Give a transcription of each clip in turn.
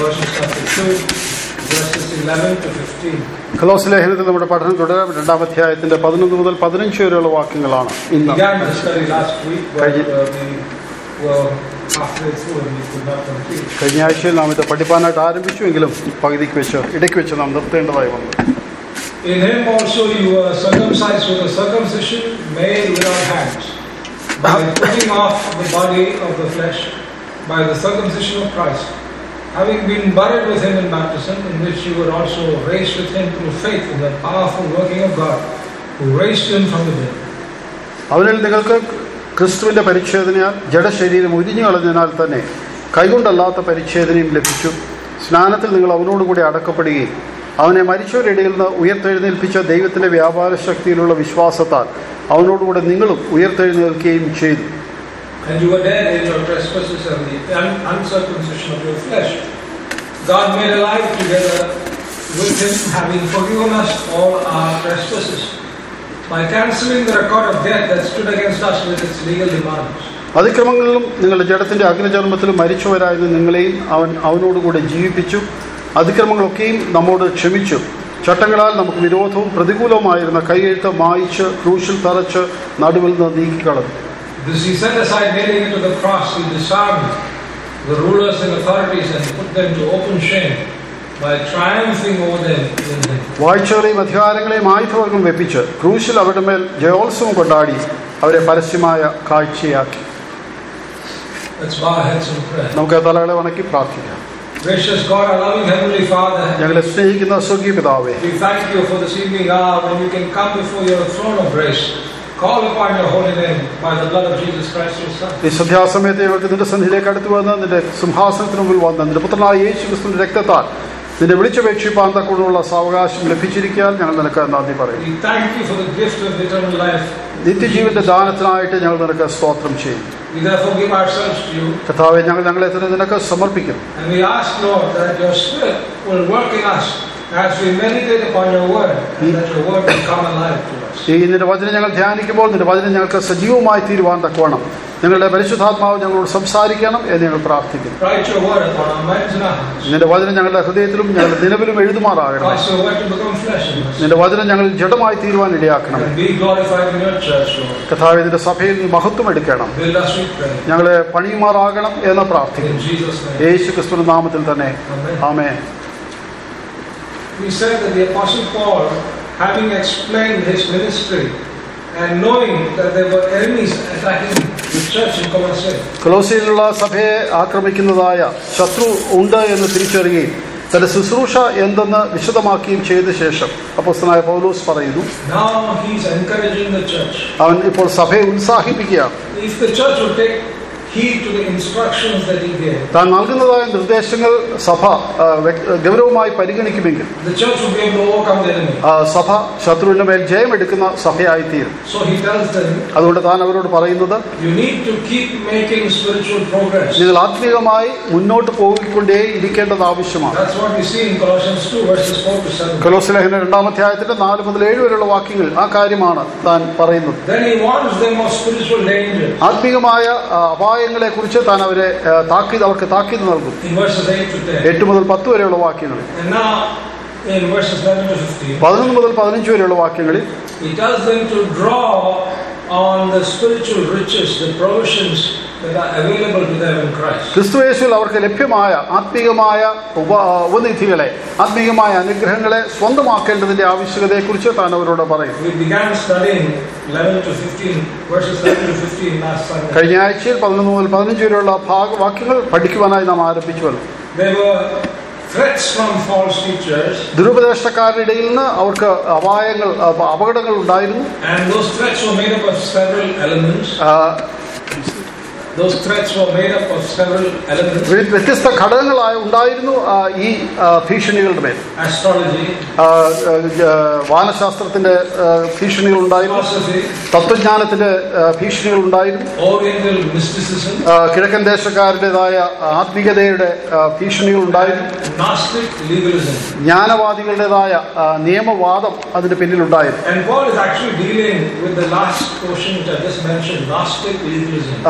Colossians chapter 2, verses 11 to 15. ഖലോസ് ലേഖനത്തിൽ നമ്മുടെ പഠനം തുടരാം രണ്ടാം അധ്യായത്തിന്റെ പതിനൊന്ന് മുതൽ പതിനഞ്ച് വരെയുള്ള വാക്യങ്ങളാണ് We ഇന്ന് began the study last week, but Thank you. uh, we were halfway through and we could not complete. കഴിഞ്ഞ ആഴ്ചയിൽ നാം ഇത് പഠിപ്പാനായിട്ട് ആരംഭിച്ചുവെങ്കിലും പകുതിക്ക് വെച്ച് ഇടയ്ക്ക് വെച്ച് നാം നിർത്തേണ്ടതായി വന്നു In him also you were circumcised with a circumcision made without hands, by putting off the body of the flesh by the circumcision of Christ, having been buried with him in baptism, in which you were also raised with him through faith in the powerful working of God, who raised him from the dead. അവനിൽ നിങ്ങൾക്ക് ക്രിസ്തുവിന്റെ പരിച്ഛേദനയാൽ ജഡശരീരം ഉരിഞ്ഞു കളഞ്ഞതിനാൽ തന്നെ കൈകൊണ്ടല്ലാത്ത പരിച്ഛേദനയും ലഭിച്ചു സ്നാനത്തിൽ നിങ്ങൾ അവനോടുകൂടി അടക്കപ്പെടുകയും അവനെ മരിച്ചവരിടയിൽ നിന്ന് ഉയർത്തെഴുന്നേൽപ്പിച്ച ദൈവത്തിന്റെ വ്യാപാര ശക്തിയിലുള്ള വിശ്വാസത്താൽ അവനോടുകൂടെ നിങ്ങളും ഉയർത്തെഴുന്നേൽക്കുകയും ചെയ്തു And you were dead in your trespasses and the un- uncircumcision of your flesh. God made alive together with him, having forgiven us all our trespasses, by cancelling the record of debt that stood against us with its legal demands. അതിക്രമങ്ങളിലും നിങ്ങളുടെ ജഡത്തിന്റെ അഗ്നിചർമ്മത്തിലും മരിച്ചവരായിരുന്ന നിങ്ങളെയും അവൻ അവനോടുകൂടെ ജീവിപ്പിച്ചു അതിക്രമങ്ങളൊക്കെയും നമ്മോട് ക്ഷമിച്ചു ചട്ടങ്ങളാൽ നമുക്ക് വിരോധവും പ്രതികൂലവുമായിരുന്ന കൈയെഴുത്ത് മായിച്ച് ക്രൂശിൽ തറച്ച് നടുവിൽ നിന്ന് നീക്കിക്കളഞ്ഞു This he set aside, nailing it to the cross, he disarmed the rulers and authorities and put them to open shame by triumphing over them in him. വാഴ്ചകളെയും അധികാരങ്ങളെയും ആയുധവർഗം വെപ്പിച്ച് ക്രൂശിൽ അവരുടെ മേൽ ജയോത്സവം കൊണ്ടാടി അവരെ പരസ്യമായ കാഴ്ചയാക്കി Let's bow our heads in prayer. നമുക്ക് ആ തലകളെ വണക്കി പ്രാർത്ഥിക്കാം Gracious God, our loving Heavenly Father, ഞങ്ങളെ സ്നേഹിക്കുന്ന സ്വർഗീയ പിതാവേ We thank you for this evening hour when we can come before your throne of grace, call upon your holy name by the blood of Jesus Christ, your Son. ഈ സന്ധ്യാസമയത്ത് ഞങ്ങൾക്ക് നിന്റെ സന്നിധിയിലേക്ക് അടുത്ത് വന്ന് നിന്റെ സിംഹാസനത്തിന് മുമ്പിൽ വന്ന് നിന്റെ പുത്രനായ യേശു ക്രിസ്തുവിന്റെ രക്തത്താൽ നിന്റെ വിളിച്ചപേക്ഷിപ്പാൻ തക്കൊണ്ടുള്ള സാവകാശം ലഭിച്ചിരിക്കാൻ ഞങ്ങൾ നിനക്ക് നന്ദി പറയും We thank you for the gift of eternal life. നിത്യജീവന്റെ ദാനത്തിനായിട്ട് ഞങ്ങൾ നിനക്ക് സ്തോത്രം ചെയ്യും We therefore give ourselves to you കർത്താവെ ഞങ്ങൾ ഞങ്ങളെ തന്നെ നിനക്ക് സമർപ്പിക്കുന്നു and we ask, Lord, that your Spirit will work in us as we meditate upon your word and that your word will come alive to us. ഈ നിന്റെ വചനം ഞങ്ങൾ ധ്യാനിക്കുമ്പോൾ നിന്റെ വചനം ഞങ്ങൾക്ക് സജീവമായി തീരുവാൻ തക്കവണ്ണം ഞങ്ങളുടെ പരിശുദ്ധാത്മാവ് ഞങ്ങളോട് സംസാരിക്കണം എന്ന് ഞങ്ങൾ പ്രാർത്ഥിക്കുന്നു Write your word upon our minds and our hearts. നിന്റെ വചനം ഞങ്ങളുടെ ഹൃദയത്തിലും ഞങ്ങളുടെ നിലവിലും എഴുതുമാറാകണം Cause your word to become flesh in us നിന്റെ വചനം ഞങ്ങൾ ജഡമായി തീരുവാൻ ഇടയാക്കണം and be glorified in your church, Lord. കഥാവ് ഇതിന്റെ സഭയിൽ നീ മഹത്വം എടുക്കണം Build us, we pray. ഞങ്ങളെ പണിയുമാറാകണം എന്ന് In പ്രാർത്ഥിക്കുന്നു Jesus' name. യേശു ക്രിസ്തുവിന്റെ നാമത്തിൽ തന്നെ Amen. ആമേ We said that the Apostle Paul, having explained his ministry and knowing that there were enemies attacking the church in Colossae, കൊലോസിയിലുള്ള സഭയെ ആക്രമിക്കുന്നതായ ശത്രു ഉണ്ട് എന്ന് തിരിച്ചറിയുകയും തന്റെ ശുശ്രൂഷ എന്തെന്ന് വിശദമാക്കുകയും ചെയ്ത ശേഷം അപ്പോസ്തലനായ പൗലോസ് പറയുന്നു now he's encouraging the church. അവൻ ഇപ്പോൾ സഭയെ ഉത്സാഹിപ്പിക്കുകയാണ് If the church would take heed to the instructions that he gave, താൻ നൽകുന്നതായ നിർദ്ദേശങ്ങൾ സഭ ആ, വ്യക്ത- ഗൗരവമായി പരിഗണിക്കുമെങ്കിൽ the church would be able to overcome the enemy. ആ, സഭ ശത്രുവിന്റെ മേൽ ജയമെടുക്കുന്ന സഭയായിത്തീരും So he tells them, അതുകൊണ്ട് താൻ അവരോട് പറയുന്നത് you need to keep making spiritual progress. നിങ്ങൾ ആത്മീയമായി മുന്നോട്ട് പോയിക്കൊണ്ടേ ഇരിക്കേണ്ടത് ആവശ്യമാണ് That's what we see in Colossians 2, verses 4 to 7. കൊലോസ് ലേഖന രണ്ടാം അധ്യായത്തിന്റെ നാല് മുതൽ ഏഴ് വരെയുള്ള വാക്യങ്ങൾ ആ കാര്യമാണ് താൻ പറയുന്നത് Then he warns them of spiritual dangers ആത്മീയമായ ആ, അപായങ്ങളെ കുറിച്ച് താൻ അവരെ ആ, താക്കീത് അവർക്ക് താക്കീത് നൽകും in verses 8 to 10. എട്ട് മുതൽ പത്ത് വരെയുള്ള വാക്യങ്ങൾ And now, in verses 11 to 15, പതിനൊന്ന് മുതൽ പതിനഞ്ച് വരെയുള്ള വാക്യങ്ങളിൽ he tells them to draw on the spiritual riches, the provisions that are available to them in Christ. ക്രിസ്തുവേശുവിൽ അവർക്ക് ലഭ്യമായ ആത്മീയമായ ഉപ ഉപനിധികളെ ആത്മീയമായ അനുഗ്രഹങ്ങളെ സ്വന്തമാക്കേണ്ടതിന്റെ ആവശ്യകതയെക്കുറിച്ച് താൻ അവരോട് പറയും We began studying 11 to 15, verses 11 to 15 last Sunday. കഴിഞ്ഞ ആഴ്ചയിൽ പതിനൊന്ന് മുതൽ പതിനഞ്ച് വരെയുള്ള ഭാഗ വാക്യങ്ങൾ പഠിക്കുവാനായി നാം ആരംഭിച്ചുവല്ലോ There were threats from false teachers, ദുരുപദേഷ്ടക്കാരുടെ ഇടയിൽ നിന്ന് അവർക്ക് അപായങ്ങൾ അപ- അപകടങ്ങൾ ഉണ്ടായിരുന്നു and those threats were made up of several elements. ആ, Those threats were made up of several elements. വ്യ- വ്യത്യസ്ത ഘടകങ്ങളായി ഉണ്ടായിരുന്നു ആ, ഈ ആ, ഭീഷണികളുടെ മേൽ Astrology, ആ, ആ, ആ, വാനശാസ്ത്രത്തിന്റെ ആ, ഭീഷണികൾ ഉണ്ടായിരുന്നു philosophy, തത്വജ്ഞാനത്തിന്റെ ആ, ഭീഷണികൾ ഉണ്ടായിരുന്നു Oriental mysticism, ആ, കിഴക്കൻ ദേശക്കാരുടേതായ ആത്മീയതയുടെ ആ, ഭീഷണികൾ ഉണ്ടായിരുന്നു Gnostic legalism. ജ്ഞാനവാദികളുടേതായ ആ, നിയമവാദം അതിന്റെ പിന്നിലുണ്ടായിരുന്നു And Paul is actually dealing with the last portion which I just mentioned, Gnostic legalism. ആ, ജ്ഞാനവാദികളുടെ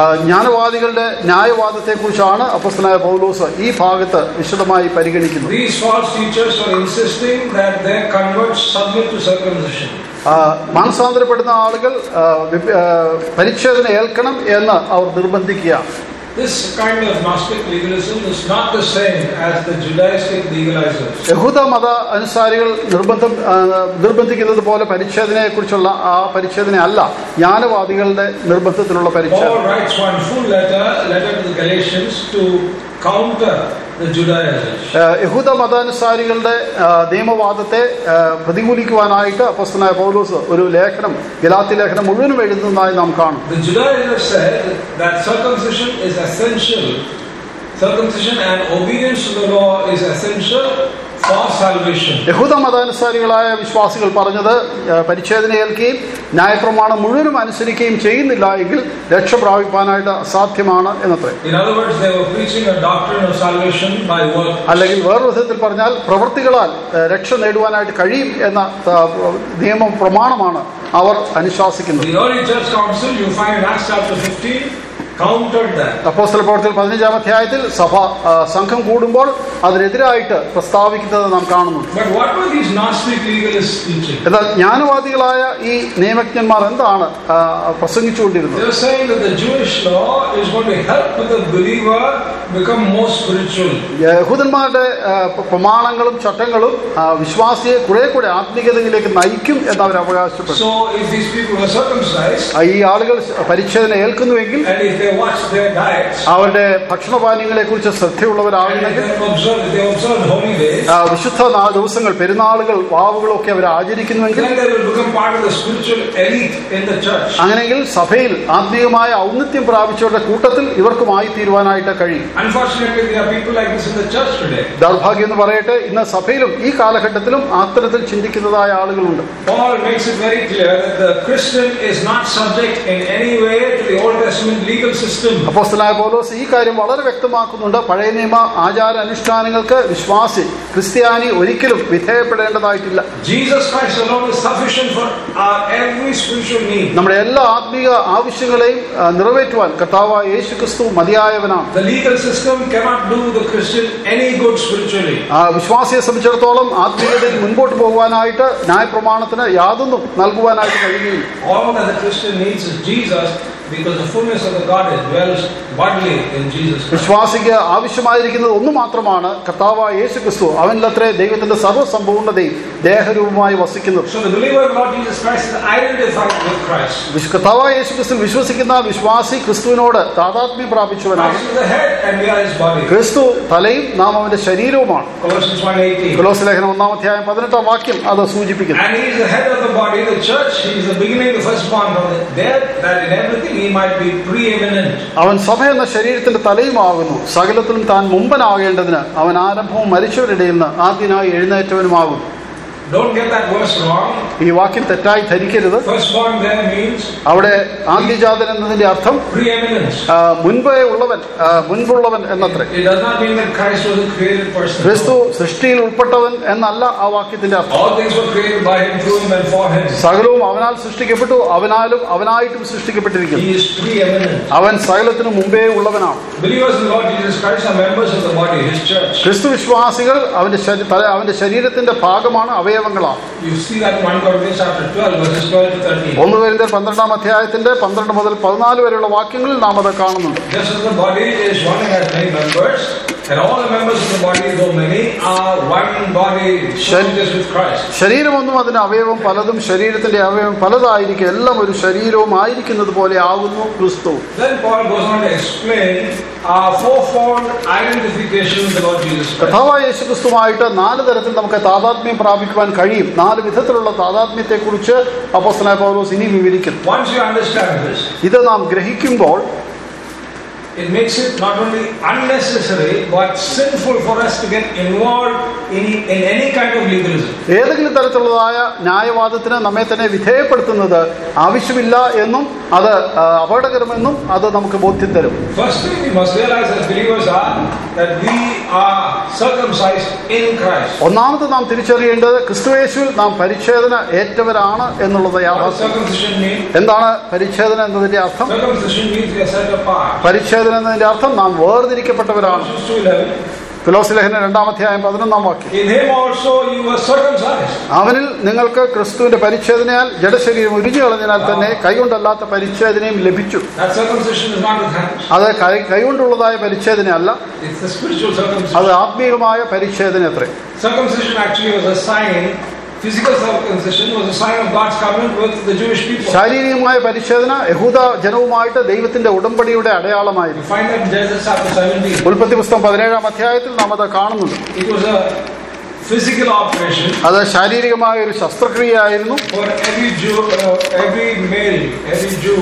ജ്ഞാനവാദികളുടെ ന്യായവാദത്തെക്കുറിച്ചാണ് അപ്പസ്തനായ പൗലോസ് ഈ ഭാഗത്ത് വിശദമായി പരിഗണിക്കുന്നത് These false teachers were insisting that their converts submit to circumcision. ആ, മാനസാന്തരപ്പെടുന്ന ആളുകൾ ആ, വിപ- ആ, പരിച്ഛേദന ഏൽക്കണം എന്ന് അവർ നിർബന്ധിക്കുകയാണ് This kind of Gnostic legalism is not the same as the Judaistic legalizers. യഹൂദ മത അനുസാരികൾ നിർബന്ധം ആ, നിർബന്ധിക്കുന്നത് പോലെ പരിച്ഛേദനയെക്കുറിച്ചുള്ള ആ പരിച്ഛേദന അല്ല ജ്ഞാനവാദികളുടെ നിർബന്ധത്തിലുള്ള പരിച്ഛേദന Paul writes one full letter, letter to the Galatians, to counter the Judaizers. ആ, യഹൂദ മതാനുസാരികളുടെ ആ, നിയമവാദത്തെ ആ, പ്രതികൂലിക്കുവാനായിട്ട് അപ്പസ്തനായ പൗലോസ് ഒരു ലേഖനം ഗലാത്തി ലേഖനം മുഴുവനും എഴുതുന്നതായി നാം കാണും The Judaizers said that circumcision is essential. Circumcision and obedience to the law is essential for salvation. യഹൂദ മതാനുസാരികളായ വിശ്വാസികൾ പറഞ്ഞത് ആ, പരിച്ഛേദന ഏൽക്കുകയും ന്യായപ്രമാണം മുഴുവനും അനുസരിക്കുകയും ചെയ്യുന്നില്ല എങ്കിൽ രക്ഷ പ്രാപിപ്പാനായിട്ട് അസാധ്യമാണ് എന്നത്രേ In other words, they were preaching a doctrine of salvation by work. അല്ലെങ്കിൽ വേറൊരു വിധത്തിൽ പറഞ്ഞാൽ പ്രവൃത്തികളാൽ ആ, രക്ഷ നേടുവാനായിട്ട് കഴിയും എന്ന ആ, നിയമം പ്രമാണമാണ് അവർ അനുശാസിക്കുന്നത് The early church council, you find in Acts chapter 15, countered that. അപ്പോസ്തല പ്രവർത്തികൾ പതിനഞ്ചാം അധ്യായത്തിൽ സഭ ആ, സംഘം കൂടുമ്പോൾ അതിനെതിരായിട്ട് പ്രസ്താവിക്കുന്നത് നാം കാണുന്നുണ്ട് But what were these Gnostic legalists teaching? എന്നാൽ ജ്ഞാനവാദികളായ ഈ നിയമജ്ഞന്മാർ എന്താണ് ആ, പ്രസംഗിച്ചുകൊണ്ടിരുന്നത് They were saying that the Jewish law is going to help the believer become more spiritual. യഹൂദന്മാരുടെ ആ, പ്ര- പ്രമാണങ്ങളും ചട്ടങ്ങളും ആ, വിശ്വാസിയെ കുറെ കൂടെ ആത്മീയതയിലേക്ക് നയിക്കും എന്ന് അവർ അവകാശപ്പെട്ടു So if these people were circumcised, ആ, ഈ ആളുകൾ പരിച്ഛേദന ഏൽക്കുന്നുവെങ്കിൽ and if they watch their diets, അവരുടെ ഭക്ഷണപാനീയങ്ങളെ കുറിച്ച് and if ശ്രദ്ധയുള്ളവരാകുന്നെങ്കിൽ they observe, if they observe holy days, ആ, വിശുദ്ധ നാ- ദിവസങ്ങൾ പെരുന്നാളുകൾ വാവുകളൊക്കെ അവർ ആചരിക്കുന്നുവെങ്കിൽ then they will become part of the spiritual elite in the church. അങ്ങനെയെങ്കിൽ സഭയിൽ ആത്മീയമായ ഔന്നത്യം പ്രാപിച്ചവരുടെ കൂട്ടത്തിൽ ഇവർക്കുമായി തീരുവാനായിട്ട് കഴിയും Unfortunately, there are people like this in the church today. ദൗർഭാഗ്യം എന്ന് പറയട്ടെ ഇന്ന് സഭയിലും ഈ കാലഘട്ടത്തിലും അത്തരത്തിൽ ചിന്തിക്കുന്നതായ ആളുകളുണ്ട് Paul makes it very clear that the Christian is not subject in any way to the Old Testament legal system. അപ്പോസ്തലനായ പൗലോസ് ഈ കാര്യം വളരെ വ്യക്തമാക്കുന്നുണ്ട് പഴയ നിയമ ആചാര അനുഷ്ഠാനങ്ങൾക്ക് വിശ്വാസി ക്രിസ്ത്യാനി ഒരിക്കലും വിധേയപ്പെടേണ്ടതായിട്ടില്ല Jesus Christ alone is sufficient for our every spiritual need. നമ്മുടെ എല്ലാ ആത്മീയ ആവശ്യങ്ങളെയും ആ, നിറവേറ്റുവാൻ കർത്താവായ യേശു ക്രിസ്തു മതിയായവനാണ് The legal system cannot do the Christian any good spiritually. ആ വിശ്വാസിയെ സംബന്ധിച്ചിടത്തോളം ആത്മീയതയിൽ മുൻപോട്ട് പോകുവാനായിട്ട് ന്യായപ്രമാണത്തിന് യാതൊന്നും നൽകുവാനായിട്ട് കഴിയുകയില്ല All that the Christian needs is Jesus because the fullness of the Godhead dwells bodily in Jesus Christ. വിശ്വാസിക്ക് ആവശ്യമായിരിക്കുന്നത് ഒന്ന് മാത്രമാണ് കർത്താവായ യേശു ക്രിസ്തു അവനിലത്രേ ദൈവത്തിന്റെ സർവ്വസമ്പൂർണ്ണതയും ദേഹരൂപമായി വസിക്കുന്നത് So the believer in Lord Jesus Christ is identified with Christ. വിശ്- കർത്താവായ യേശു ക്രിസ്തു വിശ്വസിക്കുന്ന വിശ്വാസി ക്രിസ്തുവിനോട് താതാത്മ്യം പ്രാപിച്ചവനാണ് Christ is the head and we are his body. ക്രിസ്തു തലയും നാം അവന്റെ ശരീരവുമാണ് Colossians 1.18 കൊലോസ് ലേഖനം ഒന്നാം അധ്യായം പതിനെട്ടാം വാക്യം അത് സൂചിപ്പിക്കുന്നു And he is the head of the body, the church. He is the beginning, the firstborn from the dead, that in everything he might be preeminent. അവൻ സഭ എന്ന ശരീരത്തിന്റെ തലയുമാകുന്നു സകലത്തിലും താൻ മുമ്പനാകേണ്ടതിന് അവൻ ആരംഭവും മരിച്ചവരുടെ നിന്ന് ആദ്യനായി എഴുന്നേറ്റവനുമാകുന്നു Don't get that verse wrong. ഈ വാക്യം തെറ്റായി ധരിക്കരുത് Firstborn there means അവിടെ ആദ്യജാതൻ എന്നതിന്റെ അർത്ഥം preeminence. ആ, മുൻപേ ഉള്ളവൻ ആ, മുൻപുള്ളവൻ എന്നത്രേ It does not mean that Christ was a created person. ക്രിസ്തു സൃഷ്ടിയിൽ ഉൾപ്പെട്ടവൻ എന്നല്ല ആ വാക്യത്തിന്റെ അർത്ഥം All things were created by him, through him, and for him. സകലവും അവനാൽ സൃഷ്ടിക്കപ്പെട്ടു അവനാലും അവനായിട്ടും സൃഷ്ടിക്കപ്പെട്ടിരിക്കുന്നു He is preeminent. അവൻ സകലത്തിനു മുമ്പേ ഉള്ളവനാണ് Believers in the Lord Jesus Christ are members of the body, his church. ക്രിസ്തു വിശ്വാസികൾ അവന്റെ ശരീ- തല- അവന്റെ ശരീരത്തിന്റെ ഭാഗമാണ് അവയവങ്ങളാണ് You see that in 1 Corinthians chapter 12, verses 12 to 13. ഒന്ന് പേരിന്റെ പന്ത്രണ്ടാം അധ്യായത്തിന്റെ പന്ത്രണ്ട് മുതൽ പതിനാല് വരെയുള്ള വാക്യങ്ങളിൽ നാം അത് കാണുന്നുണ്ട് Just as the body is one and has many members, and all the members of the body, though many, are one body, so it is with Christ. ശരീരമൊന്നും അതിന് അവയവം പലതും ശരീരത്തിന്റെ അവയവം പലതായിരിക്കും എല്ലാം ഒരു ശരീരവും ആയിരിക്കുന്നത് പോലെ ആകുന്നു ക്രിസ്തു Then Paul goes on to explain our fourfold identification with the Lord Jesus Christ. കഥാവായ യേശു ക്രിസ്തുവായിട്ട് നാല് തരത്തിൽ നമുക്ക് താതാത്മ്യം പ്രാപിക്കുവാൻ കഴിയും നാല് വിധത്തിലുള്ള താതാത്മ്യത്തെ കുറിച്ച് അപ്പോസ്തലനായ പൗലോസ് ഇനി വിവരിക്കുന്നു Once you understand this, ഇത് നാം ഗ്രഹിക്കുമ്പോൾ it makes it not only unnecessary but sinful for us to get involved in, in any kind of legalism. ഏതെങ്കിലും തരത്തിലുള്ളതായ ന്യായവാദത്തിന് നമ്മെ തന്നെ വിധേയപ്പെടുത്തുന്നത് ആവശ്യമില്ല എന്നും അത് ആ, അപകടകരമെന്നും അത് നമുക്ക് ബോധ്യം തരും First thing we must realize as believers are that we are circumcised in Christ. ഒന്നാമത് നാം തിരിച്ചറിയേണ്ടത് ക്രിസ്തുവേശുവിൽ നാം പരിച്ഛേദന ഏറ്റവരാണ് എന്നുള്ളത് What does യാഥാർത്ഥ്യം circumcision mean? എന്താണ് പരിച്ഛേദന എന്നതിന്റെ അർത്ഥം Circumcision means we are set apart. പരിച്ഛേദന എന്നതിന്റെ അർത്ഥം നാം വേർതിരിക്കപ്പെട്ടവരാണ് Colossians 2:11. ഫിലോസ് ലേഖന രണ്ടാമധ്യായം പതിനൊന്നാം വാക്യം In him also you were circumcised. അവനിൽ നിങ്ങൾക്ക് ക്രിസ്തുവിന്റെ പരിച്ഛേദനയാൽ ജഡശരീരം ഉരിഞ്ഞു കളഞ്ഞതിനാൽ തന്നെ കൈകൊണ്ടല്ലാത്ത പരിച്ഛേദനയും ലഭിച്ചു That circumcision is not with hands. അത് കൈ കൈകൊണ്ടുള്ളതായ പരിച്ഛേദനയല്ല It's the spiritual circumcision. അത് ആത്മീയമായ പരിച്ഛേദന അത്രേ Circumcision actually was a sign, physical circumcision was a sign of God's covenant with the Jewish people. ശാരീരികമായ പരിച്ഛേദന യഹൂദ ജനവുമായിട്ട് ദൈവത്തിന്റെ ഉടമ്പടിയുടെ അടയാളമായിരുന്നു You find that in Genesis chapter 17. ഉൽപ്പത്തി പുസ്തകം പതിനേഴാം അധ്യായത്തിൽ നാം അത് കാണുന്നുണ്ട് It was a physical operation അത് ശാരീരികമായ ഒരു ശസ്ത്രക്രിയയായിരുന്നു for every Jew, uh, every male, every Jew.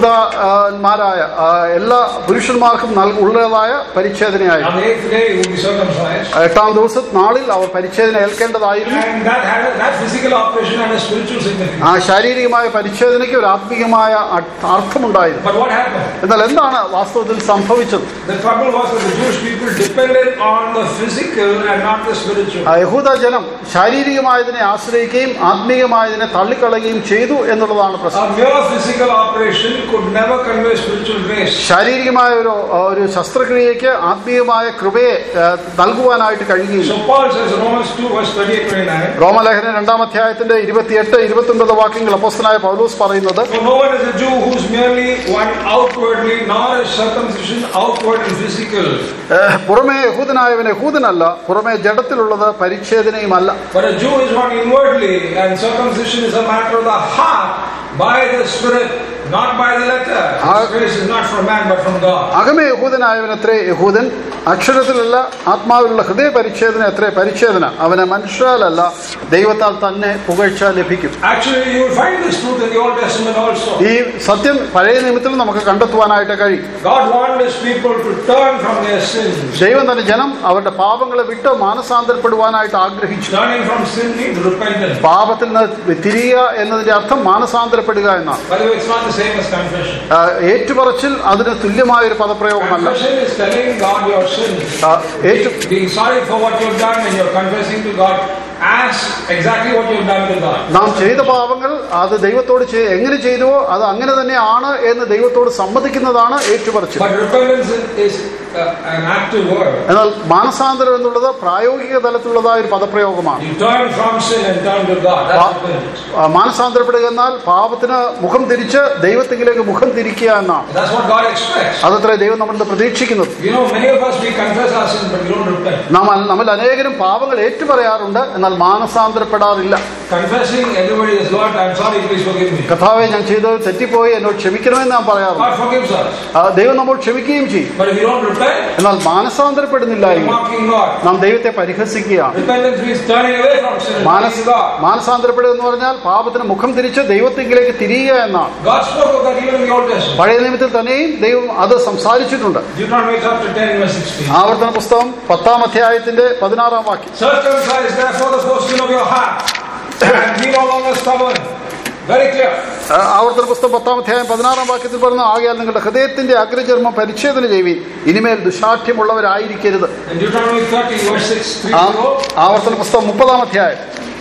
യഹൂദന്മാരായ ആ, എല്ലാ പുരുഷന്മാർക്കും നൽ- ഉള്ളതായ പരിച്ഛേദനയായിരുന്നു On the eighth day, he would be circumcised. എട്ടാം ദിവസം നാളിൽ അവർ പരിച്ഛേദന ഏൽക്കേണ്ടതായിരുന്നു And that had a, that physical operation had a spiritual significance. ആ ശാരീരികമായ പരിച്ഛേദനയ്ക്ക് ഒരു ആത്മീയമായ അ- അർത്ഥമുണ്ടായിരുന്നു But what happened? എന്നാൽ എന്താണ് വാസ്തവത്തിൽ സംഭവിച്ചത് The trouble was that the Jewish people depended on the physical and not the spiritual. ആ യഹൂദ ജനം ശാരീരികമായതിനെ ആശ്രയിക്കുകയും ആത്മീയമായതിനെ തള്ളിക്കളയുകയും ചെയ്തു എന്നുള്ളതാണ് പ്രശ്നം A mere physical operation could never convey spiritual grace. ശാരീരികമായ ഒരു ഒരു ശസ്ത്രക്രിയയ്ക്ക് ആത്മീയമായ കൃപയെ ആ, നൽകുവാനായിട്ട് കഴിയുകയില്ല So Paul says in Romans 2 verse 38 29. റോമലേഖന രണ്ടാം അധ്യായത്തിന്റെ ഇരുപത്തിയെട്ട് ഇരുപത്തൊൻപത് വാക്യങ്ങൾ അപ്പോസ്തനായ പൗലോസ് പറയുന്നത് For no one is a Jew who's merely one outwardly, nor is circumcision outward and physical. ഏഹ്, പുറമേ യഹൂദനായവൻ യഹൂദനല്ല പുറമേ ജഡത്തിലുള്ളത് പരിച്ഛേദനയുമല്ല But a Jew is one inwardly, and circumcision is a matter of the heart by the Spirit, not by the letter. Ah. This grace is not from man, but from God. അകമേ യഹൂദനായവൻ എത്രേ യഹൂദൻ അക്ഷരത്തിലല്ല ആത്മാവിലുള്ള ഹൃദയ പരിച്ഛേദന എത്രേ പരിച്ഛേദന അവനെ മനുഷ്യരാലല്ല ദൈവത്താൽ തന്നെ പുകഴ്ച ലഭിക്കും Actually, you will find this truth in the Old Testament also. ഈ സത്യം പഴയ നിമിത്തത്തിൽ നമുക്ക് കണ്ടെത്തുവാനായിട്ട് കഴിയും God wanted His people to turn from their sins. ദൈവം തന്റെ ജനം അവരുടെ പാപങ്ങളെ വിട്ട് മാനസാന്തരപ്പെടുവാനായിട്ട് ആഗ്രഹിച്ചു Turning from sin means repentance. പാപത്തിൽ നിന്ന് തിരിയുക എന്നതിന്റെ അർത്ഥം മാനസാന്തരപ്പെടുക എന്നാണ് By the way, it's not the same as confession. ആ, ഏറ്റുപറച്ചിൽ അതിന് തുല്യമായ ഒരു പദപ്രയോഗമല്ല Confession is telling God your sins. ആ, ഏറ്റു Being sorry for what you've done and you're confessing to God as exactly what you've done to God. നാം ചെയ്ത പാപങ്ങൾ അത് ദൈവത്തോട് ചെയ്- എങ്ങനെ ചെയ്തുവോ അത് അങ്ങനെ തന്നെയാണ് എന്ന് ദൈവത്തോട് സമ്മതിക്കുന്നതാണ് ഏറ്റുപറച്ചിൽ But repentance is uh, an active word. എന്നാൽ മാനസാന്തരം എന്നുള്ളത് പ്രായോഗിക തലത്തിലുള്ളതായ ഒരു പദപ്രയോഗമാണ് You turn from sin and turn to God. That's Pa- repentance. ആ, മാനസാന്തരപ്പെടുക എന്നാൽ പാപത്തിന് മുഖം തിരിച്ച് ദൈവത്തിലേക്ക് മുഖം തിരിക്കുക എന്നാണ് That's what God expects. അതത്ര ദൈവം നമ്മളിൽ പ്രതിക്ഷിക്കുന്നത് You know, many of us, we confess our sins, but we don't repent. നാം നമ്മൾ അനേകരും പാപങ്ങൾ ഏറ്റുപറയാറുണ്ട് എന്നാൽ മാനസാന്തരപ്പെടാറില്ല Confessing, everybody is, Lord, I'm sorry, please forgive me. കഥാവെ ഞാൻ ചെയ്തത് തെറ്റിപ്പോയി എന്നോട് ക്ഷമിക്കണമെന്ന് നാം പറയാറുണ്ട് God forgives us. ആ, ദൈവം നമ്മൾ ക്ഷമിക്കുകയും ചെയ്യും But if you don't repent, എന്നാൽ മാനസാന്തരപ്പെടുന്നില്ല you're എങ്കിൽ mocking God. നാം ദൈവത്തെ പരിഹസിക്കുകയാണ് Repentance means turning away from sin and Manasa turning to God. മാനസാന്തരപ്പെടുക എന്ന് പറഞ്ഞാൽ പാപത്തിന് മുഖം തിരിച്ച് ദൈവത്തിലേക്ക് തിരിയുക എന്നാണ് God spoke of that even in the Old Testament. പഴയ നിയമത്തിൽ തന്നെയും ദൈവം അത് സംസാരിച്ചിട്ടുണ്ട് Deuteronomy chapter 10, verse 16. ആവർത്തന പുസ്തകം പത്താം അധ്യായത്തിന്റെ പതിനാറാം വാക്യം Circumcise therefore the foreskin of your heart, and be no longer stubborn. Very clear. ആ, ആവർത്തന പുസ്തകം പത്താം അധ്യായം പതിനാറാം വാക്യത്തിൽ പറഞ്ഞ ആകയാൽ നിങ്ങളുടെ ഹൃദയത്തിന്റെ അഗ്രചർമ്മം പരിച്ഛേദന ചെയ്യുവിൻ ഇനിമേൽ ദുശാഠ്യമുള്ളവരായിരിക്കരുത് In Deuteronomy 30, verse 6, 3 ആ- ആവർത്തന പുസ്തകം മുപ്പതാം അധ്യായം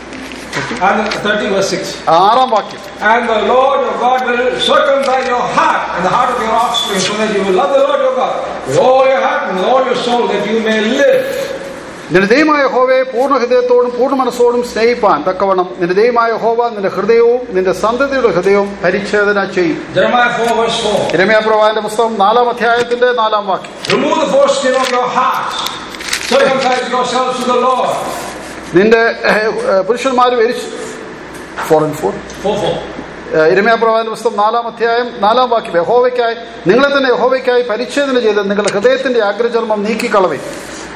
and 30, verse 6. ആറാം വാക്യം And the Lord your God will circumcise your heart and the heart of your offspring, so that you will love the Lord your God with all your heart and with all your soul, that you may live. നിന്റെ ദൈവമായ ഹോവയെ പൂർണ്ണ ഹൃദയത്തോടും പൂർണ്ണ മനസ്സോടും സ്നേഹിപ്പാൻ തക്കവണ്ണം നിന്റെ ദൈവമായ ഹോവ നിന്റെ ഹൃദയവും നിന്റെ സന്തതിയുടെ ഹൃദയവും പരിച്ഛേദന ചെയ്യും Jeremiah 4, verse 4. ഇരമയാപ്രവാന്റെ പുസ്തകം നാലാം അധ്യായത്തിന്റെ നാലാം വാക്യം Remove the foreskin of your hearts, circumcise yourselves to the Lord. നിന്റെ പുരുഷന്മാർ ഫോർ ആൻഡ് ഫോർ 4 4. ഇരമയാപ്രവാന്റെ പുസ്തകം നാലാം അധ്യായം നാലാം വാക്യം യഹോവയ്ക്കായി നിങ്ങളെ തന്നെ യഹോവയ്ക്കായി പരിച്ഛേദന ചെയ്ത് നിങ്ങളുടെ ഹൃദയത്തിന്റെ അഗ്രചർമ്മം നീക്കിക്കളവേ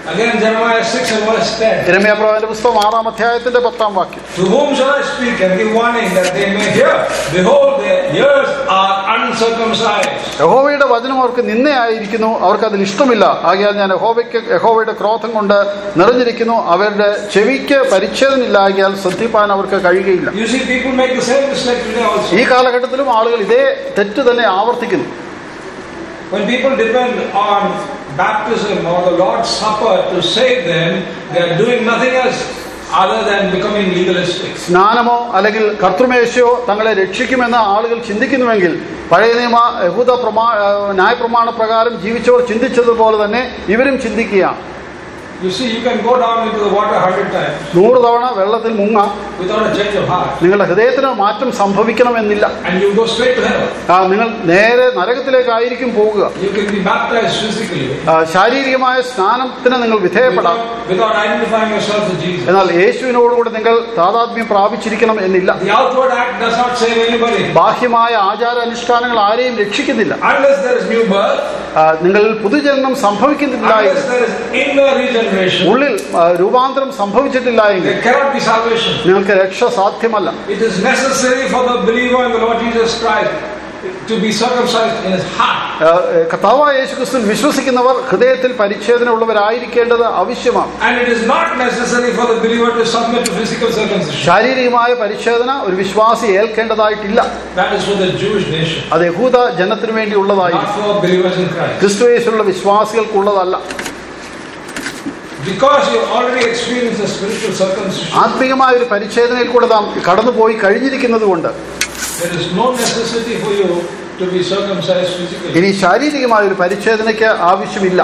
Again, Jeremiah 6 and verse 10. ഇരമയപ്രവാന്റെ പുസ്തകം ആറാം അധ്യായത്തിന്റെ പത്താം വാക്യം To whom shall I speak and give warning that they may hear? Behold, their ears are uncircumcised. യഹോവയുടെ വചനം അവർക്ക് നിന്നയായിരിക്കുന്നു അവർക്ക് അതിൽ ഇഷ്ടമില്ല ആകയാൽ ഞാൻ യഹോവയ്ക്ക് യഹോവയുടെ ക്രോധം കൊണ്ട് നിറഞ്ഞിരിക്കുന്നു അവരുടെ ചെവിക്ക് പരിച്ഛേദനില്ലാകിയാൽ ശ്രദ്ധിപ്പാൻ അവർക്ക് കഴിയുകയില്ല You see, people make the same mistake today also. ഈ കാലഘട്ടത്തിലും ആളുകൾ ഇതേ തെറ്റ് തന്നെ ആവർത്തിക്കുന്നു When people depend on baptism or the Lord's Supper to save them, they are doing nothing else other than becoming legalistic. സ്നാനമോ അല്ലെങ്കിൽ കർത്തൃമേശയോ തങ്ങളെ രക്ഷിക്കുമെന്ന് ആളുകൾ ചിന്തിക്കുന്നുവെങ്കിൽ പഴയ നിയമ യഹൂദ പ്രമാ ന്യായപ്രമാണ പ്രകാരം ജീവിച്ചവർ ചിന്തിച്ചതുപോലെ തന്നെ ഇവരും ചിന്തിക്കുകയാണ് You see, you can go down into the water a hundred times നൂറ് തവണ വെള്ളത്തിൽ മുങ്ങാം without a change of heart, നിങ്ങളുടെ ഹൃദയത്തിന് മാറ്റം സംഭവിക്കണമെന്നില്ല and you go straight to hell. ആ, നിങ്ങൾ നേരെ നരകത്തിലേക്കായിരിക്കും പോകുക You can be baptized physically ആ, ശാരീരികമായ സ്നാനത്തിന് നിങ്ങൾ വിധേയപ്പെടാം without, without identifying yourself with Jesus. എന്നാൽ യേശുവിനോടുകൂടി നിങ്ങൾ താതാത്മ്യം പ്രാപിച്ചിരിക്കണം എന്നില്ല The outward act does not save anybody. ബാഹ്യമായ ആചാര അനുഷ്ഠാനങ്ങൾ ആരെയും രക്ഷിക്കുന്നില്ല Unless there is new birth, ആ, നിങ്ങൾ പുതുജന്മം സംഭവിക്കുന്നില്ല unless എങ്കിൽ there is inner regeneration, ഉള്ളിൽ ആ, രൂപാന്തരം സംഭവിച്ചിട്ടില്ല എങ്കിൽ there cannot be salvation. നിങ്ങൾക്ക് രക്ഷ സാധ്യമല്ല It is necessary for the believer in the Lord Jesus Christ to be circumcised in his heart. ആ, കർത്താവായ യേശുക്രിസ്തുവിൽ വിശ്വസിക്കുന്നവർ ഹൃദയത്തിൽ പരിച്ഛേദന ഉള്ളവരായിരിക്കേണ്ടത് ആവശ്യമാണ് And it is not necessary for the believer to submit to physical circumcision. ശാരീരികമായ പരിച്ഛേദന ഒരു വിശ്വാസി ഏൽക്കേണ്ടതായിട്ടില്ല That is for the Jewish nation, അത് യഹൂദ ജനത്തിനു വേണ്ടിയുള്ളതായിരിക്കും not for believers in Christ. ക്രിസ്തുവേശുള്ള വിശ്വാസികൾക്കുള്ളതല്ല Because you already experienced the spiritual circumcision, ആത്മീയമായ ഒരു പരിച്ഛേദനയിൽ കൂടെ നാം കടന്നുപോയി കഴിഞ്ഞിരിക്കുന്നത് കൊണ്ട് there is no necessity for you to be circumcised physically. ഇനി ശാരീരികമായ ഒരു പരിച്ഛേദനയ്ക്ക് ആവശ്യമില്ല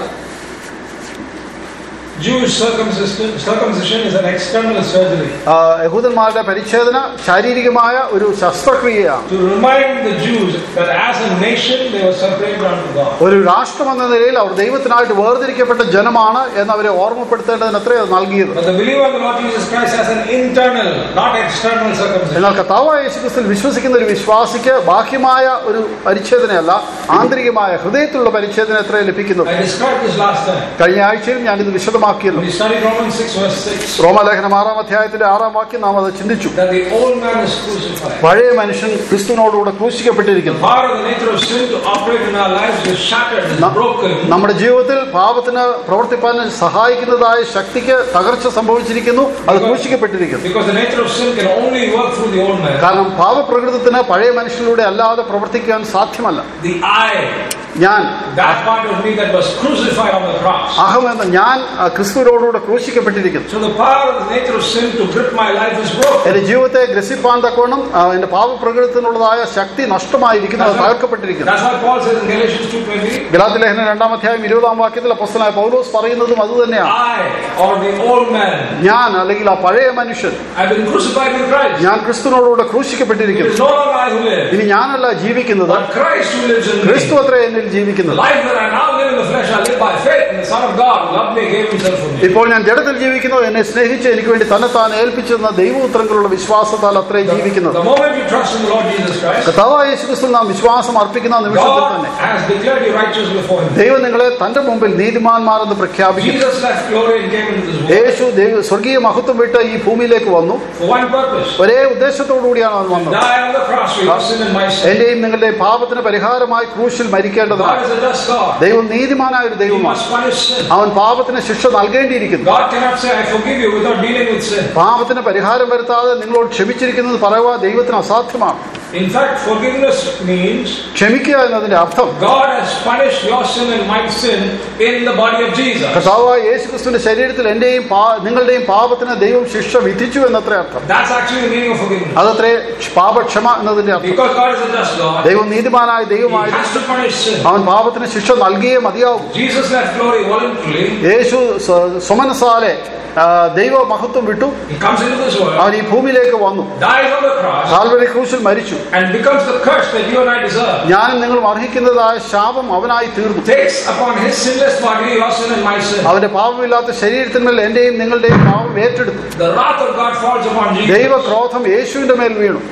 Jewish circumcision, circumcision is an external surgery ആ, യഹൂദന്മാരുടെ പരിച്ഛേദന ശാരീരികമായ ഒരു ശസ്ത്രക്രിയയാണ് to remind the Jews that as a nation they were separated unto God. ഒരു രാഷ്ട്രം എന്ന നിലയിൽ അവർ ദൈവത്തിനായിട്ട് വേർതിരിക്കപ്പെട്ട ജനമാണ് എന്ന് അവരെ ഓർമ്മപ്പെടുത്തേണ്ടതിന് അത്രേ അത് നൽകിയത് But the believer in the Lord Jesus Christ has an internal, not external circumcision. എന്നാൽ കർത്താവായ യേശുക്രിസ്തുവിൽ വിശ്വസിക്കുന്ന ഒരു വിശ്വാസിക്ക് ബാഹ്യമായ ഒരു പരിച്ഛേദനയല്ല ആന്തരികമായ ഹൃദയത്തിലുള്ള പരിച്ഛേദന എത്രയും ലഭിക്കുന്നത് I described this last time. കഴിഞ്ഞ ആഴ്ചയിൽ ഞാനിത് വിശദമാക്കിയിരുന്നു When we studied Romans 6 verse 6, റോമലേഖനം ആറാം അധ്യായത്തിന്റെ ആറാം വാക്യം നാം അത് ചിന്തിച്ചു that the old man is crucified. പഴയ മനുഷ്യൻ ക്രിസ്തുവിനോടുകൂടെ The ക്രൂശിക്കപ്പെട്ടിരിക്കുന്നു power of the nature of sin to operate in our lives is shattered, is Na- broken. നമ്മുടെ ജീവിതത്തിൽ പാപത്തിന് പ്രവർത്തിപ്പാൻ സഹായിക്കുന്നതായ ശക്തിക്ക് തകർച്ച സംഭവിച്ചിരിക്കുന്നു അത് ക്രൂശിക്കപ്പെട്ടിരിക്കുന്നു Because the nature of sin can only work through the old man. കാരണം പാപപ്രകൃതത്തിന് പഴയ മനുഷ്യനിലൂടെ അല്ലാതെ പ്രവർത്തിക്കാൻ സാധ്യമല്ല The I, ഞാൻ that part of me that was crucified on the cross. അഹം എന്ന ഞാൻ ആ, ക്രിസ്തുവിനോടുകൂടെ ക്രൂശിക്കപ്പെട്ടിരിക്കുന്നു So the power of the nature of sin to grip my life is broken. എന്റെ ജീവിതത്തെ ഗ്രസിപ്പാൻ തക്കോണം ആ, എന്റെ പാപപ്രകൃതത്തിനുള്ളതായ ശക്തി നഷ്ടമായിരിക്കുന്നു അത് തകർക്കപ്പെട്ടിരിക്കുന്നു That's why Paul says in Galatians 2.20, ഗലാത്തി ലേഖനം രണ്ടാം അധ്യായം ഇരുപതാം വാക്യത്തിൽ അപ്പോസ്തലനായ പൗലോസ് പറയുന്നതും അതുതന്നെയാണ് I, or the old man, ഞാൻ അല്ലെങ്കിൽ ആ പഴയ മനുഷ്യൻ have been crucified with Christ. ഞാൻ ക്രിസ്തുവിനോടുകൂടെ It ക്രൂശിക്കപ്പെട്ടിരിക്കുന്നു is no longer I who live, ഇനി ഞാനല്ല ജീവിക്കുന്നത് but Christ who lives in me. ക്രിസ്തു അത്ര എന്നിൽ The ജീവിക്കുന്നത് life that I now live in the flesh, I live by faith in the Son of God who loved me and gave himself for me. ഇപ്പോൾ ഞാൻ ജഡത്തിൽ ജീവിക്കുന്നു എന്നെ സ്നേഹിച്ച് എനിക്ക് വേണ്ടി തന്നെത്താൻ ഏൽപ്പിച്ചെന്ന ദൈവോത്തരങ്ങളുള്ള വിശ്വാസത്താൽ അത്രേ ജീവിക്കുന്നത് The moment you trust in the Lord Jesus Christ, കർത്താവായ യേശുക്രിസ്തു നാം വിശ്വാസം അർപ്പിക്കുന്ന നിമിഷത്തിൽ God തന്നെ has declared you righteous before him. ദൈവം നിങ്ങളെ തന്റെ മുമ്പിൽ നീതിമാന്മാരെന്ന് പ്രഖ്യാപിക്കുന്നു Jesus left glory and came into this world യേശു ദൈവ സ്വർഗീയ മഹത്വം വിട്ട് ഈ ഭൂമിയിലേക്ക് വന്നു for one purpose. ഒരേ ഉദ്ദേശത്തോടു കൂടിയാണ് അവൻ വന്നത് Die on the cross for your sin and my sin. എന്റെയും നിങ്ങളുടെയും പാപത്തിന് പരിഹാരമായി ക്രൂശിൽ God മരിക്കേണ്ടതാണ് is a just God. ദൈവം നീതിമാനായ ഒരു He ദൈവമാണ് must punish sin. അവൻ പാപത്തിന് ശിക്ഷ നൽകേണ്ടിയിരിക്കുന്നു God cannot say, I forgive you without dealing with sin. പാപത്തിന് പരിഹാരം വരുത്താതെ നിങ്ങളോട് ക്ഷമിച്ചിരിക്കുന്നത് പറയുക ദൈവത്തിന് അസാധ്യമാണ് In fact, forgiveness means ക്ഷമിക്കുക എന്നതിന്റെ അർത്ഥം God has punished your sin and my sin in the body of Jesus. കർത്താവായ യേശു ക്രിസ്തുവിന്റെ ശരീരത്തിൽ എന്റെയും പാ- നിങ്ങളുടെയും പാപത്തിന് ദൈവം ശിക്ഷ വിധിച്ചു എന്നത്രേ അർത്ഥം That's actually the meaning of forgiveness. അതത്രേ പാപക്ഷമ എന്നതിന്റെ അർത്ഥം Because God is a just God, ദൈവം നീതിമാനായ He ദൈവമായി has to punish sin. അവൻ പാപത്തിന് ശിക്ഷ നൽകിയേ മതിയാവും Jesus left glory voluntarily. യേശു സ്വ- സ്വമനസാലെ ആ, ദൈവ മഹത്വം വിട്ടു He comes into this world, അവൻ ഈ ഭൂമിയിലേക്ക് വന്നു dies on the cross, Calvary ക്രൂശിൽ മരിച്ചു and becomes the curse that you and I deserve. ഞാനും നിങ്ങളും അർഹിക്കുന്നതായ ശാപം അവനായി തീർന്നു Takes upon His sinless body your sin and my sin. അവന്റെ പാപമില്ലാത്ത ശരീരത്തിന്മേൽ എന്റെയും നിങ്ങളുടെയും പാപം ഏറ്റെടുത്തു The wrath of God falls upon Jesus. ദൈവക്രോധം യേശുവിന്റെ മേൽ വീണു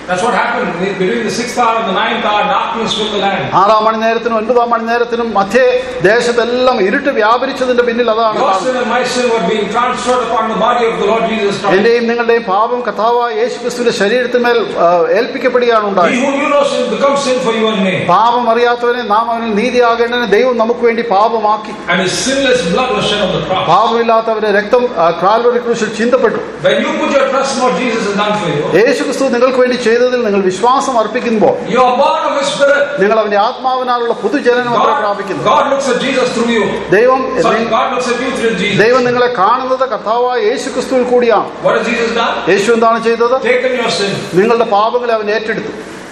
That's what happened between the sixth hour and the ninth hour. Darkness filled the land. ആറാം മണി നേരത്തിനും ഒൻപതാം മണി നേരത്തിനും മധ്യേ ദേശത്തെല്ലാം ഇരുട്ട് വ്യാപരിച്ചതിന്റെ പിന്നിൽ അതാണ് Your കാണുന്നത്. sin and my sin were being transferred upon the body of the Lord Jesus Christ. എന്റെയും നിങ്ങളുടെയും പാപം കഥാവായ യേശു ക്രിസ്തുവിന്റെ ശരീരത്തിന്മേൽ ആ, ഏൽപ്പിക്കപ്പെടുകയാണ് He ഉണ്ടായത് who you know sin becomes sin for you and me. പാപം അറിയാത്തവനെ നാം അവനിൽ നീതിയാകേണ്ടതിന് ദൈവം നമുക്ക് വേണ്ടി പാപമാക്കി And his sinless blood was shed on the cross. പാപമില്ലാത്തവന്റെ രക്തം ആ, കാൽവരി ക്രൂശിൽ ചിന്തപ്പെട്ടു When you put your trust in what Jesus has done for you, യേശു ക്രിസ്തു നിങ്ങൾക്ക് വേണ്ടി ചെയ്തതിൽ നിങ്ങൾ വിശ്വാസം അർപ്പിക്കുമ്പോൾ you are born of his spirit. നിങ്ങൾ അവന്റെ ആത്മാവിനാലുള്ള പുതുജനനം അത്ര God, പ്രാപിക്കുന്നു God looks at Jesus through you. ദൈവം Sorry, God looks at you through Jesus. ദൈവം നിങ്ങളെ കാണുന്നത് കർത്താവായ യേശു ക്രിസ്തുവിൽ കൂടിയാണ് What has Jesus done? യേശു എന്താണ് ചെയ്തത് Taken your sin. നിങ്ങളുടെ പാപങ്ങളെ അവൻ ഏറ്റെടുത്തു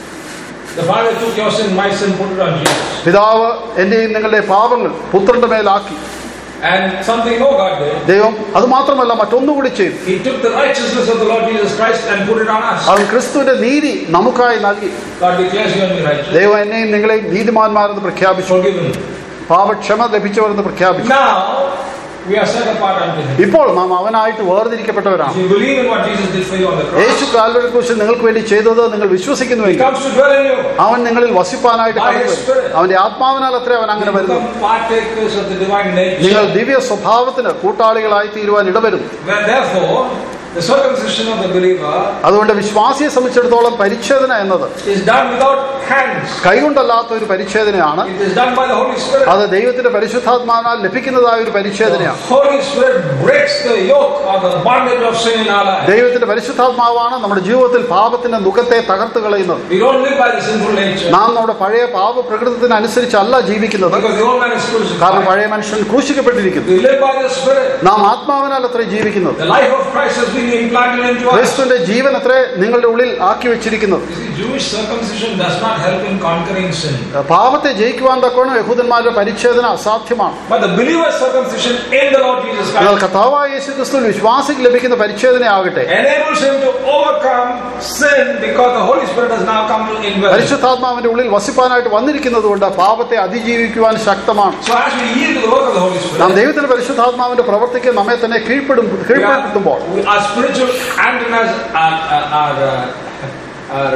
The Father took your sin, my sin, put it on Jesus. പിതാവ് എന്റെയും നിങ്ങളുടെ പാപങ്ങൾ പുത്രന്റെ മേലാക്കി And something more God did. ദൈവം അത് മാത്രമല്ല മറ്റൊന്നുകൂടി ചെയ്തു He took the righteousness of the Lord Jesus Christ and put it on us. അവൻ ക്രിസ്തുവിന്റെ നീതി നമുക്കായി നൽകി God declares you and me righteous. ദൈവം എന്നെയും നിങ്ങളെയും നീതിമാന്മാരെന്ന് പ്രഖ്യാപിച്ചു Forgiven. പാപക്ഷമ ലഭിച്ചവരെന്ന് പ്രഖ്യാപിച്ചു Now, we are set apart unto Him. ഇപ്പോൾ നാം അവനായിട്ട് വേർതിരിക്കപ്പെട്ടവരാണ് If you believe in what Jesus did for you on the cross, യേശു കാൽവരി കുറിച്ച് നിങ്ങൾക്ക് വേണ്ടി ചെയ്തത് നിങ്ങൾ He വിശ്വസിക്കുന്നുവെങ്കിൽ comes to dwell in you. അവൻ നിങ്ങളിൽ വസിപ്പാനായിട്ട് By കടന്നു His വരും. Spirit. അവന്റെ ആത്മാവിനാൽ അത്ര അവൻ അങ്ങനെ You വരുന്നു become partakers of the divine നിങ്ങൾ nature. ദിവ്യ സ്വഭാവത്തിന് കൂട്ടാളികളായി തീരുവാൻ ഇടവരുന്നു Where therefore, the circumcision of the believer അതുകൊണ്ട് വിശ്വാസിയെ സംബന്ധിച്ചിടത്തോളം പരിച്ഛേദന എന്നത് is done without hands. കൈകൊണ്ടല്ലാത്ത ഒരു പരിച്ഛേദനയാണ് It is done by the Holy Spirit. അത് ദൈവത്തിന്റെ പരിശുദ്ധാത്മാവിനാൽ ലഭിക്കുന്നതായ ഒരു The പരിച്ഛേദനയാണ് Holy Spirit breaks the yoke or the bondage of sin in our life. ദൈവത്തിന്റെ പരിശുദ്ധാത്മാവാണ് നമ്മുടെ ജീവിതത്തിൽ പാപത്തിന്റെ മുഖത്തെ തകർത്ത് കളയുന്നത് We don't live by the sinful nature. നാം നമ്മുടെ പഴയ പാപ പ്രകൃതത്തിനനുസരിച്ചല്ല ജീവിക്കുന്നത് Because the old man is കാരണം crucified. പഴയ മനുഷ്യൻ ക്രൂശിക്കപ്പെട്ടിരിക്കുന്നു We live by the Spirit. നാം ആത്മാവിനാൽ അത്ര ജീവിക്കുന്നത് The life of Christ has been implanted into us. ക്രിസ്തുവിന്റെ ജീവൻ അത്ര നിങ്ങളുടെ ഉള്ളിൽ ആക്കി വെച്ചിരിക്കുന്നത് You see, Jewish circumcision does not help in conquering sin. പാപത്തെ ജയിക്കുവാൻ തക്കവണ്ണം യഹൂദന്മാരുടെ പരിച്ഛേദന അസാധ്യമാണ് But the believer's circumcision in the Lord Jesus എന്നാൽ Christ കഥാവായ യേശു ക്രിസ്തുവിൽ വിശ്വാസിക്ക് ലഭിക്കുന്ന പരിച്ഛേദന ആകട്ടെ enables him to overcome sin because the Holy Spirit has now come to indwell. പരിശുദ്ധാത്മാവിന്റെ ഉള്ളിൽ വസിപ്പാനായിട്ട് വന്നിരിക്കുന്നത് കൊണ്ട് പാപത്തെ അതിജീവിക്കുവാൻ ശക്തമാണ് So as we yield to the work of the Holy നാം Spirit, ദൈവത്തിന്റെ പരിശുദ്ധാത്മാവിന്റെ പ്രവൃത്തിക്ക് നമ്മെ തന്നെ കീഴ്പ്പെടും we are, കീഴ്പ്പെടുത്തുമ്പോൾ we- our spiritual antennas are, are, are, uh, are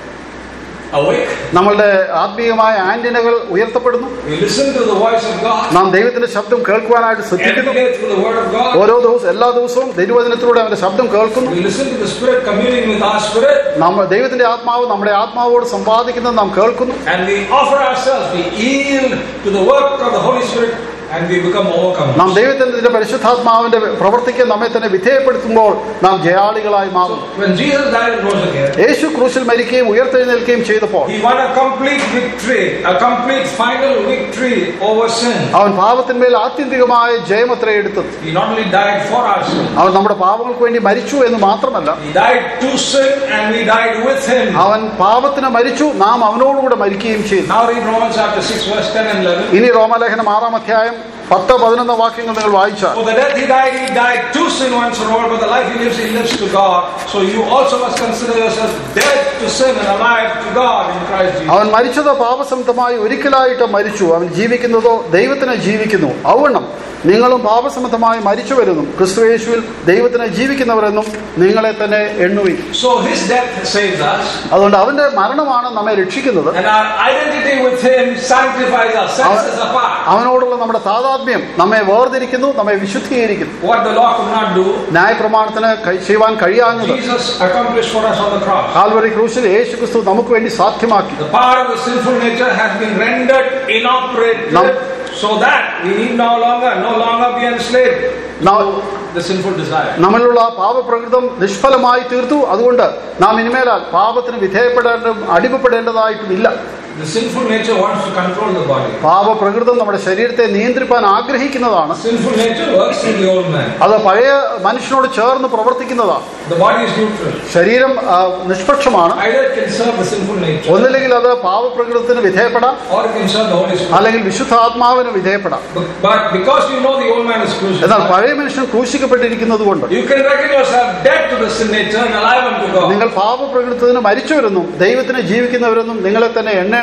uh, awake. നമ്മളുടെ ആത്മീയമായ ആന്റിനകൾ ഉയർത്തപ്പെടുന്നു We listen to the voice of God നാം ദൈവത്തിന്റെ ശബ്ദം കേൾക്കുവാനായിട്ട് every ശ്രദ്ധിക്കുന്നു day through the Word of God. ഓരോ ദിവസവും എല്ലാ ദിവസവും ദൈവവചനത്തിലൂടെ അവന്റെ ശബ്ദം കേൾക്കുന്നു We listen to the Spirit communing with our spirit നമ്മൾ ദൈവത്തിന്റെ ആത്മാവ് നമ്മുടെ ആത്മാവോട് സമ്പാദിക്കുന്നത് നാം കേൾക്കുന്നു and we offer ourselves, we yield to the work of the Holy Spirit and we become overcomers. നാം ദൈവത്തിന്റെ പരിശുദ്ധാത്മാവിന്റെ പ്രവൃത്തിക്ക് നമ്മെ തന്നെ വിധേയപ്പെടുത്തുമ്പോൾ നാം ജയാളികളായി മാറും When Jesus died and rose again, യേശു ക്രൂശിൽ മരിക്കുകയും ഉയർത്തെഴുന്നേൽക്കുകയും ചെയ്തപ്പോൾ He won a complete victory, a complete final victory over sin. അവൻ പാപത്തിന്മേൽ ആത്യന്തികമായ ജയമത്ര എടുത്തത് He not only died for our sin, അവൻ നമ്മുടെ പാപങ്ങൾക്ക് വേണ്ടി മരിച്ചു എന്ന് മാത്രമല്ല He died to sin and we died with Him. അവൻ പാപത്തിന് മരിച്ചു നാം അവനോടുകൂടെ മരിക്കുകയും ചെയ്തു Now read Romans chapter 6, verse 10 and 11. ഇനി റോമലേഖനം ആറാം അധ്യായം പത്ത് പതിനൊന്ന് വാക്യങ്ങൾ നിങ്ങൾ വായിച്ചാൽ For the death he died, he died to sin once for all, but the life he lives, he lives to God. So you also must consider yourselves dead to sin and alive to God in Christ Jesus. അവൻ മരിച്ചത് പാപസംബന്ധമായി ഒരിക്കലായിട്ട് മരിച്ചു അവൻ ജീവിക്കുന്നതോ ദൈവത്തിന് ജീവിക്കുന്നു ഔവണ്ണം നിങ്ങളും പാപസംബന്ധമായി മരിച്ചു വരുന്നു ക്രിസ്തുയേശുവിൽ ദൈവത്തിന് ജീവിക്കുന്നവരെന്നും നിങ്ങളെ തന്നെ എണ്ണുവിൻ So his death saves us, അതുകൊണ്ട് അവന്റെ മരണമാണ് നമ്മെ രക്ഷിക്കുന്നത് and our identity with him sanctifies us, sets us apart. അവനോടുള്ള നമ്മുടെ താതാത്മ്യം നമ്മെ വേർതിരിക്കുന്നു നമ്മെ വിശുദ്ധീകരിക്കുന്നു What the law could not do, ന്യായപ്രമാണത്തിന് കൈ- ചെയ്യുവാൻ കഴിയാഞ്ഞത് Jesus accomplished for us on the cross. Calvary ക്രൂശിൽ യേശു ക്രിസ്തു നമുക്ക് വേണ്ടി സാധ്യമാക്കി The power of the sinful nature has been rendered inoperative Now- so that we need no longer, no longer be enslaved Now- to the sinful desire. നമ്മളിലുള്ള പാപപ്രകൃതം നിഷ്ഫലമായി തീർത്തു അതുകൊണ്ട് നാം ഇനിമേലാൽ പാപത്തിന് വിധേയപ്പെടേണ്ട അടിമപ്പെടേണ്ടതായിട്ടുമില്ല The sinful nature wants to control the body. പാപപ്രകൃതം നമ്മുടെ ശരീരത്തെ നിയന്ത്രിപ്പാൻ ആഗ്രഹിക്കുന്നതാണ് Sinful nature works in the old man. അത് പഴയ മനുഷ്യനോട് ചേർന്ന് പ്രവർത്തിക്കുന്നതാണ് The body is neutral. ശരീരം ആ, നിഷ്പക്ഷമാണ് Either it can serve the sinful nature ഒന്നില്ലെങ്കിൽ അത് പാപപ്രകൃതത്തിന് വിധേയപ്പെടാം or it can serve the Holy Spirit. അല്ലെങ്കിൽ വിശുദ്ധാത്മാവിന് viധേയപ്പെടാം But, but because you know the old man is എന്നാൽ crucified, പഴയ മനുഷ്യൻ ക്രൂശിക്കപ്പെട്ടിരിക്കുന്നത് കൊണ്ട് you can reckon yourself dead to the sin nature and alive unto God. നിങ്ങൾ പാപപ്രകൃതത്തിന് മരിച്ചവരെന്നും ദൈവത്തിന് ജീവിക്കുന്നവരെന്നും നിങ്ങളെ തന്നെ എണ്ണേണ്ടതാണ്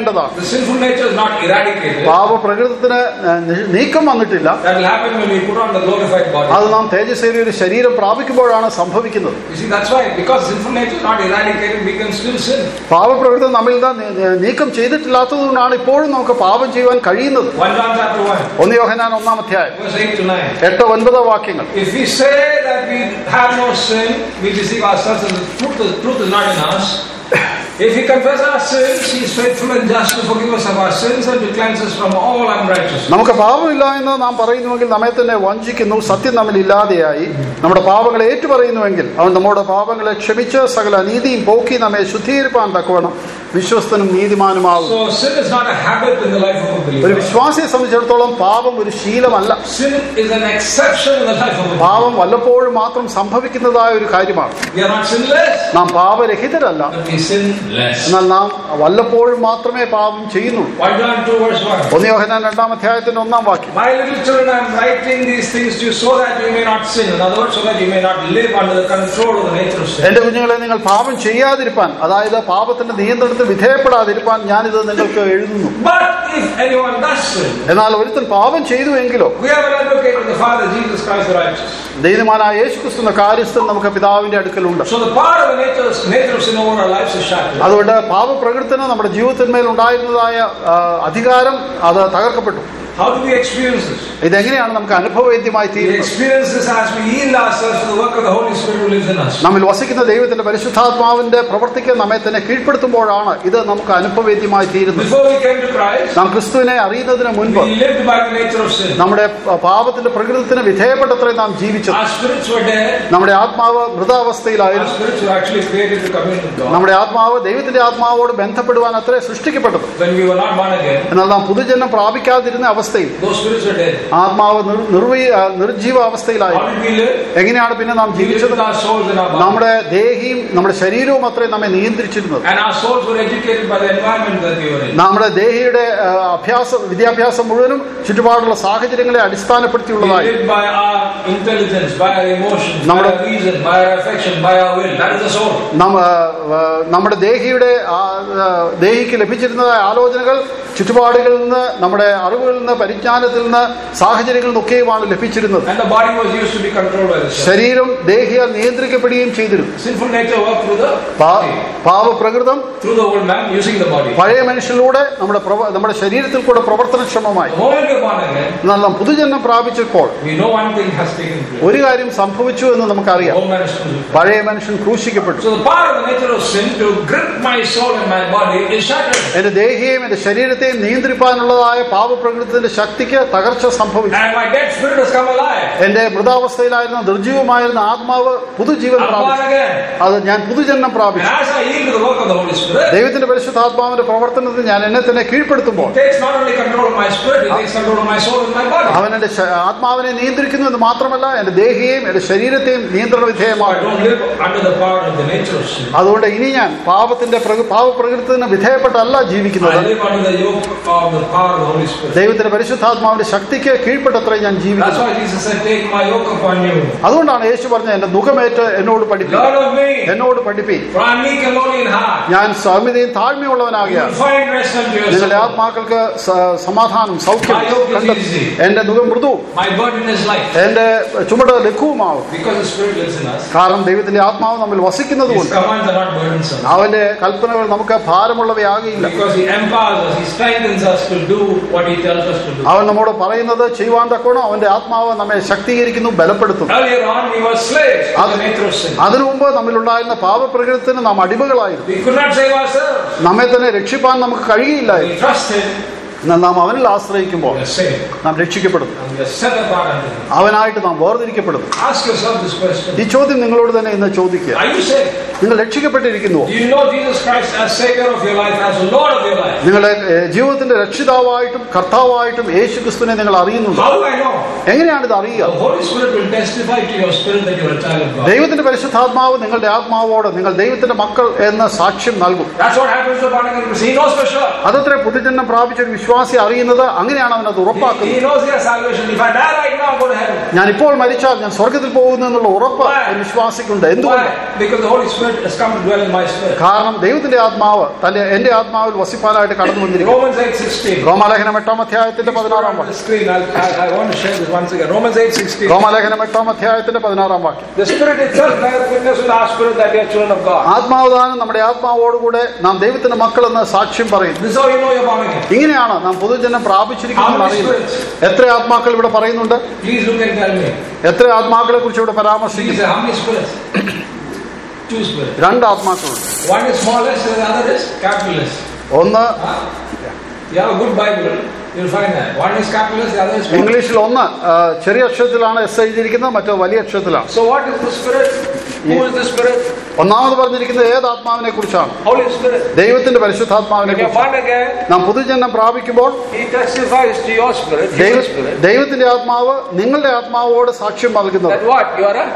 ചെയ്യേണ്ടതാണ് The sinful nature is not eradicated. പാപപ്രകൃതത്തിന് ഏഹ്, നി- നീക്കം വന്നിട്ടില്ല That will happen when we put on the glorified body. അത് നാം തേജസ്സേറിയ ഒരു ശരീരം പ്രാപിക്കുമ്പോഴാണ് സംഭവിക്കുന്നത് You see, that's why, because sinful nature is not eradicated, we can still sin. പാപപ്രകൃതം നമ്മിൽ നിന്ന് നീ- നീ- നീക്കം ചെയ്തിട്ടില്ലാത്തതുകൊണ്ടാണ് ഇപ്പോഴും നമുക്ക് പാപം ചെയ്യുവാൻ കഴിയുന്നത് 1 John chapter 1, ഒന്ന് യോഹനാൻ ഒന്നാം അധ്യായം verse 8 to 9. എട്ട് ഒൻപത് വാക്യങ്ങൾ If we say that we have no sin, we deceive ourselves and the truth is, truth is not in us. If we confess our sins, He is faithful and just to forgive us of our sins and to cleanse us from all unrighteousness. നമുക്ക് പാപമില്ല എന്ന് നാം പറയുന്നുവെങ്കിൽ നമ്മെ തന്നെ വഞ്ചിക്കുന്നു സത്യം നമ്മിൽ ഇല്ലാതെയായി നമ്മുടെ പാപങ്ങളെ ഏറ്റുപറയുന്നുവെങ്കിൽ അവൻ നമ്മുടെ പാപങ്ങളെ ക്ഷമിച്ച് സകല അനീതിയും പോക്കി നമ്മെ ശുദ്ധീകരിപ്പാൻ തക്കവണ്ണം വിശ്വസ്തനും നീതിമാനുമാകും So sin is not a habit in the life of a ഒരു believer. വിശ്വാസിയെ സംബന്ധിച്ചിടത്തോളം പാപം ഒരു ശീലമല്ല Sin is an exception in the life of a believer. പാപം വല്ലപ്പോഴും മാത്രം സംഭവിക്കുന്നതായ ഒരു കാര്യമാണ് We are not sinless, നാം പാപരഹിതരല്ല but we sin less. എന്നാൽ നാം വല്ലപ്പോഴും മാത്രമേ പാപം ചെയ്യുന്നുള്ളൂ 1 John 2 verse 1. ഒന്ന് യോഹന്നാൻ രണ്ടാം അധ്യായത്തിന്റെ ഒന്നാം വാക്യം My little children, I am writing these things to you so that you may not sin. In other words, so that you may not live under the control of the nature of sin. എന്റെ കുഞ്ഞുങ്ങളെ നിങ്ങൾ പാപം ചെയ്യാതിരിപ്പാൻ അതായത് പാപത്തിന്റെ നിയന്ത്രണത്തിൽ വിധേയപ്പെടാതിരിപ്പാൻ ഞാനിത് നിങ്ങൾക്ക് എഴുതുന്നു But if anyone does sin, എന്നാൽ ഒരുത്തൻ പാപം ചെയ്തു എങ്കിലോ we have an advocate with the Father, Jesus Christ the righteous. ദൈവമാനായ യേശുക്രിസ്തു എന്ന കാര്യസ്ഥൻ നമുക്ക് പിതാവിന്റെ അടുക്കലുണ്ട് So the power of the nature, nature of sin over our lives is shattered. അതുകൊണ്ട് പാപപ്രകൃത്തിന് നമ്മുടെ ജീവിതത്തിന്മേൽ ഉണ്ടായിരുന്നതായ ആ, അധികാരം അത് തകർക്കപ്പെട്ടു How do we experience this? ഇതെങ്ങനെയാണ് നമുക്ക് അനുഭവവേദ്യമായി We തീരുന്നത് experience this as we yield ourselves to the work of the Holy Spirit who lives in us. നമ്മിൽ വസിക്കുന്ന ദൈവത്തിന്റെ പരിശുദ്ധാത്മാവിന്റെ പ്രവർത്തിക്ക് നമ്മെ തന്നെ കീഴ്പ്പെടുത്തുമ്പോഴാണ് ഇത് നമുക്ക് അനുഭവവേദ്യമായി തീരുന്നത് Before we came to Christ, നാം ക്രിസ്തുവിനെ അറിയുന്നതിന് മുൻപ് we lived by the nature of sin. നമ്മുടെ പാപത്തിന്റെ പ്രകൃതത്തിന് വിധേയപ്പെട്ടത്രേ നാം ജീവിച്ചത് Our spirits were dead. നമ്മുടെ ആത്മാവ് Our മൃതാവസ്ഥയിലായിരുന്നു spirits were actually created to commune with God. നമ്മുടെ ആത്മാവ് ദൈവത്തിന്റെ ആത്മാവോട് ബന്ധപ്പെടുവാൻ അത്രേ സൃഷ്ടിക്കപ്പെട്ടത് When we were not born again, എന്നാൽ നാം പുതുജന്മം പ്രാപിക്കാതിരുന്ന അവസ്ഥയിൽ those spirits were dead. ആത്മാവ് നിർ- നിർവീ ആ, നിർജീവ അവസ്ഥയിലായിരുന്നു How did we live? എങ്ങനെയാണ് പിന്നെ നാം We lived ജീവിച്ചത് with our souls in our body. നമ്മുടെ ദേഹിയും നമ്മുടെ ശരീരവും അത്രേ നമ്മെ നിയന്ത്രിച്ചിരുന്നത് And our souls were educated by the environment that we were in. നമ്മുടെ ദേഹിയുടെ ആ, അഭ്യാസ വിദ്യാഭ്യാസം മുഴുവനും ചുറ്റുപാടുള്ള സാഹചര്യങ്ങളെ We അടിസ്ഥാനപ്പെടുത്തിയുള്ളതായി lived by our intelligence, by our emotions, by നമ്മുടെ- our reason, by our affection, by our will. That is the soul. നമ്മ ആ, നമ്മുടെ ദേഹിയുടെ ആ, ആ, ദേഹിക്ക് ലഭിച്ചിരുന്നതായ ആലോചനകൾ ചുറ്റുപാടുകളിൽ നിന്ന് നമ്മുടെ അറിവുകളിൽ നിന്ന് പരിജ്ഞാനത്തിൽ നിന്ന് സാഹചര്യങ്ങളിൽ നിന്നൊക്കെയുമാണ് ലഭിച്ചിരുന്നത് And the body was used to be controlled by the self. ശരീരം ദേഹിയാൽ നിയന്ത്രിക്കപ്പെടുകയും ചെയ്തിരുന്നു Sinful nature worked through the പാ- body, പാവപ്രകൃതം through the old man using the body. പഴയ മനുഷ്യനിലൂടെ നമ്മുടെ പ്രവ- നമ്മുടെ ശരീരത്തിൽ കൂടെ പ്രവർത്തനക്ഷമമായി The moment we are born again, എന്നാൽ നാം പുതുജന്മം പ്രാപിച്ചപ്പോൾ we know one thing has taken place. ഒരു കാര്യം സംഭവിച്ചു എന്ന് The നമുക്കറിയാം old man is crucified. പഴയ മനുഷ്യൻ ക്രൂശിക്കപ്പെട്ടു So the power of the nature of sin to grip my soul and my body is shattered. എന്റെ ദേഹിയെയും എന്റെ ശരീരത്തെയും നിയന്ത്രിപ്പാനുള്ളതായ പാവപ്രകൃതത്തിന്റെ ശക്തിക്ക് തകർച്ച സംഭവിച്ചു And my dead spirit has come alive. എന്റെ മൃതാവസ്ഥയിലായിരുന്ന നിർജീവമായിരുന്ന ആത്മാവ് പുതുജീവൻ I'm born പ്രാപിച്ചു again. അത് ഞാൻ പുതുജന്മം And പ്രാപിച്ചു as I yield to the work of the Holy Spirit, ദൈവത്തിന്റെ പരിശുദ്ധാത്മാവിന്റെ പ്രവർത്തനത്തിൽ ഞാൻ എന്നെ തന്നെ കീഴ്പ്പെടുത്തുമ്പോൾ He takes not only control of my spirit, He takes control of my soul and my body. അവൻ എന്റെ ശ- ആത്മാവിനെ നിയന്ത്രിക്കുന്നു എന്ന് മാത്രമല്ല എന്റെ ദേഹിയെയും എന്റെ ശരീരത്തെയും നിയന്ത്രണ So I വിധേയമാകും don't live under the power of the nature of sin. അതുകൊണ്ട് ഇനി ഞാൻ പാപത്തിന്റെ പ്രകൃ- പാവപ്രകൃതത്തിന് വിധേയപ്പെട്ടല്ല ജീവിക്കുന്നത് I live under the yoke of the power of the Holy Spirit. ദൈവത്തിന്റെ പരിശുദ്ധാത്മാവിന്റെ ശക്തിക്ക് കീഴ്പ്പെട്ടത്രേ ഞാൻ That's ജീവിക്കുന്നു why Jesus said, Take my yoke upon you. അതുകൊണ്ടാണ് യേശു പറഞ്ഞത് എന്റെ മുഖമേറ്റ് എന്നോട് പഠിപ്പി Learn of me, എന്നോട് പഠിപ്പി for I am meek and lowly in heart. ഞാൻ സൗമ്യതയും You താഴ്മയുള്ളവനാകിയാൽ will find rest unto your നിങ്ങളുടെ soul. ആത്മാക്കൾക്ക് സ- സമാധാനം സൗഖ്യം My yoke is കണ്ടെത്തും. easy. എന്റെ മുഖം മൃദുവും My burden is light. എന്റെ ചുമട് ലഘുവുമാവും Because the Spirit lives in us. കാരണം ദൈവത്തിന്റെ ആത്മാവ് നമ്മിൽ വസിക്കുന്നത് His കൊണ്ട് commands are not burdensome. അവന്റെ കൽപ്പനകൾ നമുക്ക് ഭാരമുള്ളവയാകില്ല Because He empowers us, He strengthens us to do what He tells us to do. അവൻ നമ്മോട് പറയുന്നത് ചെയ്യുവാൻ തക്കോണം അവന്റെ ആത്മാവ് നമ്മെ ശക്തീകരിക്കുന്നു ബലപ്പെടുത്തുന്നു Earlier on, we were slaves to the nature of sin. അതിനു മുമ്പ് നമ്മിലുണ്ടായിരുന്ന പാപപ്രകൃതത്തിന് നാം അടിമകളായിരുന്നു We could not save ourselves. നമ്മെ തന്നെ രക്ഷിപ്പാൻ നമുക്ക് കഴിയുകയില്ലായിരുന്നു We trusted, എന്നാൽ നാം അവനിൽ ആശ്രയിക്കുമ്പോൾ we are saved. നാം രക്ഷിക്കപ്പെടുന്നു And we are set apart unto Him. അവനായിട്ട് നാം വേർതിരിക്കപ്പെടുന്നു Ask yourself this question. ഈ ചോദ്യം നിങ്ങളോട് തന്നെ ഇന്ന് ചോദിക്കുക Are you saved? നിങ്ങൾ രക്ഷിക്കപ്പെട്ടിരിക്കുന്നുവോ Do you know Jesus Christ as Savior of your life, as Lord of your life? നിങ്ങളുടെ ഏഹ്, ജീവിതത്തിന്റെ രക്ഷിതാവായിട്ടും കർത്താവായിട്ടും യേശു ക്രിസ്തുവിനെ നിങ്ങൾ അറിയുന്നുണ്ടോ How do I know? എങ്ങനെയാണ് ഇത് The അറിയുക Holy Spirit will testify to your spirit that you are a child of God. ദൈവത്തിന്റെ പരിശുദ്ധാത്മാവ് നിങ്ങളുടെ ആത്മാവോട് നിങ്ങൾ ദൈവത്തിന്റെ മക്കൾ എന്ന സാക്ഷ്യം നൽകും That's what happens to born again Christian. He knows for sure. അതത്ര പുതുജന്മം പ്രാപിച്ച ഒരു വിശ്വാസി അറിയുന്നത് അങ്ങനെയാണ് അവൻ അത് He, ഉറപ്പാക്കുന്നത് he knows he has salvation. If I die right now, I'm going to heaven. ഞാൻ ഇപ്പോൾ മരിച്ചാൽ ഞാൻ സ്വർഗത്തിൽ പോകുന്നു എന്നുള്ള ഉറപ്പ് Why? ഒരു വിശ്വാസിക്കുണ്ട് എന്തുകൊണ്ട് Why? Because the Holy Spirit has come to dwell in my spirit. കാരണം ദൈവത്തിന്റെ ആത്മാവ് തന്റെ എന്റെ ആത്മാവിൽ വസിപ്പാനായിട്ട് കടന്നു വന്നിരിക്കുന്നു Romans 8.16. റോമാലേഖനം എട്ടാം അധ്യായത്തിന്റെ പതിനാറാം on the വാക്യം screen. I'll, I, I want to share this once again. Romans 8.16. റോമാലേഖനം എട്ടാം അധ്യായത്തിന്റെ പതിനാറാം വാക്യം The Spirit itself bears witness with our spirit that we are children of God. ആത്മാവദാനം നമ്മുടെ ആത്മാവോടുകൂടെ നാം ദൈവത്തിന്റെ മക്കളെന്ന് സാക്ഷ്യം പറയുന്നു This is how you know you're born again. ഇങ്ങനെയാണ് നാം പൊതുജനം പ്രാപിച്ചിരിക്കുന്നു How many അറിയുന്നത് spirits? എത്ര ആത്മാക്കൾ ഇവിടെ പറയുന്നുണ്ട് Please look and tell me. എത്ര ആത്മാക്കളെ കുറിച്ച് ഇവിടെ Please, പരാമർശിക്കുന്നു how many spirits? Two spirits. രണ്ട് ആത്മാക്കളുണ്ട് One is smallest and the other is capitalist. ഒന്ന് Huh? You have a good Bible, you'll find that. One is capitalist, the other is small. ഇംഗ്ലീഷിൽ ഒന്ന് ആ, ചെറിയ അക്ഷരത്തിലാണ് എസ് എഴുതിയിരിക്കുന്നത് മറ്റോ വലിയ അക്ഷരത്തിലാണ് So what is the Spirit? Who is the Spirit? ഒന്നാമത് പറഞ്ഞിരിക്കുന്നത് ഏത് ആത്മാവിനെ കുറിച്ചാണ് Holy Spirit. ദൈവത്തിന്റെ പരിശുദ്ധാത്മാവിനെ When you're കുറിച്ച് born again, നാം പുതുജന്മം പ്രാപിക്കുമ്പോൾ He testifies to your spirit, ദൈവ His spirit, ദൈവത്തിന്റെ ആത്മാവ് നിങ്ങളുടെ ആത്മാവോട് സാക്ഷ്യം നൽകുന്നത് that what? You are a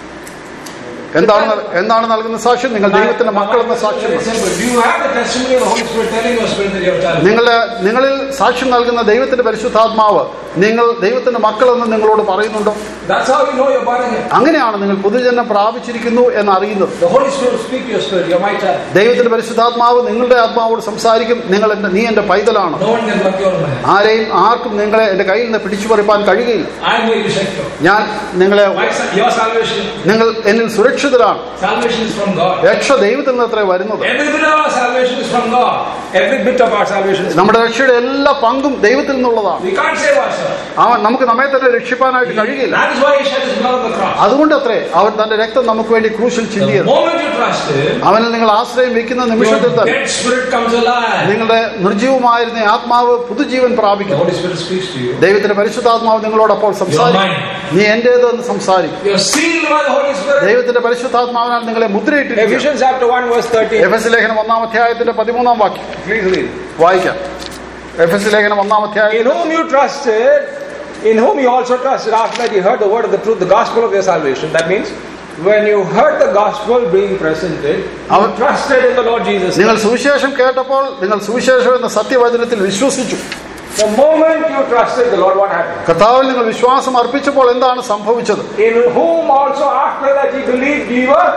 എന്താണ് നൽ- എന്താണ് നൽകുന്ന സാക്ഷ്യം നിങ്ങൾ ദൈവത്തിന്റെ മക്കളെന്ന സാക്ഷ്യം Very simple. Do you have the testimony of the Holy Spirit telling your spirit that you're a child? നിങ്ങളുടെ നിങ്ങളിൽ സാക്ഷ്യം നൽകുന്ന ദൈവത്തിന്റെ പരിശുദ്ധാത്മാവ് നിങ്ങൾ ദൈവത്തിന്റെ മക്കളെന്ന് നിങ്ങളോട് പറയുന്നുണ്ടോ That's how you know you're born again. അങ്ങനെയാണ് നിങ്ങൾ പുതുജന്മം പ്രാപിച്ചിരിക്കുന്നു എന്ന് അറിയുന്നത് The Holy Spirit will speak to your spirit. You're my child. ദൈവത്തിന്റെ പരിശുദ്ധാത്മാവ് നിങ്ങളുടെ ആത്മാവോട് സംസാരിക്കും നിങ്ങൾ എന്റെ നീ എന്റെ പൈതലാണ് No one can pluck you out of my hand. ആരെയും ആർക്കും നിങ്ങളെ എന്റെ കയ്യിൽ നിന്ന് പിടിച്ചു പറിപ്പാൻ കഴിയുകയില്ല I'm going to shake you. ഞാൻ നിങ്ങളെ My, sa- your salvation, നിങ്ങൾ എന്നിൽ സുരക്ഷിതരാണ് salvation is from God. രക്ഷ ദൈവത്തിൽ നിന്ന് അത്രേ വരുന്നത് Every bit of our salvation is from God. Every bit of our salvation is from നമ്മുടെ രക്ഷയുടെ എല്ലാ പങ്കും ദൈവത്തിൽ നിന്നുള്ളതാണ് We can't save ourselves. അവൻ നമുക്ക് നമ്മെ തന്നെ രക്ഷിപ്പാനായിട്ട് കഴിയില്ല That is why He shed His blood on the cross. അതുകൊണ്ട് അത്രേ അവൻ തന്റെ രക്തം നമുക്ക് വേണ്ടി ക്രൂശിൽ The ചിന്തിയത് moment you trust Him, അവനിൽ നിങ്ങൾ ആശ്രയം വെക്കുന്ന നിമിഷത്തിൽ your തന്നെ dead spirit comes alive. നിങ്ങളുടെ നിർജീവമായിരുന്ന ആത്മാവ് പുതുജീവൻ The പ്രാപിക്കും Holy Spirit speaks to you. ദൈവത്തിന്റെ പരിശുദ്ധാത്മാവ് നിങ്ങളോട് അപ്പോൾ സംസാരിക്കും നീ എന്റേത് എന്ന് സംസാരിക്കും You're sealed by the Holy Spirit. ദൈവത്തിന്റെ പരിശുദ്ധാത്മാവിനാൽ നിങ്ങളെ മുദ്രയിട്ടിരിക്കും Ephesians chapter 1 verse 13. എഫ് എസ് ലേഖനം ഒന്നാം അധ്യായത്തിന്റെ പതിമൂന്നാം വാക്യം Please read. വായിക്കാം എഫ് എസ് ലേഖനം ഒന്നാം അധ്യായം In whom you trusted, in whom you also trusted after that you heard the word of the truth, the gospel of your salvation. That means when you heard the gospel being presented, you Our- trusted in the Lord Jesus. നിങ്ങൾ സുവിശേഷം കേട്ടപ്പോൾ നിങ്ങൾ സുവിശേഷം എന്ന സത്യവചനത്തിൽ വിശ്വസിച്ചു The moment you trusted the Lord, what happened? കർത്താവിൽ നിങ്ങൾ വിശ്വാസം അർപ്പിച്ചപ്പോൾ എന്താണ് സംഭവിച്ചത് In whom also after that ye believed, ye were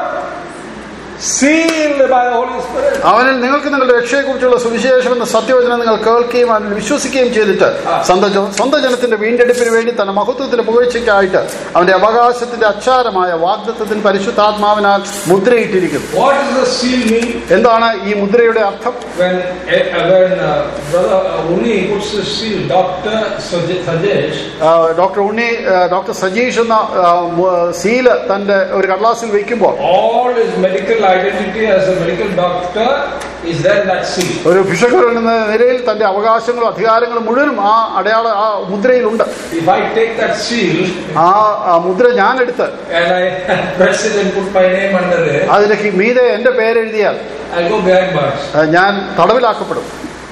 sealed by the Holy Spirit. അവനിൽ നിങ്ങൾക്ക് നിങ്ങളുടെ രക്ഷയെക്കുറിച്ചുള്ള സുവിശേഷം എന്ന സത്യവചനം നിങ്ങൾ കേൾക്കുകയും അതിൽ വിശ്വസിക്കുകയും ചെയ്തിട്ട് സ്വന്തം ജ- സ്വന്തം ജനത്തിന്റെ വീണ്ടെടുപ്പിന് വേണ്ടി തന്റെ മഹത്വത്തിന്റെ പുകഴ്ചയ്ക്കായിട്ട് അവന്റെ അവകാശത്തിന്റെ അച്ചാരമായ വാഗ്ദത്വത്തിന് പരിശുദ്ധാത്മാവിനാൽ മുദ്രയിട്ടിരിക്കുന്നു What does the seal mean? എന്താണ് ഈ മുദ്രയുടെ അർത്ഥം When, eh, when uh, Brother uh, Uni puts the seal, Dr. Saj- Sajesh, ആ, ഡോക്ടർ ഉണ്ണി ആ, ഡോക്ടർ സജീഷ് എന്ന ആ, മു- സീല് തന്റെ ഒരു കടലാസിൽ വെക്കുമ്പോൾ all his medical identity as a medical doctor is there in that seal. ഒരു ഭിഷകരൻ എന്ന നിലയിൽ തന്റെ അവകാശങ്ങളും അധികാരങ്ങളും മുഴുവനും ആ അടയാള ആ മുദ്രയിലുണ്ട് If I take that seal ആ ആ മുദ്ര ഞാൻ എടുത്ത് and I press it and put my name under it, അതിലേക്ക് മീതെ എന്റെ പേരെഴുതിയാൽ I'll go behind bars. ആ, ഞാൻ തടവിലാക്കപ്പെടും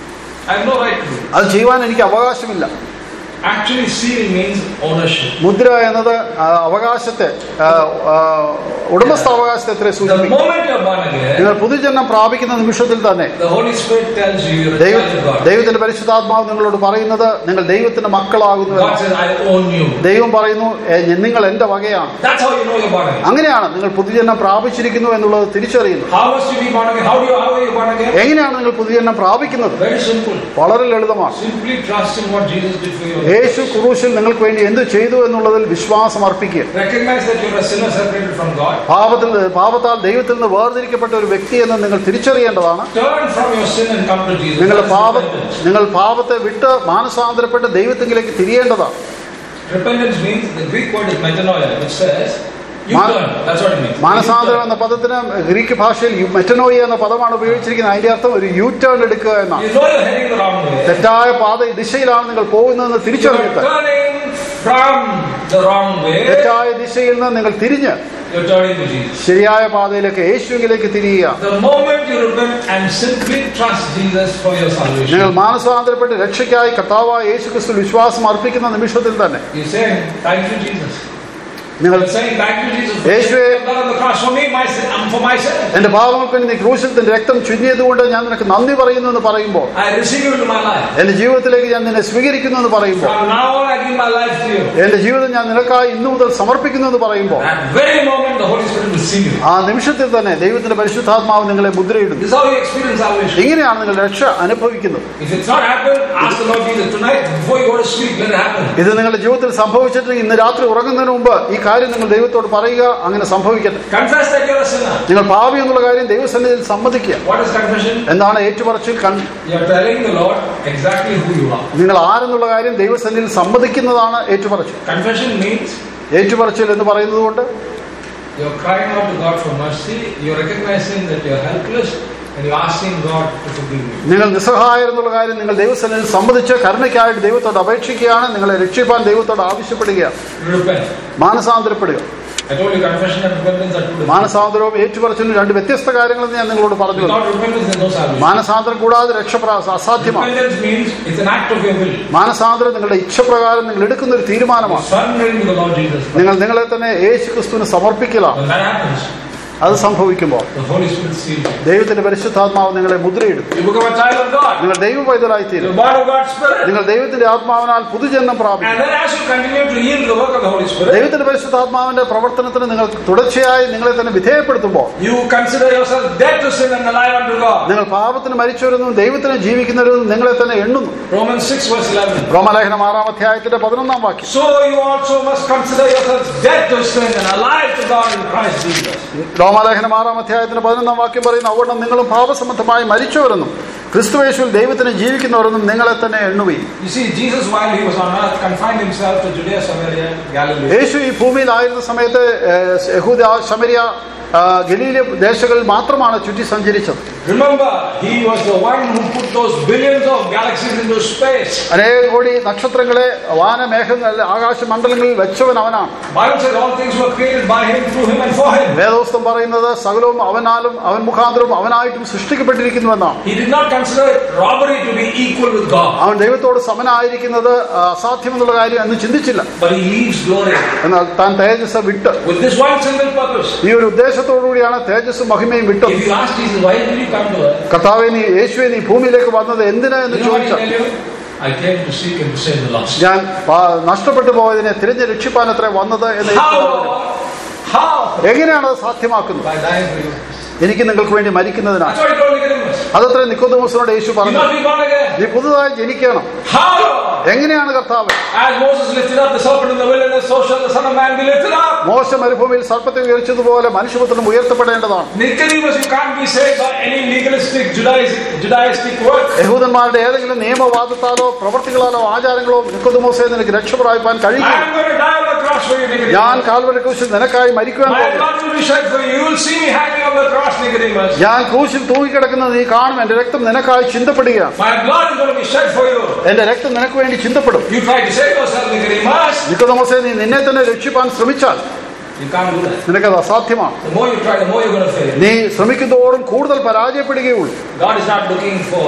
I have no right to do it. അത് ചെയ്യുവാൻ എനിക്ക് അവകാശമില്ല Actually, seal means ownership. മുദ്ര എന്നത് ആ, അവകാശത്തെ ആ, ആ, ഉടമസ്ഥാവകാശത്തെ എത്ര The സൂചിപ്പിക്കും moment you're born again, നിങ്ങൾ പുതുജന്മം പ്രാപിക്കുന്ന നിമിഷത്തിൽ തന്നെ the Holy Spirit tells you you're a ദൈവ child of God. ദൈവത്തിന്റെ പരിശുദ്ധാത്മാവ് നിങ്ങളോട് പറയുന്നത് നിങ്ങൾ ദൈവത്തിന്റെ മക്കളാകുന്നു God says, I own you. ദൈവം പറയുന്നു "ഏ, നിങ്ങൾ എന്റെ വകയാണ് That's how you know you're born again. അങ്ങനെയാണ് നിങ്ങൾ പുതുജന്മം പ്രാപിച്ചിരിക്കുന്നു എന്നുള്ളത് തിരിച്ചറിയുന്നു How must you be born again? How do you how are you born again? എങ്ങനെയാണ് നിങ്ങൾ പുതുജന്മം പ്രാപിക്കുന്നത് Very simple. വളരെ ലളിതമാണ് Simply trust in what Jesus did for you. യേശു ക്രൂശിൽ നിങ്ങൾക്ക് വേണ്ടി എന്ത് ചെയ്തു എന്നുള്ളതിൽ വിശ്വാസം അർപ്പിക്കുക Recognize that you're a sinner separated from God. പാപത്തിൽ പാപത്താൽ ദൈവത്തിൽ നിന്ന് വേർതിരിക്കപ്പെട്ട ഒരു വ്യക്തി എന്ന് നിങ്ങൾ തിരിച്ചറിയേണ്ടതാണ് Turn from your sin and come to Jesus. നിങ്ങൾ That's പാപ repentance. നിങ്ങൾ പാപത്തെ വിട്ട് മാനസാന്തരപ്പെട്ട് ദൈവത്തിങ്കിലേക്ക് തിരിയേണ്ടതാണ് Repentance means the Greek word is metanoia, which says you Ma- turn. That's what it means. മാനസാന്തരം You എന്ന പദത്തിന് ഗ്രീക്ക് ഭാഷയിൽ യു- മെറ്റനോയി എന്ന പദമാണ് ഉപയോഗിച്ചിരിക്കുന്നത് അതിന്റെ അർത്ഥം ഒരു യു ടേൺ എടുക്കുക turn. എന്നാണ് You know you're heading the wrong way. തെറ്റായ പാത ദിശയിലാണ് നിങ്ങൾ പോകുന്നതെന്ന് You're തിരിച്ചറിഞ്ഞിട്ട് turning from the wrong way. തെറ്റായ ദിശയിൽ നിന്ന് നിങ്ങൾ തിരിഞ്ഞ് You're turning to Jesus. ശരിയായ പാതയിലേക്ക് യേശുവിലേക്ക് തിരിയുക The moment you repent and simply trust Jesus for your salvation, നിങ്ങൾ മാനസാന്തരപ്പെട്ട് രക്ഷയ്ക്കായി കർത്താവായ യേശു ക്രിസ്തു വിശ്വാസം അർപ്പിക്കുന്ന നിമിഷത്തിൽ തന്നെ you're saying, Thank you, Jesus. നിങ്ങൾ You're saying, Thank you, Jesus. For Yeshua- shedding your blood on the cross for me, my sin, um, for my sins. എന്റെ പാപങ്ങൾക്ക് വേണ്ടി നീ ക്രൂശിൽ നിന്റെ രക്തം ചുഞ്ഞതുകൊണ്ട് ഞാൻ നിനക്ക് നന്ദി പറയുന്നു എന്ന് പറയുമ്പോൾ I receive you into my life. എന്റെ ജീവിതത്തിലേക്ക് ഞാൻ നിന്നെ സ്വീകരിക്കുന്നു എന്ന് പറയുമ്പോൾ From now on, I give my life to you. എന്റെ ജീവിതം ഞാൻ നിനക്കായി ഇന്നു മുതൽ സമർപ്പിക്കുന്നു എന്ന് പറയുമ്പോൾ At very moment, the Holy Spirit will seal you. ആ നിമിഷത്തിൽ തന്നെ ദൈവത്തിന്റെ പരിശുദ്ധാത്മാവ് നിങ്ങളെ മുദ്രയിടുന്നു This is how you experience salvation. ഇങ്ങനെയാണ് നിങ്ങൾ രക്ഷ അനുഭവിക്കുന്നത് If it's not happened, ask the Lord Jesus tonight before you go to sleep. Let it happen. ഇത് നിങ്ങളുടെ ജീവിതത്തിൽ സംഭവിച്ചിട്ട് ഇന്ന് രാത്രി ഉറങ്ങുന്നതിന് മുമ്പ് ഈ കാര്യം നിങ്ങൾ ദൈവത്തോട് പറയുക അങ്ങനെ സംഭവിക്കട്ടെ Confess that you're a sinner. നിങ്ങൾ പാപി എന്നുള്ള കാര്യം ദൈവസന്നിധിയിൽ സമ്മതിക്കുക What is confession? എന്താണ് ഏറ്റുപറച്ചിൽ കൺ- You're telling the Lord exactly who you are. നിങ്ങൾ ആരെന്നുള്ള കാര്യം ദൈവസന്നിധിയിൽ സമ്മതിക്കുന്നതാണ് ഏറ്റുപറച്ചിൽ Confession means ഏറ്റുപറച്ചിൽ എന്ന് പറയുന്നത് കൊണ്ട് you're crying out to God for mercy. You're recognizing that you're helpless and you're asking God to forgive you. നിങ്ങൾ നിസ്സഹായർ എന്നുള്ള കാര്യം നിങ്ങൾ ദൈവസന്നിധിയിൽ സമ്മതിച്ച് കരുണയ്ക്കായിട്ട് ദൈവത്തോട് അപേക്ഷിക്കുകയാണ് നിങ്ങളെ രക്ഷിപ്പാൻ ദൈവത്തോട് ആവശ്യപ്പെടുകയാണ് You repent. മാനസാന്തരപ്പെടുക I told you confession and repentance are two different. മാനസാന്തരവും ഏറ്റുപറച്ചിലും രണ്ട് വ്യത്യസ്ത കാര്യങ്ങളെന്ന് ഞാൻ നിങ്ങളോട് പറഞ്ഞു Without repentance, there's no salvation. മാനസാന്തരം കൂടാതെ രക്ഷപ്രാ അസാധ്യമാണ് Repentance means it's an act of your will. മാനസാന്തരം നിങ്ങളുടെ ഇച്ഛപ്രകാരം നിങ്ങൾ എടുക്കുന്ന ഒരു തീരുമാനമാണ് Surrendering to the Lord Jesus Christ. നിങ്ങൾ നിങ്ങളെ തന്നെ യേശു ക്രിസ്തുവിന് സമർപ്പിക്കലാണ് When that happens, അത് സംഭവിക്കുമ്പോൾ the Holy Spirit seals you. ദൈവത്തിന്റെ പരിശുദ്ധാത്മാവ് നിങ്ങളെ മുദ്രയിടും You become a child of God. നിങ്ങൾ ദൈവ പൈതലായി You're തീരും born of God's Spirit. നിങ്ങൾ ദൈവത്തിന്റെ ആത്മാവിനാൽ പുതുജന്മം പ്രാപിക്കും And then as you continue to yield to the work of the Holy Spirit, ദൈവത്തിന്റെ പരിശുദ്ധാത്മാവിന്റെ പ്രവർത്തനത്തിന് നിങ്ങൾ തുടർച്ചയായി നിങ്ങളെ തന്നെ വിധേയപ്പെടുത്തുമ്പോൾ you consider yourself dead to sin and alive unto God. നിങ്ങൾ പാപത്തിന് മരിച്ചവരെന്നും ദൈവത്തിന് ജീവിക്കുന്നവരെന്നും നിങ്ങളെ തന്നെ എണ്ണുന്നു Romans 6 verse 11. റോമലേഖനം ആറാം അധ്യായത്തിന്റെ പതിനൊന്നാം വാക്യം So you also must consider yourselves dead to sin and alive to God in Christ Jesus. റോമാലേഖനം ആറാം അധ്യായത്തിന് പതിനൊന്നാം വാക്യം പറയുന്ന അവിടെ നിങ്ങളും പാപസംബന്ധമായി മരിച്ചവരെന്നും ക്രിസ്തുവേശുവിൽ ദൈവത്തിന് ജീവിക്കുന്നവരെന്നും നിങ്ങളെ തന്നെ എണ്ണുകയും You see, Jesus, while he was on earth, confined himself to Judea, Samaria, Galilee. യേശു ഈ ഭൂമിയിലായിരുന്ന സമയത്ത് ഏഹ്, യഹൂദ ശമരിയ ആ, ഗലീല ദേശങ്ങളിൽ മാത്രമാണ് ചുറ്റി സഞ്ചരിച്ചത് Remember, he was the one who put those billions of galaxies into space. അനേക കോടി നക്ഷത്രങ്ങളെ വാനമേഘങ്ങൾ ആകാശമണ്ഡലങ്ങളിൽ വെച്ചവൻ അവനാണ് Bible says all things were created by him, through him, and for him. വേദോസ്തം പറയുന്നത് സകലവും അവനാലും അവൻ മുഖാന്തരവും അവനായിട്ടും സൃഷ്ടിക്കപ്പെട്ടിരിക്കുന്നുവെന്നാണ് He did not consider it robbery to be equal with God, അവൻ ദൈവത്തോട് സമനായിരിക്കുന്നത് ആ, അസാധ്യമെന്നുള്ള കാര്യം എന്ന് ചിന്തിച്ചില്ല but he leaves glory എന്നാൽ താൻ തേജസ് വിട്ട് with this one single purpose. ഈ ഒരു ഉദ്ദേശത്തോടുകൂടിയാണ് തേജസ്സും മഹിമയും വിട്ടത് If you ask Jesus, why did you come to earth? കർത്താവെ നീ യേശുവെ നീ ഭൂമിയിലേക്ക് വന്നത് എന്തിനാ എന്ന് You know what he ചോദിച്ചാൽ tell you? I came to seek and to save the lost. ഞാൻ പാ- നഷ്ടപ്പെട്ടു പോയതിനെ തിരിഞ്ഞ് രക്ഷിപ്പാൻ അത്ര വന്നത് എന്ന് യേശു പറഞ്ഞു. How? How? എങ്ങനെയാണ് അത് സാധ്യമാക്കുന്നത് By dying for you. എനിക്ക് നിങ്ങൾക്ക് വേണ്ടി മരിക്കുന്നതിനാണ് That's what he told Nicodemus. അതത്ര നിക്കോദമോസിനോട് യേശു You പറഞ്ഞു must be born again. നീ പുതുതായി ജനിക്കണം How? എങ്ങനെയാണ് കർത്താവ് As Moses lifted up the serpent in the wilderness, so shall the Son of Man be lifted up. മോശ മരുഭൂമിയിൽ സർപ്പത്തെ ഉയർച്ചതുപോലെ മനുഷ്യപുത്രനും ഉയർത്തപ്പെടേണ്ടതാണ് Nicodemus, you can't be saved by any legalistic Judaistic, Judaistic work. യഹൂദന്മാരുടെ ഏതെങ്കിലും നിയമവാദത്താലോ പ്രവർത്തികളാലോ ആചാരങ്ങളോ നിക്കോദമോസെ നിനക്ക് രക്ഷപ്രാപിപ്പാൻ I കഴിയില്ല am going to die on the cross for you, ഞാൻ Nicodemus. കാൽവരി ക്രൂശിൽ നിനക്കായി മരിക്കുവാൻ My പോകുന്നു blood will be shed for you. You will see me hanging on the cross, Nicodemus. ഞാൻ ക്രൂശിൽ തൂങ്ങിക്കിടക്കുന്നത് നീ കാണും എന്റെ രക്തം നിനക്കായി ചിന്തപ്പെടുകയാണ് My blood is going to be shed for you. എന്റെ രക്തം നിനക്ക് വേണ്ടി ചിന്തപ്പെടും You try to save yourself, Nicodemus. നിക്കോദമോസെ നീ നിന്നെ തന്നെ രക്ഷിപ്പാൻ ശ്രമിച്ചാൽ You can't do that. നിനക്കത് അസാധ്യമാണ് The more you try, the more you're going to fail. നീ ശ്രമിക്കുന്നതോടും കൂടുതൽ പരാജയപ്പെടുകയുള്ളൂ God is not looking for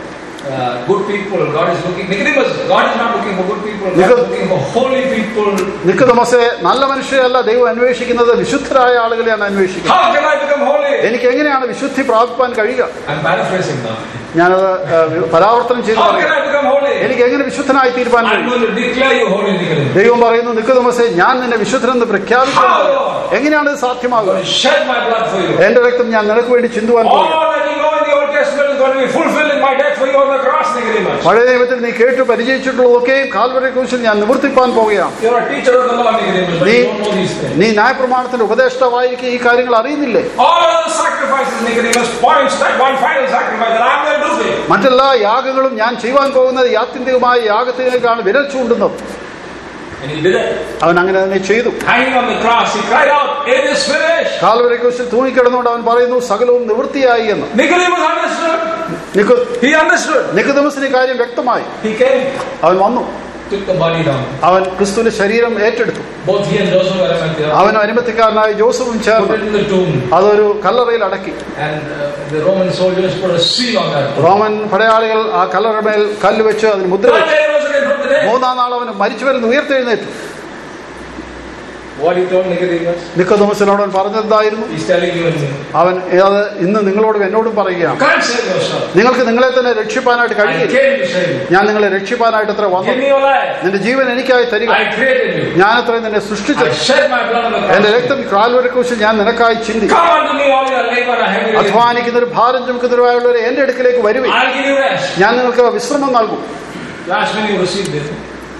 uh, good people. God is looking. Nicodemus, God is not looking for good people. God Because- is looking for holy people. നിക്കതമസെ നല്ല മനുഷ്യരല്ല ദൈവം അന്വേഷിക്കുന്നത് വിശുദ്ധരായ ആളുകളെയാണ് അന്വേഷിക്കുന്നത് How can I become holy? എനിക്ക് എങ്ങനെയാണ് വിശുദ്ധി പ്രാപിപ്പാൻ കഴിയുക I'm paraphrasing now. ഞാനത് ഏഹ്, പരാവർത്തനം ചെയ്ത് How can പറയാം I become holy? എനിക്ക് എങ്ങനെ വിശുദ്ധനായി തീരുവാൻ I'm കഴിയും going to declare you holy, Nicodemus. ദൈവം പറയുന്നു നിക്കതമസെ ഞാൻ നിന്നെ വിശുദ്ധനെന്ന് പ്രഖ്യാപിക്കുന്നു How, Lord? എങ്ങനെയാണ് ഇത് I'm സാധ്യമാകുക going to shed my blood for you. എന്റെ രക്തം ഞാൻ നിനക്ക് വേണ്ടി ചിന്തുവാൻ പോകും All that you know in the Old Testament is going to be fulfilled in my death for you on the cross, Nicodemus. പഴയ നിയമത്തിൽ നീ കേട്ടു പരിചയിച്ചിട്ടുള്ളതൊക്കെയും കാൽവരി ക്രൂശിൽ ഞാൻ നിവർത്തിപ്പാൻ പോവുകയാണ് You're a teacher of the law, Nicodemus, but നീ you don't know these things. നീ ന്യായപ്രമാണത്തിന്റെ ഉപദേഷ്ടാവായിരിക്കും ഈ കാര്യങ്ങൾ അറിയുന്നില്ലേ All other sacrifices, Nicodemus, points that one final sacrifice that I'm going to do for you. മറ്റെല്ലാ യാഗങ്ങളും ഞാൻ ചെയ്യുവാൻ പോകുന്നത് യാത്യന്തികമായ യാഗത്തിലേക്കാണ് വിരൽ ചൂണ്ടുന്നത് And he did it. അവൻ അങ്ങനെ തന്നെ ചെയ്തു Hanging on the cross, he cried out, It is finished. Calvary ക്രൂശിൽ തൂങ്ങിക്കിടന്നുകൊണ്ട് അവൻ പറയുന്നു സകലവും നിവൃത്തിയായി എന്ന് Nicodemus understood. നിക്കു- He understood. നിക്കോദെമസിന് ഈ കാര്യം വ്യക്തമായി He came, അവൻ വന്നു took the body down. അവൻ ക്രിസ്തുവിന്റെ ശരീരം ഏറ്റെടുത്തു Both he and Joseph were there. അവൻ അനിമത്തിക്കാരനായ ജോസഫും Put ചേർന്ന് it in the tomb. അതൊരു കല്ലറയിൽ അടക്കി And uh, the Roman soldiers put a seal on that. Roman പടയാളികൾ ആ കല്ലറമേൽ കല്ല് വെച്ച് അതിന് മുദ്ര Third വെച്ചു day he rose again from the dead. മൂന്നാം നാൾ അവൻ മരിച്ചവരിൽ നിന്ന് ഉയർത്തെഴുന്നേറ്റു What he told Nicodemus, നിക്കോദോമസിനോട് അവൻ പറഞ്ഞെന്തായിരുന്നു he's telling you and me. അവൻ അത് ഇന്ന് നിങ്ങളോടും എന്നോടും You പറയുകയാണ് can't save yourself. നിങ്ങൾക്ക് നിങ്ങളെ തന്നെ രക്ഷിപ്പാനായിട്ട് I കഴിയില്ല came to save you. ഞാൻ നിങ്ങളെ രക്ഷിപ്പാനായിട്ട് അത്ര വന്നു Give me your life. നിന്റെ ജീവൻ എനിക്കായി തരിക I created you. ഞാൻ അത്ര നിന്നെ സൃഷ്ടിച്ചത് I shed my blood on the എന്റെ cross. രക്തം കാൽവരക്കൂശിൽ ഞാൻ നിനക്കായി ചിന്തി Come unto me, all your labor and heavy laden. അധ്വാനിക്കുന്നൊരു ഭാരം ചുമക്കുന്നവരുമായുള്ളവരെ എന്റെ അടുക്കിലേക്ക് വരുവേ I'll give you rest. ഞാൻ നിങ്ങൾക്ക് വിശ്രമം നൽകും Last when you received it,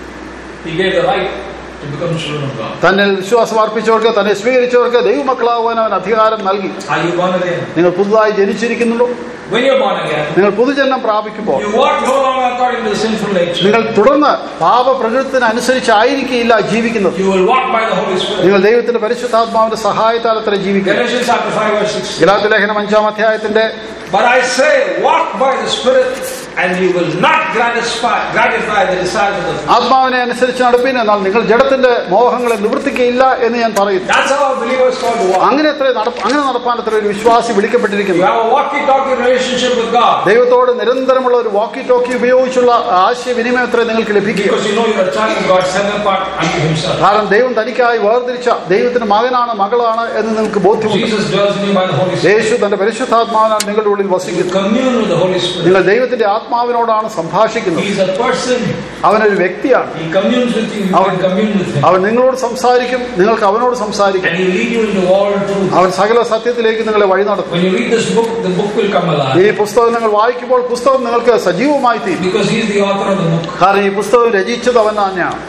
he gave the right to become children of God. തന്നെ വിശ്വാസം അർപ്പിച്ചവർക്ക് തന്നെ സ്വീകരിച്ചവർക്ക് ദൈവമക്കളാകുവാൻ അവൻ അധികാരം നൽകി Are you born again? നിങ്ങൾ പുതുതായി ജനിച്ചിരിക്കുന്നുള്ളൂ When you're born again, നിങ്ങൾ പുതുജന്മം പ്രാപിക്കുമ്പോൾ you walk no longer according to the sinful nature. നിങ്ങൾ തുടർന്ന് പാപപ്രകൃതത്തിന് അനുസരിച്ചായിരിക്കില്ല ജീവിക്കുന്നത് You will walk by the Holy Spirit. നിങ്ങൾ ദൈവത്തിന്റെ പരിശുദ്ധാത്മാവിന്റെ സഹായത്താൽ അത്ര ജീവിക്കുക Galatians chapter 5 verse 6. ഗലാത്തി ലേഖനം അഞ്ചാം അധ്യായത്തിന്റെ But I say, walk by the Spirit, and you will not gratify, gratify the desires of the flesh. ആത്മാവിനെ അനുസരിച്ച് നടപ്പിൻ എന്നാൽ നിങ്ങൾ ജഡത്തിന്റെ മോഹങ്ങളെ നിവർത്തിക്കയില്ല എന്ന് ഞാൻ പറയുന്നു That's how a believer is called to walk. അങ്ങനെ എത്ര നടപ്പ- അങ്ങനെ നടപ്പാൻ അത്ര ഒരു വിശ്വാസി You വിളിക്കപ്പെട്ടിരിക്കുന്നു have a walkie-talkie relationship with God ദൈവത്തോട് നിരന്തരമുള്ള ഒരു വാക്കി ടോക്കി ഉപയോഗിച്ചുള്ള ആശയവിനിമയം എത്ര നിങ്ങൾക്ക് ലഭിക്കുക because you know you're a child of God, set apart unto Himself. കാരണം ദൈവം തനിക്കായി വേർതിരിച്ച ദൈവത്തിന്റെ മകനാണ് മകളാണ് എന്ന് നിങ്ങൾക്ക് ബോധ്യമുണ്ട് Jesus dwells in you by the Holy Spirit. യേശു തന്റെ പരിശുദ്ധാത്മാവിനാൽ നിങ്ങളുടെ ഉള്ളിൽ You വസിക്കുന്നു commune with the Holy Spirit. നിങ്ങൾ ദൈവത്തിന്റെ ആത്മാവിനോടാണ് സംഭാഷിക്കുന്നത് He is a person. അവനൊരു വ്യക്തിയാണ് He communes with you. You Our- can commune with Him. അവൻ നിങ്ങളോട് സംസാരിക്കും നിങ്ങൾക്ക് അവനോട് സംസാരിക്കും And He lead you into all truth. അവൻ സകല സത്യത്തിലേക്ക് നിങ്ങളെ വഴി നടത്തും When you read this book, the book will come alive. ഈ പുസ്തകം നിങ്ങൾ വായിക്കുമ്പോൾ പുസ്തകം നിങ്ങൾക്ക് സജീവമായി തീരും Because He is the author of the book. കാരണം ഈ പുസ്തകം രചിച്ചത് അവൻ തന്നെയാണ്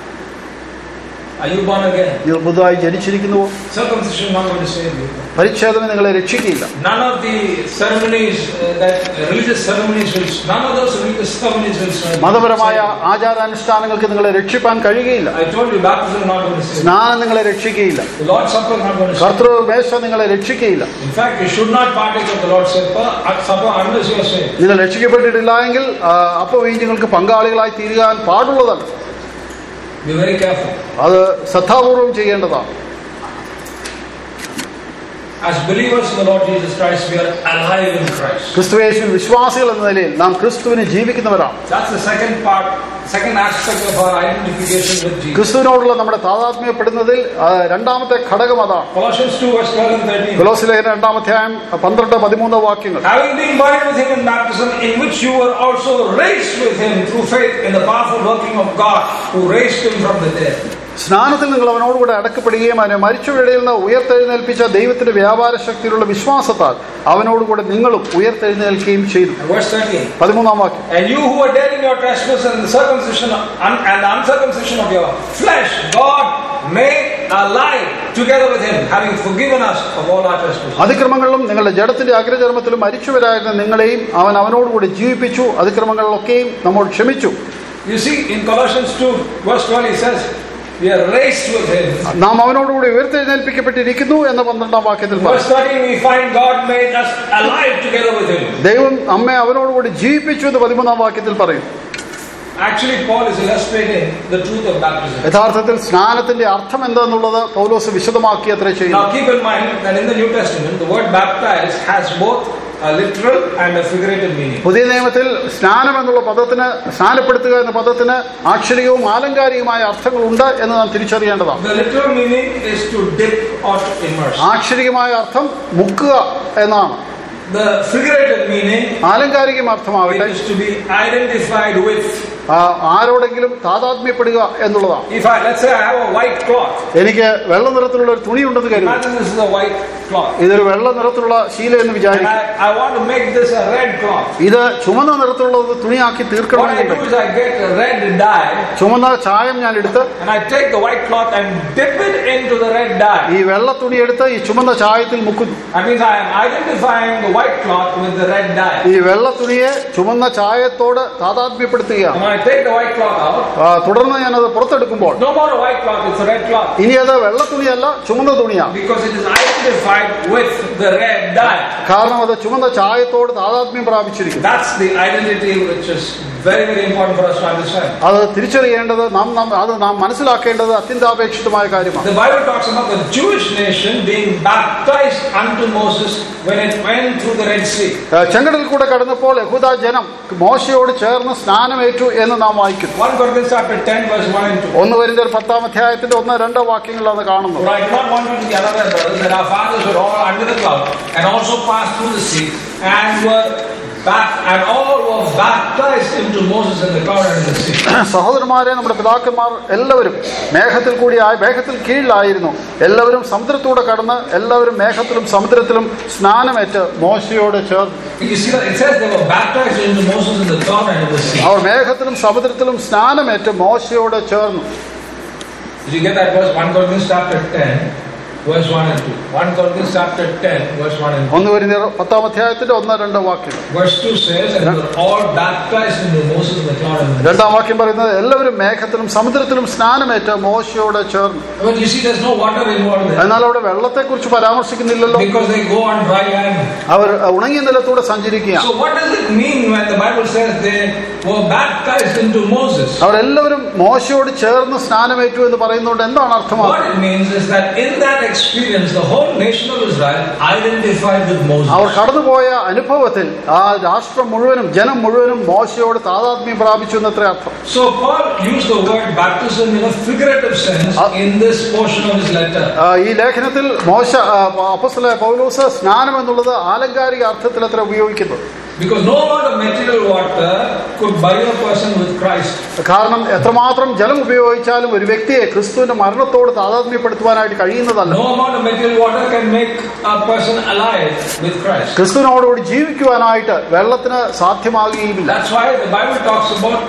Are you born again? നിങ്ങൾ പുതുതായി ജനിച്ചിരിക്കുന്നുവോ Circumcision is not going to save you. പരിച്ഛേദന നിങ്ങളെ രക്ഷിക്കുകയില്ല None of the ceremonies uh, that religious ceremonies will, none of those religious ceremonies will save you. മതപരമായ ആചാരാനുഷ്ഠാനങ്ങൾക്ക് നിങ്ങളെ രക്ഷിപ്പാൻ കഴിയുകയില്ല I told you, baptism is not going to save you. സ്നാനം നിങ്ങളെ രക്ഷിക്കുകയില്ല The Lord's Supper is not going to save കർത്തൃ മേശ നിങ്ങളെ രക്ഷിക്കുകയില്ല you. In fact, you should not partake of the Lord's Supper, at supper unless you are saved. നിങ്ങൾ രക്ഷിക്കപ്പെട്ടിട്ടില്ല എങ്കിൽ അപ്പോൾ ഈ നിങ്ങൾക്ക് പങ്കാളികളായി തീരുവാൻ പാടുള്ളതല്ല Be very careful. അത് ശ്രദ്ധാപൂർവം ചെയ്യേണ്ടതാണ് As believers in the Lord Jesus Christ, we are alive in Christ. ക്രിസ്തുവേശുവിൽ വിശ്വാസികൾ എന്ന നിലയിൽ നാം ക്രിസ്തുവിന് ജീവിക്കുന്നവരാണ് That's the second part, second aspect of our identification with Jesus. ക്രിസ്തുവിനോടുള്ള നമ്മുടെ താതാത്മ്യപ്പെടുന്നതിൽ ആ, രണ്ടാമത്തെ ഘടകം അതാണ് Colossians 2 verse 12 and 13. കൊലോസിലേഖന രണ്ടാമധ്യായം പന്ത്രണ്ട് പതിമൂന്ന് വാക്യങ്ങൾ Having been buried with him in baptism, in which you were also raised with him through faith in the powerful working of God who raised him from the dead. സ്നാനത്തിൽ നിങ്ങൾ അവനോടുകൂടെ അടക്കപ്പെടുകയും അവനെ മരിച്ചവരുടെ നിന്ന് ഉയർത്തെഴുന്നേൽപ്പിച്ച ദൈവത്തിന്റെ വ്യാപാര ശക്തിയിലുള്ള വിശ്വാസത്താൽ അവനോടുകൂടെ നിങ്ങളും ഉയർത്തെഴുന്നേൽക്കുകയും ചെയ്തു And verse 13. പതിമൂന്നാം വാക്യം And you who were dead in your trespasses and the circumcision of- un- and the uncircumcision of your flesh, God made alive together with him, having forgiven us of all our trespasses. അതിക്രമങ്ങളിലും നിങ്ങളുടെ ജഡത്തിന്റെ അഗ്രചർമ്മത്തിലും മരിച്ചവരായിരുന്ന നിങ്ങളെയും അവൻ അവനോടുകൂടി ജീവിപ്പിച്ചു അതിക്രമങ്ങളിലൊക്കെയും നമ്മോട് ക്ഷമിച്ചു You see, in Colossians 2, verse 12, he says, We are raised with him. നാം അവനോടുകൂടി ഉയർത്തെഴുന്നേൽപ്പിക്കപ്പെട്ടിരിക്കുന്നു എന്ന പന്ത്രണ്ടാം വാക്യത്തിൽ പറയും Verse 13, we find God made us alive together with him. ദൈവം നമ്മെ അവനോടുകൂടി ജീവിപ്പിച്ചു എന്ന് പതിമൂന്നാം വാക്യത്തിൽ പറയും Actually, Paul is illustrating the truth of baptism. യഥാർത്ഥത്തിൽ സ്നാനത്തിന്റെ അർത്ഥം എന്താണെന്നുള്ളത് പൗലോസ് വിശദമാക്കി അത്ര ചെയ്യുന്നു Now, keep in mind that in the New Testament, the word baptize has both a literal and a figurative meaning. പുതിയ നിയമത്തിൽ സ്നാനം എന്നുള്ള പദത്തിന് സ്നാനപ്പെടുത്തുക എന്ന പദത്തിന് ആക്ഷരികവും ആലങ്കാരികവുമായ അർത്ഥങ്ങളുണ്ട് എന്ന് നാം തിരിച്ചറിയേണ്ടതാണ് The literal meaning is to dip or to immerse. ആക്ഷരികമായ അർത്ഥം മുക്കുക എന്നാണ് The figurative meaning ആലങ്കാരികം അർത്ഥമാകട്ടെ is to be identified with. ആ, ആരോടെങ്കിലും താതാത്മ്യപ്പെടുക എന്നുള്ളതാണ് If I, let's say I have a white cloth, എനിക്ക് വെള്ള നിറത്തിലുള്ള ഒരു തുണി ഉണ്ടെന്ന് കരുതും imagine this is a white cloth. ഇതൊരു വെള്ള നിറത്തിലുള്ള ശീല എന്ന് And വിചാരിക്കും I, I want to make this a red cloth. ഇത് ചുമന്ന നിറത്തിലുള്ള ഒരു തുണിയാക്കി What I do തീർക്കണമെന്നുണ്ടെങ്കിൽ is I get a red dye ചുമന്ന ചായം ഞാൻ എടുത്ത് and I take the white cloth and dip it into the red dye. ഈ വെള്ള തുണി എടുത്ത് ഈ ചുമന്ന ചായത്തിൽ മുക്കുന്നു That means I am identifying the white cloth with the red dye. ഈ വെള്ള തുണിയെ ചുമന്ന ചായത്തോട് And താതാത്മ്യപ്പെടുത്തുകയാണ് when I take the white cloth out, ആ, തുടർന്ന് ഞാനത് പുറത്തെടുക്കുമ്പോൾ no more a white cloth, it's a red cloth. ഇനി അത് വെള്ള തുണിയല്ല ചുമന്ന തുണിയാണ് Because it is identified with the red dye. കാരണം അത് ചുമന്ന ചായത്തോട് താതാത്മ്യം പ്രാപിച്ചിരിക്കുന്നു That's the identity which is very, very important for us to understand. അത് തിരിച്ചറിയേണ്ടത് നാം നാം- അത് നാം മനസ്സിലാക്കേണ്ടത് അത്യന്താപേക്ഷിതമായ കാര്യമാണ് The Bible talks about the Jewish nation being baptized unto Moses when it went through the Red Sea. ഏ, ചെങ്കടലിൽ കൂടെ കടന്നപ്പോൾ യഹൂദ ജനം മോശയോട് ചേർന്ന് സ്നാനമേറ്റു എന്ന് നാം വായിക്കുന്നു 1 Corinthians chapter 10, verse 1 and 2. ഒന്ന് വരുന്ന ഒരു പത്താം അധ്യായത്തിന്റെ ഒന്ന് രണ്ട് വാക്യങ്ങളാണ് കാണുന്നത് For I do not want you to be unaware, brothers, that our fathers were all under the cloud, and also passed through the sea, and were bapt- and all were baptized into Moses in the cloud and in the sea. സഹോദരന്മാരെ നമ്മുടെ പിതാക്കന്മാർ എല്ലാവരും മേഘത്തിൽ കൂടി ആയി മേഘത്തിൽ കീഴിലായിരുന്നു എല്ലാവരും സമുദ്രത്തൂടെ കടന്ന് എല്ലാവരും മേഘത്തിലും സമുദ്രത്തിലും സ്നാനമേറ്റ് മോശയോട് ചേർന്നു You see that it says they were baptized into Moses in the cloud and in the sea. അവർ മേഘത്തിലും സമുദ്രത്തിലും സ്നാനമേറ്റ് മോശയോട് ചേർന്നു Did you get that verse? 1 Corinthians chapter 10, verse 1 and 2. 1 Corinthians chapter 10, verse 1 and 2. ഒന്ന് വരുന്ന പത്താം അധ്യായത്തിന്റെ ഒന്ന് രണ്ട് വാക്യങ്ങൾ Verse 2 says, and were all baptized into Moses in the cloud and in the sea. രണ്ടാം വാക്യം പറയുന്നത് എല്ലാവരും മേഘത്തിലും സമുദ്രത്തിലും സ്നാനമേറ്റ് മോശയോട് ചേർന്നു But you see, there's no water involved there. എന്നാൽ അവിടെ വെള്ളത്തെക്കുറിച്ച് പരാമർശിക്കുന്നില്ലല്ലോ Because they go on dry land. അവർ ഉണങ്ങിയ നിലത്തൂടെ സഞ്ചരിക്കുകയാണ് So what does it mean when the Bible says they were baptized into Moses? അവരെല്ലാവരും മോശയോട് ചേർന്ന് സ്നാനമേറ്റു എന്ന് പറയുന്നതുകൊണ്ട് എന്താണ് What അർത്ഥമാക്കുന്നത് it means is that in that experience, the whole nation of Israel identified with Moses. അവർ കടന്നുപോയ അനുഭവത്തിൽ ആ രാഷ്ട്രം മുഴുവനും ജനം മുഴുവനും മോശയോട് താതാത്മ്യം പ്രാപിച്ചു എന്നത്ര അർത്ഥം So Paul used the word baptism in a figurative sense Uh, in this portion of his letter. ആ, ഈ ലേഖനത്തിൽ മോശ അപ്പസ്തല പൗലോസ് സ്നാനം എന്നുള്ളത് ആലങ്കാരിക അർത്ഥത്തിൽ അത്ര ഉപയോഗിക്കുന്നത് Because no amount of material water could bury a person with Christ. കാരണം എത്രമാത്രം ജലം ഉപയോഗിച്ചാലും ഒരു വ്യക്തിയെ ക്രിസ്തുവിന്റെ മരണത്തോട് താതാത്മ്യപ്പെടുത്തുവാനായിട്ട് കഴിയുന്നതല്ല No amount of material water can make a person alive with Christ. ക്രിസ്തുവിനോടുകൂടി ജീവിക്കുവാനായിട്ട് വെള്ളത്തിന് സാധ്യമാകുകയുമില്ല That's why the Bible talks about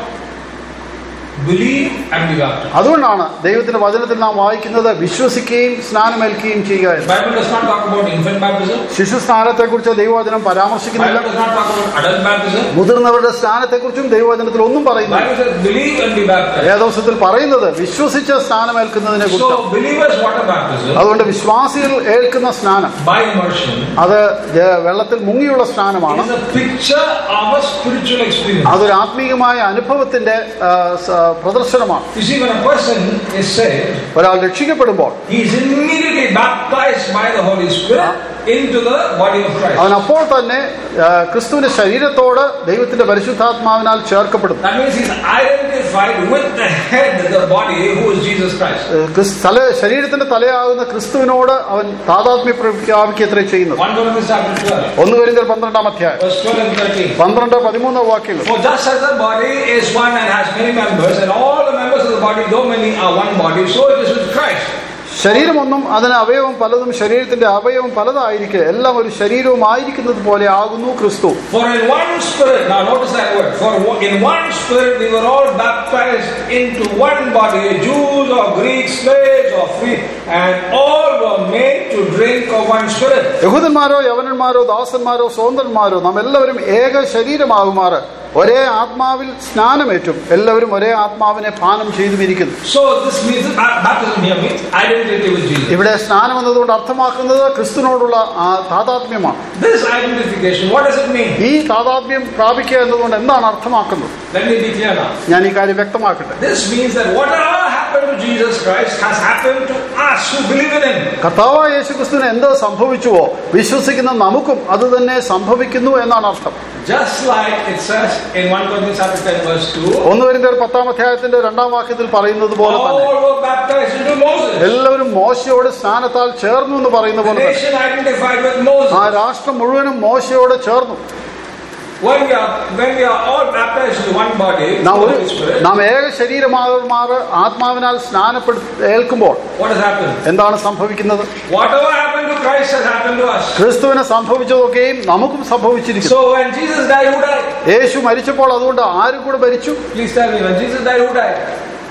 believe and be baptized. അതുകൊണ്ടാണ് ദൈവത്തിന്റെ വചനത്തിൽ നാം വായിക്കുന്നത് വിശ്വസിക്കുകയും സ്നാനമേൽക്കുകയും ചെയ്യുക The എന്ന്. Bible does not talk about infant baptism. ശിശു സ്നാനത്തെക്കുറിച്ച് ദൈവവചനം The പരാമർശിക്കുന്നില്ല Bible does not talk about adult baptism. മുതിർന്നവരുടെ സ്നാനത്തെക്കുറിച്ചും ദൈവവചനത്തിൽ ഒന്നും The പറയുന്നില്ല Bible says believe and be baptized. വേദവസത്തിൽ പറയുന്നത് വിശ്വസിച്ച് സ്നാനമേൽക്കുന്നതിനെ കുറിച്ച് So believers water baptism അതുകൊണ്ട് വിശ്വാസികൾ ഏൽക്കുന്ന സ്നാനം by immersion അത് ജ- വെള്ളത്തിൽ മുങ്ങിയുള്ള സ്നാനമാണ് is a picture of a spiritual experience. അതൊരു ആത്മീയമായ അനുഭവത്തിന്റെ ആ, സ- പ്രദർശനമാണ് You see, when a person is saved, ഒരാൾ രക്ഷിക്കപ്പെടുമ്പോൾ he is immediately baptized by the Holy Spirit into the body of Christ. അവൻ അപ്പോൾ തന്നെ ആ, ക്രിസ്തുവിന്റെ ശരീരത്തോട് ദൈവത്തിന്റെ പരിശുദ്ധാത്മാവിനാൽ ചേർക്കപ്പെടുന്നു That means he's identified with the head, the body, who is Jesus Christ. ഏ, ക്രിസ്- തല ശരീരത്തിന്റെ തലയാകുന്ന ക്രിസ്തുവിനോട് അവൻ താതാത്മ്യ പ്രഖ്യാപിക്കത്രേ ചെയ്യുന്നത് 1 Corinthians chapter 12, ഒന്ന് കഴിഞ്ഞാൽ പന്ത്രണ്ടാം അധ്യായം verse 12 and 13. പന്ത്രണ്ട് പതിമൂന്ന് വാക്യങ്ങൾ For just as the body is one and has many members, and all the members of the body, though many, are one body, so it is with Christ. ശരീരമൊന്നും അതിന് അവയവം പലതും ശരീരത്തിന്റെ അവയവം പലതായിരിക്കെ എല്ലാം ഒരു ശരീരവും ആയിരിക്കുന്നത് പോലെ ആകുന്നു ക്രിസ്തു For in one spirit, now notice that word, for in one spirit we were all baptized into one body, Jews or Greeks, slaves or free, and all were made to drink of one spirit. യഹൂദന്മാരോ യവനന്മാരോ ദാസന്മാരോ സ്വതന്ത്രന്മാരോ നാം എല്ലാവരും ഏക ശരീരമാകുമാറ് ഒരേ ആത്മാവിൽ സ്നാനമേറ്റും എല്ലാവരും ഒരേ ആത്മാവിനെ പാനം ചെയ്തുമിരിക്കുന്നു So this means that baptism here means identity with Jesus. ഇവിടെ സ്നാനം എന്നതുകൊണ്ട് അർത്ഥമാക്കുന്നത് ക്രിസ്തുവിനോടുള്ള ആ താതാത്മ്യമാണ് This identification, what does it mean? ഈ താതാത്മ്യം പ്രാപിക്കുക എന്നതുകൊണ്ട് എന്താണ് അർത്ഥമാക്കുന്നത് Let me be clear now. ഞാൻ ഈ കാര്യം വ്യക്തമാക്കട്ടെ This means that whatever happened to Jesus Christ has happened to us who believe in Him. കർത്താവായ യേശു ക്രിസ്തുവിന് എന്ത് സംഭവിച്ചുവോ വിശ്വസിക്കുന്ന നമുക്കും അത് തന്നെ സംഭവിക്കുന്നു എന്നാണ് അർത്ഥം Just like it says in 1 Corinthians chapter 10 verse 2, ഒന്ന് വരുന്ന പത്താം അധ്യായത്തിന്റെ രണ്ടാം വാക്യത്തിൽ പറയുന്നത് പോലെ തന്നെ all were baptized into Moses. എല്ലാവരും മോശയോട് സ്നാനത്താൽ ചേർന്നു എന്ന് പറയുന്ന The പോലെ തന്നെ nation identified with ആ Moses. രാഷ്ട്രം മുഴുവനും മോശയോട് ചേർന്നു When we are when we are all baptized into one body, നാം through ഒരു the Holy Spirit, നാം ഏക ശരീരമാകുമാറ് ആത്മാവിനാൽ സ്നാനപ്പെടു ഏൽക്കുമ്പോൾ what has happened? എന്താണ് സംഭവിക്കുന്നത് Whatever happened to Christ has happened to us. ക്രിസ്തുവിന് സംഭവിച്ചതൊക്കെയും നമുക്കും സംഭവിച്ചിരിക്കുന്നു So when Jesus died, who died? യേശു മരിച്ചപ്പോൾ അതുകൊണ്ട് ആരും കൂടെ മരിച്ചു Please tell me, when Jesus died, who died?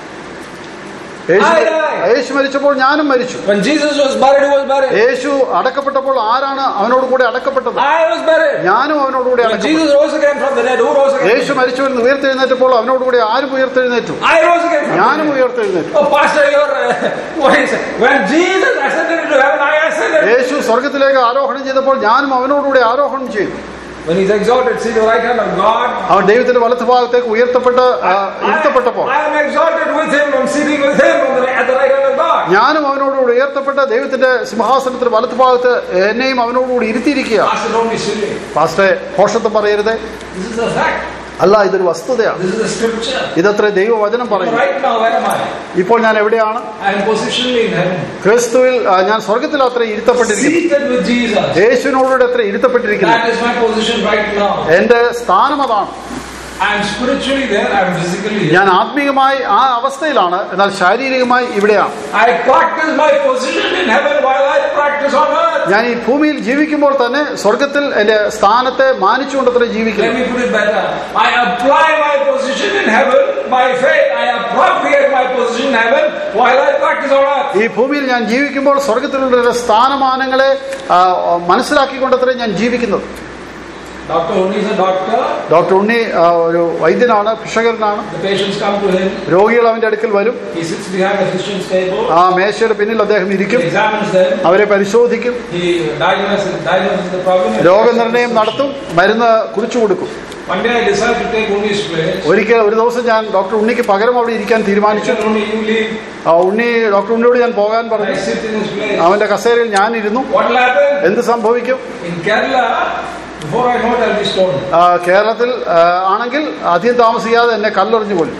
Yeshu I died. യേശു മരിച്ചപ്പോൾ ഞാനും മരിച്ചു When Jesus was buried, who was buried? യേശു അടക്കപ്പെട്ടപ്പോൾ ആരാണ് അവനോട് കൂടെ അടക്കപ്പെട്ടത് I was buried. ഞാനും അവനോട് കൂടെ When അടക്കപ്പെട്ടു Jesus rose again from the dead, who rose again? യേശു മരിച്ചവൻ ഉയർത്തെഴുന്നേറ്റപ്പോൾ അവനോട് കൂടെ ആരും ഉയർത്തെഴുന്നേറ്റു I rose again from the ഞാനും dead. ഉയർത്തെഴുന്നേറ്റു Oh, Pastor, you're uh, what is it? When Jesus ascended into heaven, I ascended. യേശു സ്വർഗത്തിലേക്ക് ആരോഹണം ചെയ്തപ്പോൾ ഞാനും അവനോടുകൂടി ആരോഹണം ചെയ്തു When he's exalted, see the right hand of God. അവൻ ദൈവത്തിന്റെ വലത്ത് ഭാഗത്തേക്ക് ഉയർത്തപ്പെട്ട് ആ, ഇരുത്തപ്പെട്ടപ്പോൾ I, I am exalted with him. I'm sitting with him on the, at the right hand of God. ഞാനും അവനോടുകൂടി ഉയർത്തപ്പെട്ട് ദൈവത്തിന്റെ സിംഹാസനത്തിന്റെ വലത്ത് ഭാഗത്ത് എന്നെയും അവനോടുകൂടി ഇരുത്തിയിരിക്കുക Pastor, don't be silly. പാസ്റ്റേ ഭോഷത്വം പറയരുതേ This is a fact. അല്ല ഇതൊരു വസ്തുതയാണ് This is the scripture. ഇതത്ര ദൈവവചനം പറയുന്നു Right now, where am I? ഇപ്പോൾ ഞാൻ എവിടെയാണ് I am positionally in heaven. ക്രിസ്തുവിൽ ആ, ഞാൻ സ്വർഗത്തിൽ അത്ര ഇരുത്തപ്പെട്ടിരിക്കുന്നു Seated with Jesus. യേശുവിനോടുകൂടെ അത്ര ഇരുത്തപ്പെട്ടിരിക്കുന്നു That is my position right now. എന്റെ സ്ഥാനം അതാണ് I am spiritually there, I am physically here. ഞാൻ ആത്മീയമായി ആ അവസ്ഥയിലാണ് എന്നാൽ ശാരീരികമായി ഇവിടെയാണ് I practice my position in heaven while I practice on earth. ഞാൻ ഈ ഭൂമിയിൽ ജീവിക്കുമ്പോൾ തന്നെ സ്വർഗത്തിൽ എന്റെ സ്ഥാനത്തെ മാനിച്ചുകൊണ്ട് അത്ര Let ജീവിക്കുന്നു me put it better. I apply my position in heaven by faith. I appropriate my position in heaven while I practice on earth. ഈ ഭൂമിയിൽ ഞാൻ ജീവിക്കുമ്പോൾ സ്വർഗത്തിലുള്ള ഒരു സ്ഥാനമാനങ്ങളെ ആ, മനസ്സിലാക്കിക്കൊണ്ടത്രേ ഞാൻ ജീവിക്കുന്നത് Dr. Oni is a doctor. Doctor Unni ആ, ഒരു വൈദ്യനാണ് ഭിഷകരനാണ് The patients come to him. രോഗികൾ അവന്റെ അടുക്കൽ വരും He sits behind the physician's table. ആ മേശയുടെ പിന്നിൽ അദ്ദേഹം He ഇരിക്കും examines them. അവരെ പരിശോധിക്കും He diagnoses, diagnoses the problem. രോഗനിർണയം നടത്തും മരുന്ന് കുറിച്ചു കൊടുക്കും One day I decided to take Uni's place. ഒരിക്കൽ ഒരു ദിവസം ഞാൻ ഡോക്ടർ ഉണ്ണിക്ക് പകരം അവിടെ ഇരിക്കാൻ I തീരുമാനിച്ചു said, Uni, you leave. ആ ഉണ്ണി ഡോക്ടർ ഉണ്ണിയോട് ഞാൻ പോകാൻ I പറഞ്ഞു sit in his place. അവന്റെ കസേരയിൽ ഞാൻ ഇരുന്നു What will happen? എന്ത് സംഭവിക്കും In Kerala, before I know it, I'll be stoned. ആ, കേരളത്തിൽ ആ, ആണെങ്കിൽ അധികം താമസിക്കാതെ എന്നെ കല്ലെറിഞ്ഞു കൊല്ലും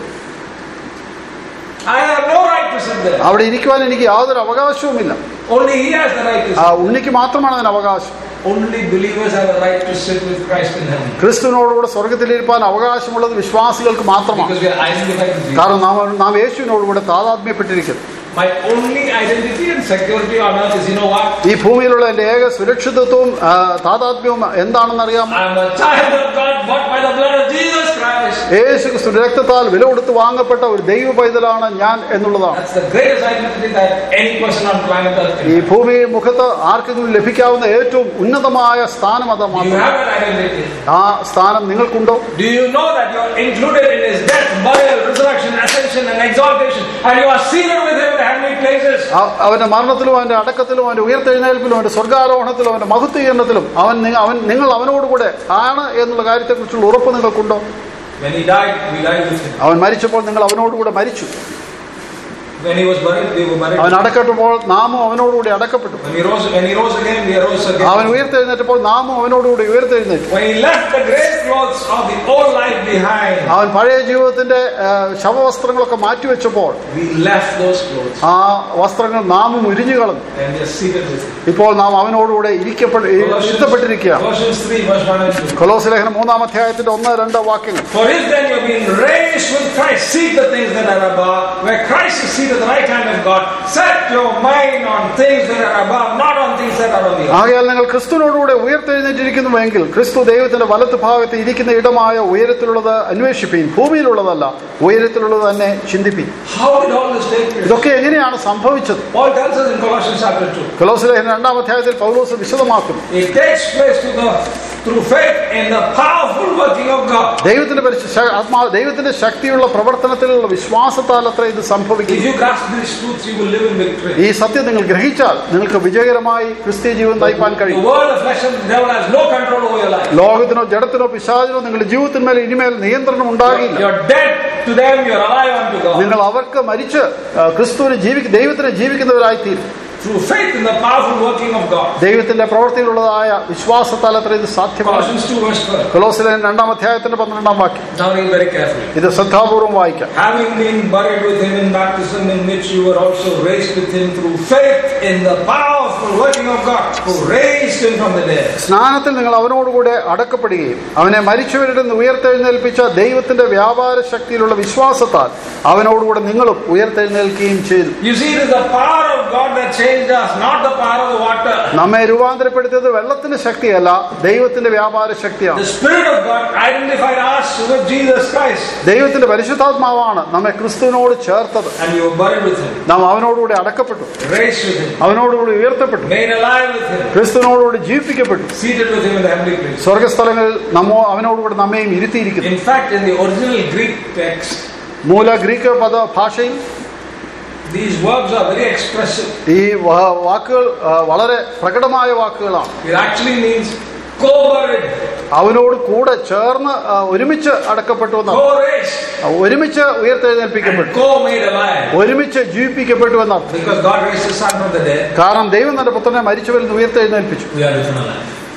I have no right to sit there. അവിടെ ഇരിക്കുവാൻ എനിക്ക് യാതൊരു അവകാശവുമില്ല Only he has the right to ആ sit. ഉണ്ണിക്ക് മാത്രമാണ് അതിന് അവകാശം Only believers have the right to sit with Christ in heaven. ക്രിസ്തുവിനോടുകൂടെ സ്വർഗത്തിലിരിക്കാൻ അവകാശമുള്ളത് വിശ്വാസികൾക്ക് മാത്രമാണ് Because we are identified with Jesus. കാരണം നാം നാം യേശുവിനോടുകൂടെ താതാത്മ്യപ്പെട്ടിരിക്കുന്നു My only identity and security on earth is, you know what? ഈ ഭൂമിയിലുള്ള എന്റെ ഏക സുരക്ഷിതത്വവും ആ, താതാത്മ്യവും എന്താണെന്നറിയാം I'm a child of God bought by the blood of Jesus Christ. യേശു ക്രിസ്തു രക്തത്താൽ വില കൊടുത്ത് വാങ്ങപ്പെട്ട ഒരു ദൈവ പൈതലാണ് ഞാൻ എന്നുള്ളതാണ് That's the greatest identity that any person on planet Earth can ഈ have. ഭൂമി മുഖത്ത് ആർക്കെങ്കിലും ലഭിക്കാവുന്ന ഏറ്റവും ഉന്നതമായ സ്ഥാനം അത് Do you മാത്രം have that identity? ആ സ്ഥാനം നിങ്ങൾക്കുണ്ടോ Do you know that you are included in his death, burial, resurrection, ascension, and exaltation, and you are seated with him in the heavenly places? ആ- അവന്റെ മരണത്തിലും അവന്റെ അടക്കത്തിലും അവന്റെ ഉയർത്തെഴുന്നേൽപ്പിലും അവന്റെ സ്വർഗാരോഹണത്തിലും അവന്റെ മഹത്വീകരണത്തിലും അവൻ നി- അവൻ നിങ്ങൾ അവനോടുകൂടെ ആണ് എന്നുള്ള കാര്യത്തെക്കുറിച്ചുള്ള ഉറപ്പ് നിങ്ങൾക്കുണ്ടോ When he died, we died with him. അവൻ മരിച്ചപ്പോൾ നിങ്ങൾ അവനോടുകൂടെ മരിച്ചു When he was buried, we were buried. അവൻ അടക്കപ്പെട്ടപ്പോൾ നാമും അവനോടുകൂടി അടക്കപ്പെട്ടു When he rose, when he rose again, we arose അവൻ again. ഉയർത്തെഴുന്നേറ്റപ്പോൾ നാമും അവനോടുകൂടി ഉയർത്തെഴുന്നേറ്റു When he left the grave clothes of the old life behind, അവൻ പഴയ ജീവിതത്തിന്റെ ആ, ശവവസ്ത്രങ്ങളൊക്കെ മാറ്റിവെച്ചപ്പോൾ we left those clothes ആ വസ്ത്രങ്ങൾ നാമും ഉരിഞ്ഞു കളഞ്ഞു and we are seated with him. ഇപ്പോൾ നാം അവനോടുകൂടെ ഇരിക്കപ്പെട്ട് ഇരുത്തപ്പെട്ടിരിക്കുകയാണ് Colossians 3, verse 1 and 2. കൊലോസ് ലേഖനം മൂന്നാം അധ്യായത്തിന്റെ ഒന്ന് രണ്ട് വാക്യങ്ങൾ For if then you have been raised with Christ, seek the things that are above, where Christ is seated at the right hand of God. Set your mind on things that are above, not on things that are on the earth. ആകയാൽ നിങ്ങൾ ക്രിസ്തുവിനോടുകൂടെ ഉയർത്തെഴുന്നേറ്റിരിക്കുന്നുവെങ്കിൽ ക്രിസ്തു ദൈവത്തിന്റെ വലത്ത് ഭാഗത്ത് ഇരിക്കുന്ന ഇടമായ ഉയരത്തിലുള്ളത് അന്വേഷിപ്പീൻ ഭൂമിയിലുള്ളതല്ല ഉയരത്തിലുള്ളത് തന്നെ ചിന്തിപ്പീൻ How did all this take place? ഇതൊക്കെ എങ്ങനെയാണ് സംഭവിച്ചത് Paul tells us in Colossians chapter 2. കൊലോസ് ലേഖനം രണ്ടാം അധ്യായത്തിൽ പൗലോസ് വിശദമാക്കുന്നു It takes place through, the, through faith in the powerful working of God. ദൈവത്തിന്റെ പരിശു- ശ- ആത്മാ ദൈവത്തിന്റെ ശക്തിയുള്ള പ്രവർത്തനത്തിലുള്ള വിശ്വാസത്താൽ അത്ര ഇത് If സംഭവിക്കും you grasp these truths, you will live in victory. ഈ സത്യം നിങ്ങൾ ഗ്രഹിച്ചാൽ നിങ്ങൾക്ക് വിജയകരമായി ക്രിസ്തീയ ജീവിതം നയിക്കാൻ The കഴിയും world of flesh and the devil has no control over your life. ലോകത്തിനോ ജഡത്തിനോ പിശാചിനോ നിങ്ങളുടെ ജീവിതത്തിന്മേൽ ഇനിമേൽ നിയന്ത്രണം ഉണ്ടാകില്ല You're dead to them, you're alive unto God. നിങ്ങൾ അവർക്ക് മരിച്ച് ആ, ക്രിസ്തുവിന് ജീവി ദൈവത്തിന് ജീവിക്കുന്നവരായിത്തീരും Through faith in the powerful working of God. ദൈവത്തിന്റെ പ്രവൃത്തിയിലുള്ളതായ വിശ്വാസത്താൽ അത്ര ഇത് സാധ്യമാണ് Colossians 2, verse 12. കൊലോസിലെ രണ്ടാം അധ്യായത്തിന്റെ പന്ത്രണ്ടാം വാക്യം Now read very carefully. ഇത് ശ്രദ്ധാപൂർവം വായിക്കാം Having been buried with him in baptism, in which you were also raised with him through faith in the powerful working of God, who raised him from the dead. സ്നാനത്തിൽ നിങ്ങൾ അവനോടുകൂടെ അടക്കപ്പെടുകയും അവനെ മരിച്ചവരിൽ നിന്ന് ഉയർത്തെഴുന്നേൽപ്പിച്ച ദൈവത്തിന്റെ വ്യാപാര ശക്തിയിലുള്ള വിശ്വാസത്താൽ അവനോടുകൂടെ നിങ്ങളും ഉയർത്തെഴുന്നേൽക്കുകയും ചെയ്തു You see, it is the power of God that changed us, not the power of the water. നമ്മെ രൂപാന്തരപ്പെടുത്തിയത് വെള്ളത്തിന്റെ ശക്തിയല്ല ദൈവത്തിന്റെ വ്യാപാര ശക്തിയാണ് The Spirit of God identified us with Jesus Christ, ദൈവത്തിന്റെ പരിശുദ്ധാത്മാവാണ് നമ്മെ ക്രിസ്തുവിനോട് ചേർത്തത് and we were buried with him, നാം അവനോടുകൂടി അടക്കപ്പെട്ടു raised with him, അവനോടുകൂടി ഉയർത്തപ്പെട്ടു made alive with him, ക്രിസ്തുവിനോടുകൂടി ജീവിപ്പിക്കപ്പെട്ടു seated with him in the heavenly place. സ്വർഗസ്ഥലങ്ങളിൽ നമ്മോ അവനോടുകൂടി നമ്മയും ഇരുത്തിയിരിക്കുന്നു In fact, in the original Greek text, മൂല ഗ്രീക്ക് പദ ഭാഷയിൽ these verbs are very expressive. ഈ വാ- വാക്കുകൾ ആ, വളരെ പ്രകടമായ വാക്കുകളാണ് It actually means co-buried, അവനോട് കൂടെ ചേർന്ന് ആ, ഒരുമിച്ച് അടക്കപ്പെട്ടു എന്നാണ് co-raised, ഒരുമിച്ച് ഉയർത്തെഴുന്നേൽപ്പിക്കപ്പെട്ടു and co-made alive. ഒരുമിച്ച് ജീവിപ്പിക്കപ്പെട്ടു എന്നർത്ഥം Because God raised His Son from the dead, കാരണം ദൈവം തന്റെ പുത്രനെ മരിച്ചവരിൽ നിന്ന് ഉയർത്തെഴുന്നേൽപ്പിച്ചു we are written alive.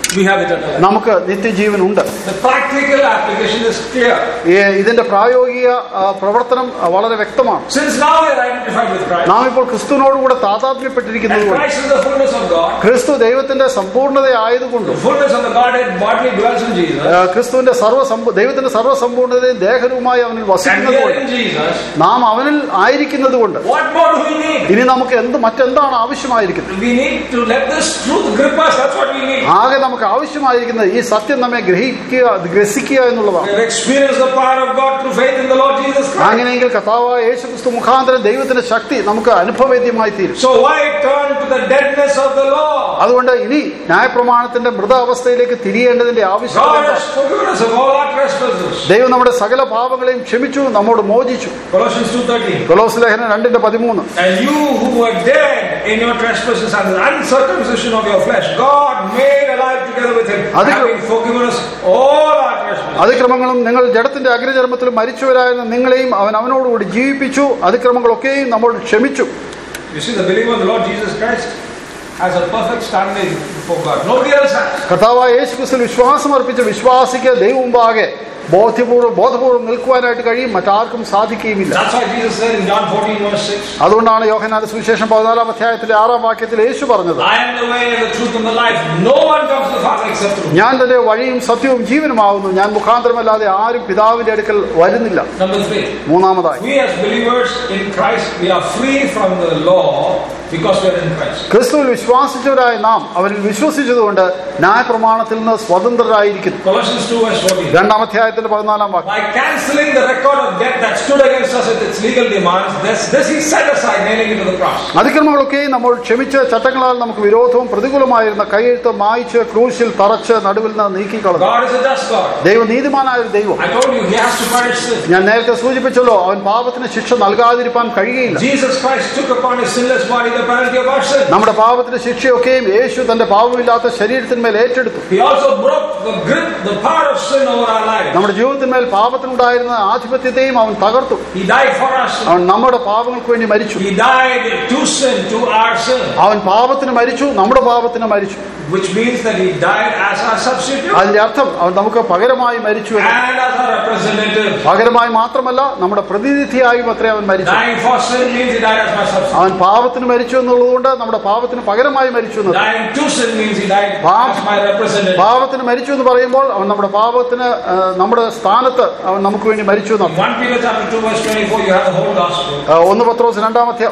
we have eternal life. നമുക്ക് നിത്യജീവനുണ്ട് The practical application is clear. ഈ ഇതിന്റെ പ്രായോഗിക ആ, പ്രവർത്തനം ആ, വളരെ വ്യക്തമാണ് Since now we are identified with Christ, നാം ഇപ്പോൾ ക്രിസ്തുവിനോടുകൂടെ and താതാത്മ്യപ്പെട്ടിരിക്കുന്നതുകൊണ്ട് Christ is the fullness of God, ക്രിസ്തു ദൈവത്തിന്റെ സമ്പൂർണതയായതുകൊണ്ടും the fullness of the Godhead bodily dwells in Jesus, ആ, ക്രിസ്തുവിന്റെ സർവ്വസമ്പൂ ദൈവത്തിന്റെ സർവ്വസമ്പൂർണതയും ദേഹരവുമായി അവനിൽ and we വസിക്കുന്നതുകൊണ്ട് are in Jesus. നാം അവനിൽ ആയിരിക്കുന്നത് കൊണ്ട് What more do we need? ഇനി നമുക്ക് എന്ത് മറ്റെന്താണ് ആവശ്യമായിരിക്കുന്നത് We need to let this truth grip us. That's what we need. ആകെ നമുക്ക് ആവശ്യമായിരിക്കുന്നത് ഈ സത്യം നമ്മെ ഗ്രഹിക്കുക ഗ്രസിക്കുക എന്നുള്ളതാണ് We have experienced the power of God through faith in the Lord Jesus Christ. അങ്ങനെയെങ്കിൽ കഥാവായ യേശുക്രിസ്തു മുഖാന്തരം ദൈവത്തിന്റെ ശക്തി നമുക്ക് അനുഭവേദ്യമായി തീരും So why turn to the deadness of the law? അതുകൊണ്ട് ഇനി ന്യായപ്രമാണത്തിന്റെ മൃതാവസ്ഥയിലേക്ക് തിരിയേണ്ടതിന്റെ ആവശ്യം God has forgiven us of all our trespasses. ദൈവം നമ്മുടെ സകല പാപങ്ങളെയും ക്ഷമിച്ചു നമ്മോട് മോചിച്ചു Colossians 2.13 കൊലോസ് ലേഖനം രണ്ടിന്റെ പതിമൂന്ന് And you who were dead in your trespasses and the uncircumcision of your flesh, God made alive together with him, Adi- having forgiven us all our trespasses. അതിക്രമങ്ങളും നിങ്ങൾ ജഡത്തിന്റെ അഗ്രചർമ്മത്തിലും മരിച്ചവരായിരുന്ന നിങ്ങളെയും അവൻ അവനോടുകൂടി ജീവിപ്പിച്ചു അതിക്രമങ്ങളൊക്കെയും നമ്മോട് ക്ഷമിച്ചു You see, the believer in the Lord Jesus Christ has a perfect standing before God. Nobody else has. കർത്താവായ യേശു ക്രിസ്തുവിൽ വിശ്വാസം അർപ്പിച്ച വിശ്വാസിക്ക് ദൈവം മുമ്പാകെ ബോധ്യപൂർവ്വം ബോധപൂർവ്വം നിൽക്കുവാനായിട്ട് കഴിയും മറ്റാർക്കും സാധിക്കുകയുമില്ല That's why Jesus said in John 14, verse 6, അതുകൊണ്ടാണ് യോഹനാന്റെ സുവിശേഷം പതിനാലാം അധ്യായത്തിലെ ആറാം വാക്യത്തിൽ യേശു പറഞ്ഞത് I am the way and the truth and the life. No one comes to the Father except through me. ഞാൻ തന്റെ വഴിയും സത്യവും ജീവനുമാകുന്നു ഞാൻ മുഖാന്തരമല്ലാതെ ആരും പിതാവിന്റെ അടുക്കൽ വരുന്നില്ല Number three, മൂന്നാമതായി we as believers in Christ, we are free from the law because we are in Christ. ക്രിസ്തുവിൽ വിശ്വാസിച്ചവരായ നാം അവരിൽ വിശ്വസിച്ചതുകൊണ്ട് ന്യായപ്രമാണത്തിൽ നിന്ന് സ്വതന്ത്രരായിരിക്കുന്നു Colossians 2, verse 14. രണ്ടാം അധ്യായത്തിന്റെ പതിനാലാം വാക്യം By cancelling the record of debt that stood against us with its legal demands, this, this he set aside, nailing it to the cross. അതിക്രമങ്ങളൊക്കെ നമ്മൾ ക്ഷമിച്ച് ചട്ടങ്ങളാൽ നമുക്ക് വിരോധവും പ്രതികൂലമായിരുന്ന കൈയെഴുത്ത് മായിച്ച് ക്രൂശിൽ തറച്ച് നടുവിൽ നിന്ന് നീക്കിക്കളഞ്ഞു God is a just God. ദൈവം നീതിമാനായ ഒരു ദൈവം I told you, he has to punish sin. ഞാൻ നേരത്തെ സൂചിപ്പിച്ചല്ലോ അവൻ പാപത്തിന് ശിക്ഷ നൽകാതിരിക്കാൻ കഴിയുകയില്ല Jesus Christ took upon his sinless body the penalty of our sin. നമ്മുടെ പാപത്തിന്റെ ശിക്ഷയൊക്കെയും യേശു തന്റെ പാപമില്ലാത്ത ശരീരത്തിന്മേൽ ഏറ്റെടുത്തു He also broke the grip, the power of sin over our lives. നമ്മുടെ ജീവിതത്തിന്മേൽ പാപത്തിനുണ്ടായിരുന്ന ആധിപത്യത്തെയും അവൻ തകർത്തു He died for our sin. അവൻ നമ്മുടെ പാപങ്ങൾക്ക് വേണ്ടി മരിച്ചു He died to sin, to our sin, അവൻ പാപത്തിന് മരിച്ചു നമ്മുടെ പാപത്തിന് മരിച്ചു which means that he died as our substitute അതിന്റെ അർത്ഥം അവൻ നമുക്ക് പകരമായി മരിച്ചു എന്ന്. and as our representative. പകരമായി മാത്രമല്ല നമ്മുടെ പ്രതിനിധിയായും അത്രേ അവൻ മരിച്ചു Dying for sin means he died as my substitute. അവൻ പാപത്തിന് മരിച്ചു എന്നുള്ളതുകൊണ്ട് നമ്മുടെ പാപത്തിന് പകരമായി മരിച്ചു എന്നത് Dying to sin means he died Pap- as my representative. പാപത്തിന് മരിച്ചു എന്ന് പറയുമ്പോൾ അവൻ നമ്മുടെ പാപത്തിന് ആ, നമ്മുടെ സ്ഥാനത്ത് അവൻ നമുക്ക് വേണ്ടി മരിച്ചു എന്നാണ് 1 Peter chapter 2 verse 24, you have the whole gospel. ആ, ഒന്ന് പത്രോസ് രണ്ടാമത്തെ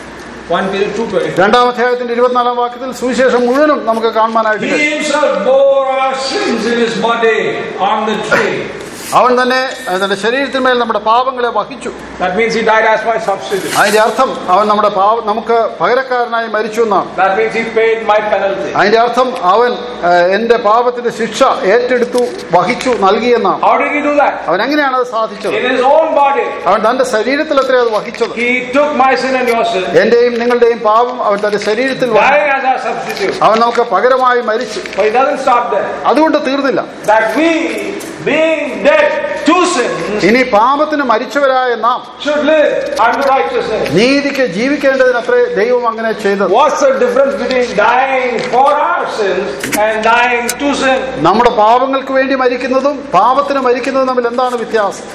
1 Peter 2 24. രണ്ടാം അധ്യായത്തിന്റെ ഇരുപത്തിനാലാം വാക്യത്തിൽ സുവിശേഷം മുഴുവനും നമുക്ക് കാണുവാനായിട്ട് He കഴിയും. himself bore our sins in his body on the tree. അവൻ തന്നെ ആ, തന്റെ ശരീരത്തിന്മേൽ നമ്മുടെ പാപങ്ങളെ വഹിച്ചു That means he died as my substitute. അതിന്റെ അർത്ഥം അവൻ നമ്മുടെ പാപ നമുക്ക് പകരക്കാരനായി മരിച്ചു എന്നാണ് That means he paid my penalty. അതിന്റെ അർത്ഥം അവൻ ആ, എന്റെ പാപത്തിന്റെ ശിക്ഷ ഏറ്റെടുത്തു വഹിച്ചു നൽകിയെന്നാണ് How did he do that? അവൻ എങ്ങനെയാണ് അത് സാധിച്ചത് In his own body. അവൻ തന്റെ ശരീരത്തിൽ എത്രയാ അത് വഹിച്ചത് He took my sin and your sin, എന്റെയും നിങ്ങളുടെയും പാപം അവൻ തന്റെ ശരീരത്തിൽ വഹിച്ചു dying as our substitute. അവൻ നമുക്ക് പകരമായി മരിച്ചു But he doesn't stop there. അതുകൊണ്ട് തീർന്നില്ല That we, being dead to sins, ഇനി പാപത്തിന് മരിച്ചവരായ നാം should live unto righteousness. നീതിക്ക് ജീവിക്കേണ്ടതിനത്രേ ദൈവം അങ്ങനെ ചെയ്തത് What's the difference between dying for our sins and dying to sin? നമ്മുടെ പാപങ്ങൾക്ക് വേണ്ടി മരിക്കുന്നതും പാപത്തിന് മരിക്കുന്നതും തമ്മിൽ എന്താണ് വ്യത്യാസം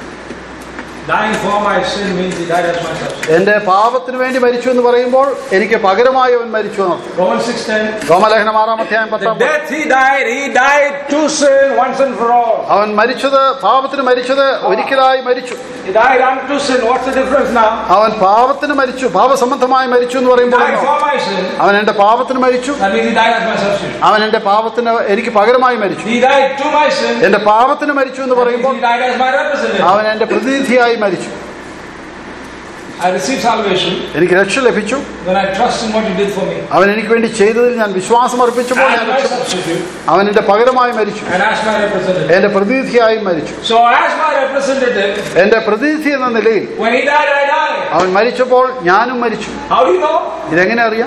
Dying for my sin means he died as my substitute. എന്റെ പാപത്തിന് വേണ്ടി മരിച്ചു എന്ന് പറയുമ്പോൾ എനിക്ക് പകരമായി അവൻ മരിച്ചു എന്നർത്ഥം Romans 6.10 റോമലേഖനം ആറാം അധ്യായം The പത്താം death he died, he died to sin once and for all. അവൻ മരിച്ചത് പാപത്തിന് മരിച്ചത് ഒരിക്കലായി മരിച്ചു He died unto sin. What's the difference now? അവൻ പാപത്തിന് മരിച്ചു പാപസംബന്ധമായി മരിച്ചു എന്ന് He പറയുമ്പോൾ died for my sin. അവൻ എന്റെ പാപത്തിന് മരിച്ചു That means he died as my substitute. അവൻ എന്റെ പാപത്തിന് എനിക്ക് പകരമായി മരിച്ചു He died to my sin. എന്റെ പാപത്തിന് മരിച്ചു എന്ന് That means പറയുമ്പോൾ he died as my representative. അവൻ എന്റെ പ്രതിനിധിയായി മരിച്ചു I received salvation എനിക്ക് രക്ഷ ലഭിച്ചു when I trust in what he did for me. അവൻ എനിക്ക് വേണ്ടി ചെയ്തതിൽ ഞാൻ വിശ്വാസം അർപ്പിച്ചപ്പോൾ As ഞാൻ my രക്ഷപ്പെട്ടു substitute അവൻ എന്റെ പകരമായി മരിച്ചു and as my representative. എന്റെ പ്രതിനിധിയായി മരിച്ചു So as my representative, എന്റെ പ്രതിനിധി എന്ന നിലയിൽ when he died, I died. അവൻ മരിച്ചപ്പോൾ ഞാനും മരിച്ചു How do you know? ഇതെങ്ങനെ അറിയാം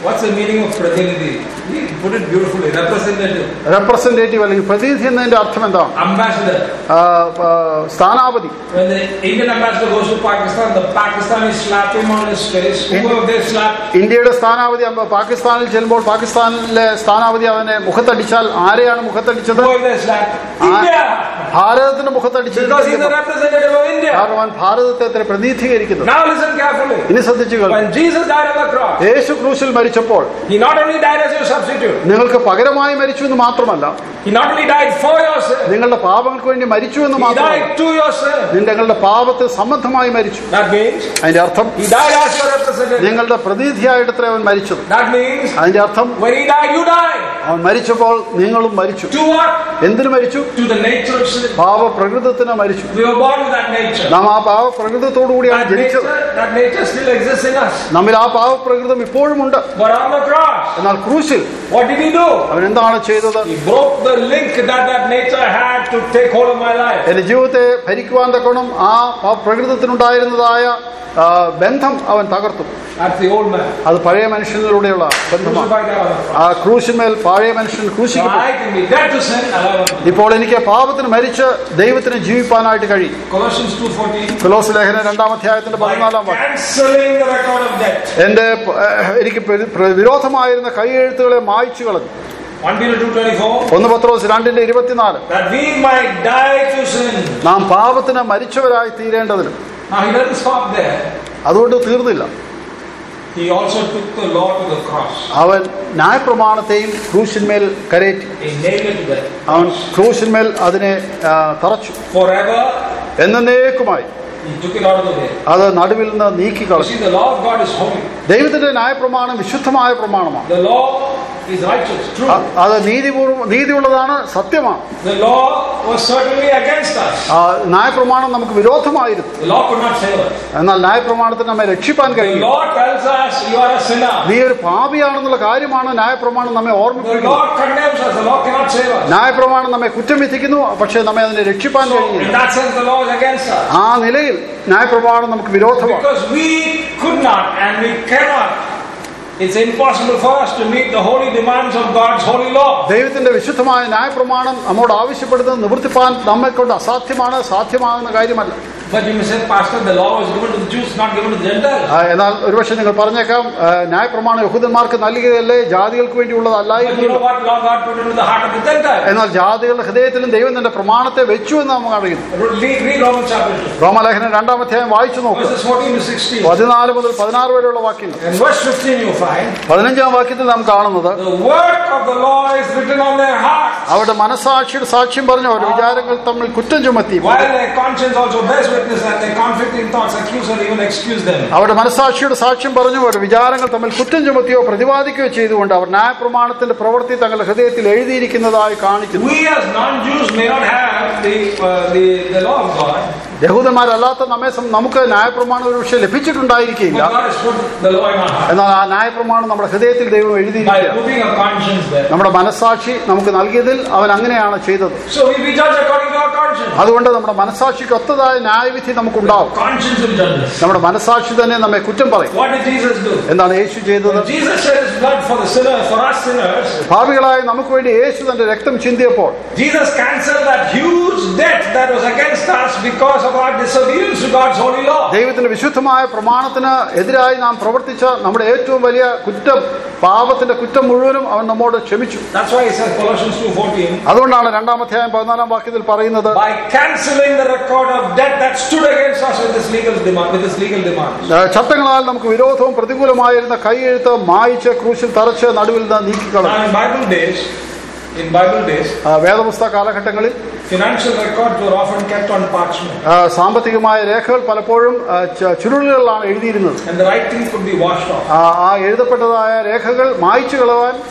What's the meaning of Pradinidhi? He put it beautifully. Representative, representative അല്ലെങ്കിൽ പ്രതിനിധി എന്നതിന്റെ അർത്ഥം എന്താണ് ambassador. ആ, ആ, സ്ഥാനാപതി When the Indian ambassador goes to Pakistan, the Pakistanis slap him on his face. Whoever they slap, ഇന്ത്യയുടെ സ്ഥാനാപതി അമ്പ- പാകിസ്ഥാനിൽ ചെല്ലുമ്പോൾ പാകിസ്ഥാനിലെ സ്ഥാനാപതി അവനെ മുഖത്തടിച്ചാൽ ആരെയാണ് മുഖത്തടിച്ചത് whoever they slap, India! ഭാരതത്തിന്റെ മുഖത്തടിച്ചത് Because he's the representative of India. കാരണം അവൻ ഭാരതത്തെ അത്ര പ്രതിനിധീകരിക്കുന്നത് Now listen carefully. ഇനി ശ്രദ്ധിച്ചു കേൾക്കൂ. When Jesus died on the cross, യേശു ക്രൂശിൽ മരിച്ചപ്പോൾ he not only died as your substitute, നിങ്ങൾക്ക് പകരമായി മരിച്ചു എന്ന് മാത്രമല്ല he not only died for your sin, നിങ്ങളുടെ പാപങ്ങൾക്ക് വേണ്ടി മരിച്ചു എന്ന് he മാത്രമല്ല died to your sin. നിങ്ങളുടെ പാപത്തിൽ സംബന്ധമായി മരിച്ചു That means അതിന്റെ അർത്ഥം he died as your representative. നിങ്ങളുടെ പ്രതിനിധിയായിട്ടത്ര അവൻ മരിച്ചത് That means അതിന്റെ അർത്ഥം when he died, you died. അവൻ മരിച്ചപ്പോൾ നിങ്ങളും മരിച്ചു To what? എന്തിനു മരിച്ചു To the nature of sin. പാവപ്രകൃതത്തിന് മരിച്ചു We were born with that nature. നാം ആ പാവപ്രകൃതത്തോടു കൂടിയാണ് That ജനിച്ചത് nature, that nature still exists in us. നമ്മിൽ ആ പാവപ്രകൃതം ഇപ്പോഴുമുണ്ട് But on the cross, എന്നാൽ ക്രൂശിൽ what did he do? അവൻ എന്താണ് ചെയ്തത് He broke the link that that nature had to take hold of my life. എന്റെ ജീവിതത്തെ ഭരിക്കുവാൻ തക്കണം ആ ആ പ്രകൃതത്തിനുണ്ടായിരുന്നതായ ആ, ബന്ധം അവൻ തകർത്തു That's the old man. അത് പഴയ മനുഷ്യനിലൂടെയുള്ള ബന്ധമാണ് Crucified that on the cross. ആ ക്രൂശിന്മേൽ പഴയ മനുഷ്യൻ So ക്രൂശിക്കപ്പെട്ടു I can be dead to sin, alive unto God. ഇപ്പോൾ എനിക്ക് പാപത്തിന് മരിച്ച് ദൈവത്തിന് ജീവിപ്പാനായിട്ട് കഴിയും Colossians 2.14 ഫിലോസ് ലേഖന രണ്ടാം അധ്യായത്തിന്റെ By പതിനാലാം വാക്യം cancelling the record of debt. എന്റെ ഏഹ്, എനിക്ക് പ്ര- പ്ര- വിരോധമായിരുന്ന കൈയെഴുത്തുകളെ മായ്ച്ചു കളഞ്ഞു 1 Peter 2.24 ഒന്ന് പത്രോസ് രണ്ടിന്റെ ഇരുപത്തിനാല് That we might die to sin. നാം പാപത്തിന് മരിച്ചവരായി തീരേണ്ടതിന് Now he doesn't stop there. അതുകൊണ്ട് തീർന്നില്ല He also took the law to the cross. അവൻ ന്യായപ്രമാണത്തെയും ക്രൂശിന്മേൽ കരേറ്റി He nailed it to death. അവൻ ക്രൂശിന്മേൽ അതിനെ ആ, തറച്ചു Forever, എന്നേക്കുമായി he took it out of the way. അത് നടുവിൽ നിന്ന് നീക്കി You കളഞ്ഞു see, the law of God is holy. ദൈവത്തിന്റെ ന്യായപ്രമാണം വിശുദ്ധമായ പ്രമാണമാണ് The law is righteous, true. അ- അത് നീതിപൂർവ്വം നീതിയുള്ളതാണ് സത്യമാണ് The law was certainly against us. ആ, ന്യായപ്രമാണം നമുക്ക് വിരോധമായിരുന്നു The law could not save us. എന്നാൽ ന്യായപ്രമാണത്തിന് നമ്മെ രക്ഷിപ്പാൻ The കഴിയും law tells us you are a sinner. നീ ഒരു പാപിയാണെന്നുള്ള കാര്യമാണ് ന്യായപ്രമാണം നമ്മെ The ഓർമ്മിപ്പിക്കുന്നത് law condemns us. The law cannot save us. ന്യായപ്രമാണം നമ്മെ കുറ്റം വിധിക്കുന്നു പക്ഷെ നമ്മെ അതിനെ രക്ഷിപ്പാൻ So, in കഴിയില്ല that sense, the law is against us. ആ നിലയിൽ ന്യായപ്രമാണം നമുക്ക് വിരോധമാണ് Because we could not and we cannot. It's impossible for us to meet the holy demands of God's holy law. ദൈവത്തിന്റെ വിശുദ്ധമായ ന്യായപ്രമാണം നമ്മോട് ആവശ്യപ്പെടുന്നത് നിവർത്തിപ്പാൻ നമ്മെ കൊണ്ട് അസാധ്യമാണ് സാധ്യമാകുന്ന കാര്യമല്ല But you may say, Pastor, the law was given to the Jews, not given to the Gentiles. ആ, എന്നാൽ ഒരുപക്ഷെ നിങ്ങൾ പറഞ്ഞേക്കാം ആ, ന്യായപ്രമാണം യഹൂദന്മാർക്ക് നൽകുകയല്ലേ ജാതികൾക്ക് But you വേണ്ടിയുള്ളതല്ലായിരുന്നു know what law God put into the heart of the Gentiles? എന്നാൽ ജാതികളുടെ ഹൃദയത്തിലും ദൈവം തന്റെ പ്രമാണത്തെ വെച്ചു എന്ന് നമുക്ക് അറിയുന്നു Read, read Romans chapter 2, റോമലേഖനം രണ്ടാം അധ്യായം വായിച്ചു നോക്കുക verses 14 to 16. പതിനാല് മുതൽ പതിനാറ് വരെയുള്ള വാക്യങ്ങൾ In verse 15, you find പതിനഞ്ചാം വാക്യത്തിൽ നാം കാണുന്നത് the work of the law is written on their hearts, അവരുടെ മനസാക്ഷിയുടെ സാക്ഷ്യം പറഞ്ഞു അവരുടെ വിചാരങ്ങൾ തമ്മിൽ കുറ്റം ചുമത്തി while their conscience also bears witness and their conflicting thoughts accuse or even excuse them. അവരുടെ മനസാക്ഷിയുടെ സാക്ഷ്യം പറഞ്ഞു അവരുടെ വിചാരങ്ങൾ തമ്മിൽ കുറ്റം ചുമത്തിയോ പ്രതിപാദിക്കുകയോ ചെയ്തുകൊണ്ട് അവർ ന്യായപ്രമാണത്തിന്റെ പ്രവൃത്തി തങ്ങളുടെ ഹൃദയത്തിൽ എഴുതിയിരിക്കുന്നതായി കാണിക്കുന്നു We as non-Jews may not have the, uh, the, the law of God, യഹൂദന്മാരല്ലാത്ത നമ്മെ സം- നമുക്ക് ന്യായപ്രമാണം ഒരു പക്ഷേ ലഭിച്ചിട്ടുണ്ടായിരിക്കില്ല but God has put the law in our heart എന്നാൽ ആ ന്യായപ്രമാണം നമ്മുടെ ഹൃദയത്തിൽ ദൈവം by എഴുതിയിരിക്കുക putting a conscience there. നമ്മുടെ മനസാക്ഷി നമുക്ക് നൽകിയതിൽ അവൻ അങ്ങനെയാണ് ചെയ്തത് So we be judged according to our conscience. അതുകൊണ്ട് നമ്മുടെ മനസാക്ഷിക്ക് ഒത്തതായ ന്യായവിധി നമുക്കുണ്ടാവും Conscience will judge us. നമ്മുടെ മനസാക്ഷി തന്നെ നമ്മെ കുറ്റം പറയും What did Jesus do? എന്താണ് യേശു ചെയ്തത് Jesus shed his blood for the sinner, for us sinners. ഭാവികളായ നമുക്ക് വേണ്ടി യേശു തന്റെ രക്തം ചിന്തിയപ്പോൾ Jesus cancelled that huge debt that was against us because of our disobedience to God's holy law. ദൈവത്തിന്റെ വിശുദ്ധമായ പ്രമാണത്തിന് എതിരായി നാം പ്രവർത്തിച്ച നമ്മുടെ ഏറ്റവും വലിയ കുറ്റം പാപത്തിന്റെ കുറ്റം മുഴുവനും അവൻ നമ്മോട് ക്ഷമിച്ചു That's why he says Colossians 2.14, അതുകൊണ്ടാണ് രണ്ടാം അധ്യായം പതിനാലാം വാക്യത്തിൽ പറയുന്നത് by cancelling the record of debt that stood against us with this legal demand, with this legal demands. ആ, ചട്ടങ്ങളാൽ നമുക്ക് വിരോധവും പ്രതികൂലമായിരുന്ന കൈയെഴുത്ത് മായിച്ച് ക്രൂശിൽ തറച്ച് നടുവിൽ നിന്ന് നീക്കിക്കളഞ്ഞു Now in Bible days, in Bible days, ആ, വേദപുസ്തക കാലഘട്ടങ്ങളിൽ financial records were often kept on parchment ആ, സാമ്പത്തികമായ രേഖകൾ പലപ്പോഴും ആ, ച- ചുരുളുകളിലാണ് എഴുതിയിരുന്നത് and the writing could be washed off. ആ ആ എഴുതപ്പെട്ടതായ രേഖകൾ മായ്ച്ചു കളവാൻ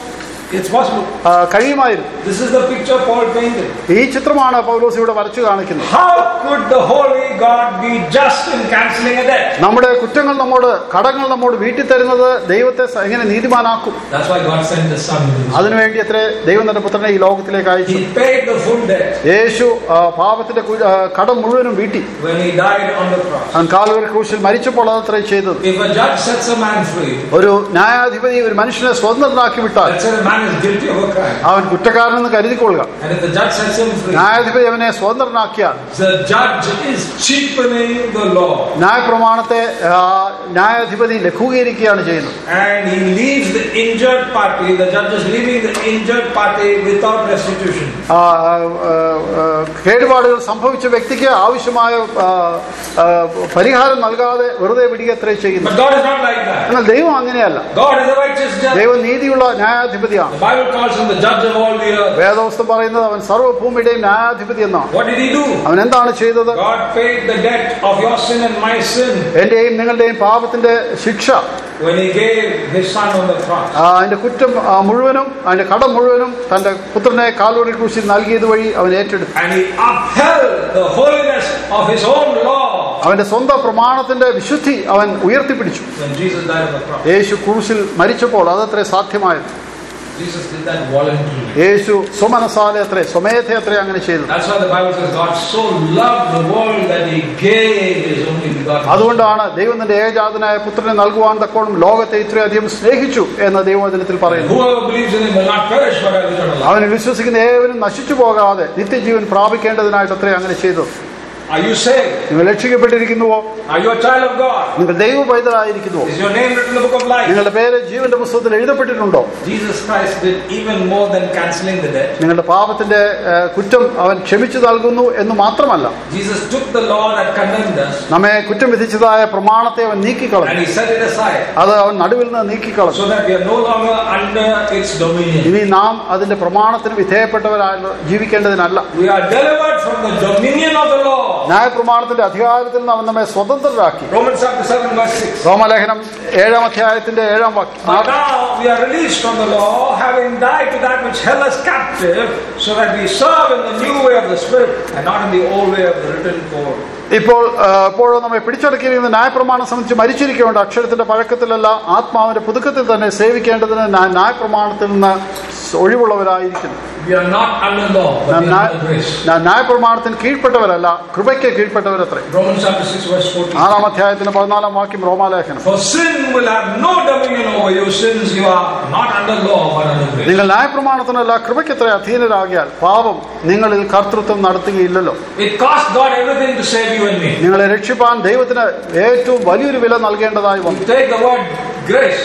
It's possible. ആ, കഴിയുമായിരുന്നു This is the picture Paul painted. ഈ ചിത്രമാണ് പൗലോസ് ഇവിടെ വരച്ചു കാണിക്കുന്നത് How could the holy God be just in cancelling a debt? നമ്മുടെ കുറ്റങ്ങൾ നമ്മോട് കടങ്ങൾ നമ്മോട് വീട്ടിൽ തരുന്നത് ദൈവത്തെ സ- എങ്ങനെ നീതിമാനാക്കും That's why God sent His Son. into this അതിനുവേണ്ടി എത്ര ദൈവം തന്റെ പുത്രനെ ഈ ലോകത്തിലേക്ക് അയച്ചു He paid the full debt യേശു ആ, പാപത്തിന്റെ കു- ആ, കടം മുഴുവനും വീട്ടി when He died on the cross. അവൻ കാലുവരി ക്രൂശിൽ മരിച്ചപ്പോൾ അതത്രേ ചെയ്തത് If a judge sets a man free, ഒരു ന്യായാധിപതി ഒരു മനുഷ്യനെ സ്വതന്ത്രനാക്കി വിട്ടാൽ let's say a man is guilty of a crime, അവൻ കുറ്റക്കാരനെന്ന് കരുതിക്കൊള്ളുക and if the judge sets him free, ന്യായാധിപതി അവനെ സ്വതന്ത്രനാക്കിയാൽ the judge is cheapening the law. ന്യായപ്രമാണത്തെ ആ, ന്യായാധിപതി ലഘൂകരിക്കുകയാണ് ചെയ്യുന്നത് And he leaves the injured party, the judge is leaving the injured party without restitution. ആ, ആ, ആ, കേടുപാടുകൾ സംഭവിച്ച വ്യക്തിക്ക് ആവശ്യമായ ആ, ആ, പരിഹാരം നൽകാതെ വെറുതെ വിടുകത്രേ ചെയ്യുന്നു But God is not like that. എന്നാൽ ദൈവം അങ്ങനെയല്ല God is a righteous judge. ദൈവം നീതിയുള്ള ന്യായാധിപതിയാണ് The Bible calls him the judge of all the earth. വേദവസ്തം പറയുന്നത് അവൻ സർവ്വഭൂമിയുടെയും ന്യായാധിപതി എന്നാണ് What did he do? അവൻ എന്താണ് ചെയ്തത് God paid the debt of your sin and my sin എന്റെയും നിങ്ങളുടെയും പാപത്തിന്റെ ശിക്ഷ when he gave his son on the cross. ആ, അതിന്റെ കുറ്റം ആ, മുഴുവനും അതിന്റെ കടം മുഴുവനും തന്റെ പുത്രനെ കാൽവറി ക്രൂശിൽ നൽകിയത് വഴി അവൻ ഏറ്റെടുത്തു And he upheld the holiness of his own law അവന്റെ സ്വന്തം പ്രമാണത്തിന്റെ വിശുദ്ധി അവൻ ഉയർത്തിപ്പിടിച്ചു when Jesus died on the cross. യേശു ക്രൂശിൽ മരിച്ചപ്പോൾ അതത്രേ സാധ്യമായത് Jesus did that voluntarily. യേശു സ്വമനസാലെ അത്രേ സ്വമേധ അത്രേ അങ്ങനെ ചെയ്തു That's why the Bible says God so loved the world that he gave his only begotten. അതുകൊണ്ടാണ് ദൈവം തന്റെ ഏകജാതനായ പുത്രനെ നൽകുവാൻ തക്കോണം ലോകത്തെ ഇത്രയധികം സ്നേഹിച്ചു എന്ന് ദൈവവചനത്തിൽ പറയുന്നു Whoever believes in him will not perish but have eternal life. അവന് വിശ്വസിക്കുന്ന ഏവനും നശിച്ചു പോകാതെ നിത്യജീവൻ പ്രാപിക്കേണ്ടതിനായിട്ട് അത്രേ അങ്ങനെ ചെയ്തു Are you saved? നിങ്ങൾ രക്ഷിക്കപ്പെട്ടിരിക്കുന്നുവോ Are you a child of God? നിങ്ങൾ ദൈവ പൈതലായിരിക്കുന്നുവോ Is your name written in the book of life? നിങ്ങളുടെ പേര് ജീവന്റെ പുസ്തകത്തിൽ എഴുതപ്പെട്ടിട്ടുണ്ടോ Jesus Christ did even more than cancelling the debt. നിങ്ങളുടെ പാപത്തിന്റെ ഏഹ്, കുറ്റം അവൻ ക്ഷമിച്ചു നൽകുന്നു എന്ന് മാത്രമല്ല Jesus took the law that condemned us നമ്മെ കുറ്റം വിധിച്ചതായ പ്രമാണത്തെ അവൻ നീക്കിക്കളഞ്ഞു and he set it aside അത് അവൻ നടുവിൽ നിന്ന് നീക്കിക്കളഞ്ഞു so that we are no longer under its dominion. ഇനി നാം അതിന്റെ പ്രമാണത്തിന് വിധേയപ്പെട്ടവരായി ജീവിക്കേണ്ടതിനല്ല We are delivered from the dominion of the law. ന്യായപ്രമാണത്തിന്റെ അധികാരത്തിൽ നിന്ന് അവൻ നമ്മെ സ്വതന്ത്രരാക്കി Romans chapter 7 verse 6. റോമലേഖനം ഏഴാം അധ്യായത്തിന്റെ ഏഴാം വാക്യം But now we are released from the law, having died to that which held us captive, so that we serve in the new way of the Spirit and not in the old way of the written code. ഇപ്പോൾ ആ, ഇപ്പോഴും നമ്മെ പിടിച്ചടക്കിയിരിക്കുന്ന ന്യായപ്രമാണം സംബന്ധിച്ച് മരിച്ചിരിക്കേണ്ട അക്ഷരത്തിന്റെ പഴക്കത്തിലല്ല ആത്മാവിന്റെ പുതുക്കത്തിൽ തന്നെ സേവിക്കേണ്ടതിന് ന്യായ- ന്യായപ്രമാണത്തിൽ നിന്ന് ഒഴിവുള്ളവരായിരിക്കുന്നു We are not under law, but നാം we are ന്യായ- under grace. നാം ന്യായപ്രമാണത്തിന് കീഴ്പ്പെട്ടവരല്ല കൃപയ്ക്ക് കീഴ്പ്പെട്ടവരത്രേ Romans chapter 6 verse 14. ആറാം അധ്യായത്തിന്റെ പതിനാലാം വാക്യം റോമാലേഖനം For sin will have no dominion over you since you are not under law but under grace. നിങ്ങൾ ന്യായപ്രമാണത്തിനല്ല കൃപയ്ക്കത്ര അധീനരാകിയാൽ പാപം നിങ്ങളിൽ കർത്തൃത്വം നടത്തുകയില്ലല്ലോ It cost God everything to save you and me. നിങ്ങളെ രക്ഷിപ്പാൻ ദൈവത്തിന് ഏറ്റവും വലിയൊരു വില നൽകേണ്ടതായി വന്നു You take the word grace,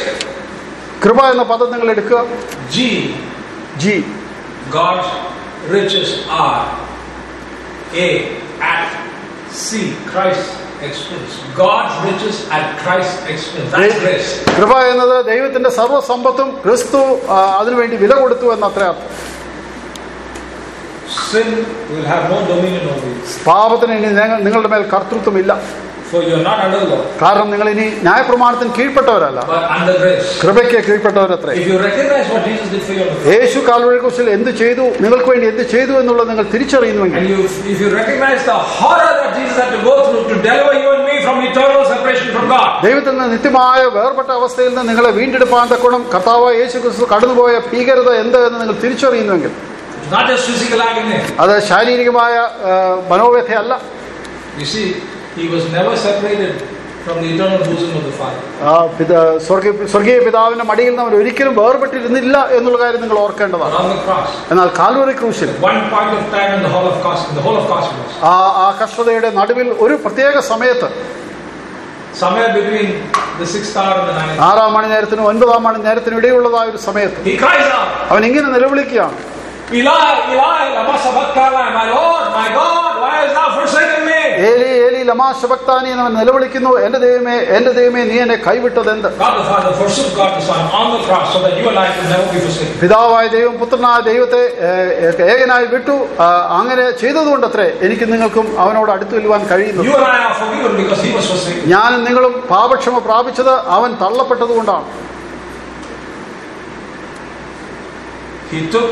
കൃപ എന്ന പദം നിങ്ങൾ എടുക്കുക G, G God's riches are A, at C, Christ's expense. God's riches at Christ's expense. That's grace. കൃപ എന്നത് ദൈവത്തിന്റെ സർവ്വസമ്പത്തും ക്രിസ്തു ആ, അതിനുവേണ്ടി വില കൊടുത്തു എന്നത്ര അർത്ഥം Sin will have no dominion over you. പാപത്തിന് ഇനി നിങ്ങൾ- നിങ്ങളുടെ മേൽ കർത്തൃത്വമില്ല For you are not under law, കാരണം നിങ്ങൾ ഇനി ന്യായപ്രമാണത്തിന് കീഴ്പ്പെട്ടവരല്ല but under grace. കൃപയ്ക്ക് കീഴ്പ്പെട്ടവരത്രേ If you recognize what Jesus did for you on the cross, യേശു കാൽവഴിക്കുറിച്ചിൽ എന്ത് ചെയ്തു നിങ്ങൾക്ക് വേണ്ടി എന്ത് ചെയ്തു എന്നുള്ളത് നിങ്ങൾ തിരിച്ചറിയുന്നുവെങ്കിൽ and you, if you recognize the horror that Jesus had to go through to deliver you and me from eternal separation from God, ദൈവത്തിൽ നിന്ന് നിത്യമായ വേർപെട്ട അവസ്ഥയിൽ നിന്ന് നിങ്ങളെ വീണ്ടെടുപ്പാൻ തക്കണം കർത്താവ് യേശു ക്രിസ്തു കടന്നുപോയ ഭീകരത എന്ത് എന്ന് നിങ്ങൾ തിരിച്ചറിയുന്നുവെങ്കിൽ it's not just physical agony. അത് ശാരീരികമായ ആ, മനോവ്യഥയല്ല You see, he was never separated from the eternal bosom of the Father. ആ, പിത- സ്വർഗീയ സ്വർഗീയ പിതാവിന്റെ മടിയിൽ നിന്ന് അവൻ ഒരിക്കലും വേർപെട്ടിരുന്നില്ല എന്നുള്ള കാര്യം നിങ്ങൾ But ഓർക്കേണ്ടതാണ് on the cross, എന്നാൽ കാൽവറി ക്രൂശിൽ one point of time in the whole of cosmos, in the whole of cosmos, ആ ആ കഷ്ടതയുടെ നടുവിൽ ഒരു പ്രത്യേക സമയത്ത് somewhere between the sixth hour and the ninth, ആറാം മണി നേരത്തിനും ഒൻപതാം മണി നേരത്തിനും ഇടയിലുള്ളതായ ഒരു സമയത്ത് he cries out, അവൻ ഇങ്ങനെ നിലവിളിക്കുകയാണ് Eli, Eli, lama sabachthani, my Lord, my God, why hast thou forsaken me? ഏലി ഏലി ലമാ ശബക്താനി എന്ന് അവൻ നിലവിളിക്കുന്നു എന്റെ ദൈവമേ എന്റെ ദൈവമേ നീ എന്നെ കൈവിട്ടത് എന്ത് God the Father forsook God the Son on the cross so that you and I could never be forsaken. പിതാവായ ദൈവം പുത്രനായ ദൈവത്തെ ഏഹ്, ഏകനായി വിട്ടു ആ, അങ്ങനെ ചെയ്തതുകൊണ്ടത്രേ എനിക്ക് നിങ്ങൾക്കും അവനോട് അടുത്തു വരുവാൻ കഴിയുന്നു You and I are forgiven because he was forsaken. ഞാനും നിങ്ങളും പാപക്ഷമ പ്രാപിച്ചത് അവൻ തള്ളപ്പെട്ടതുകൊണ്ടാണ് He took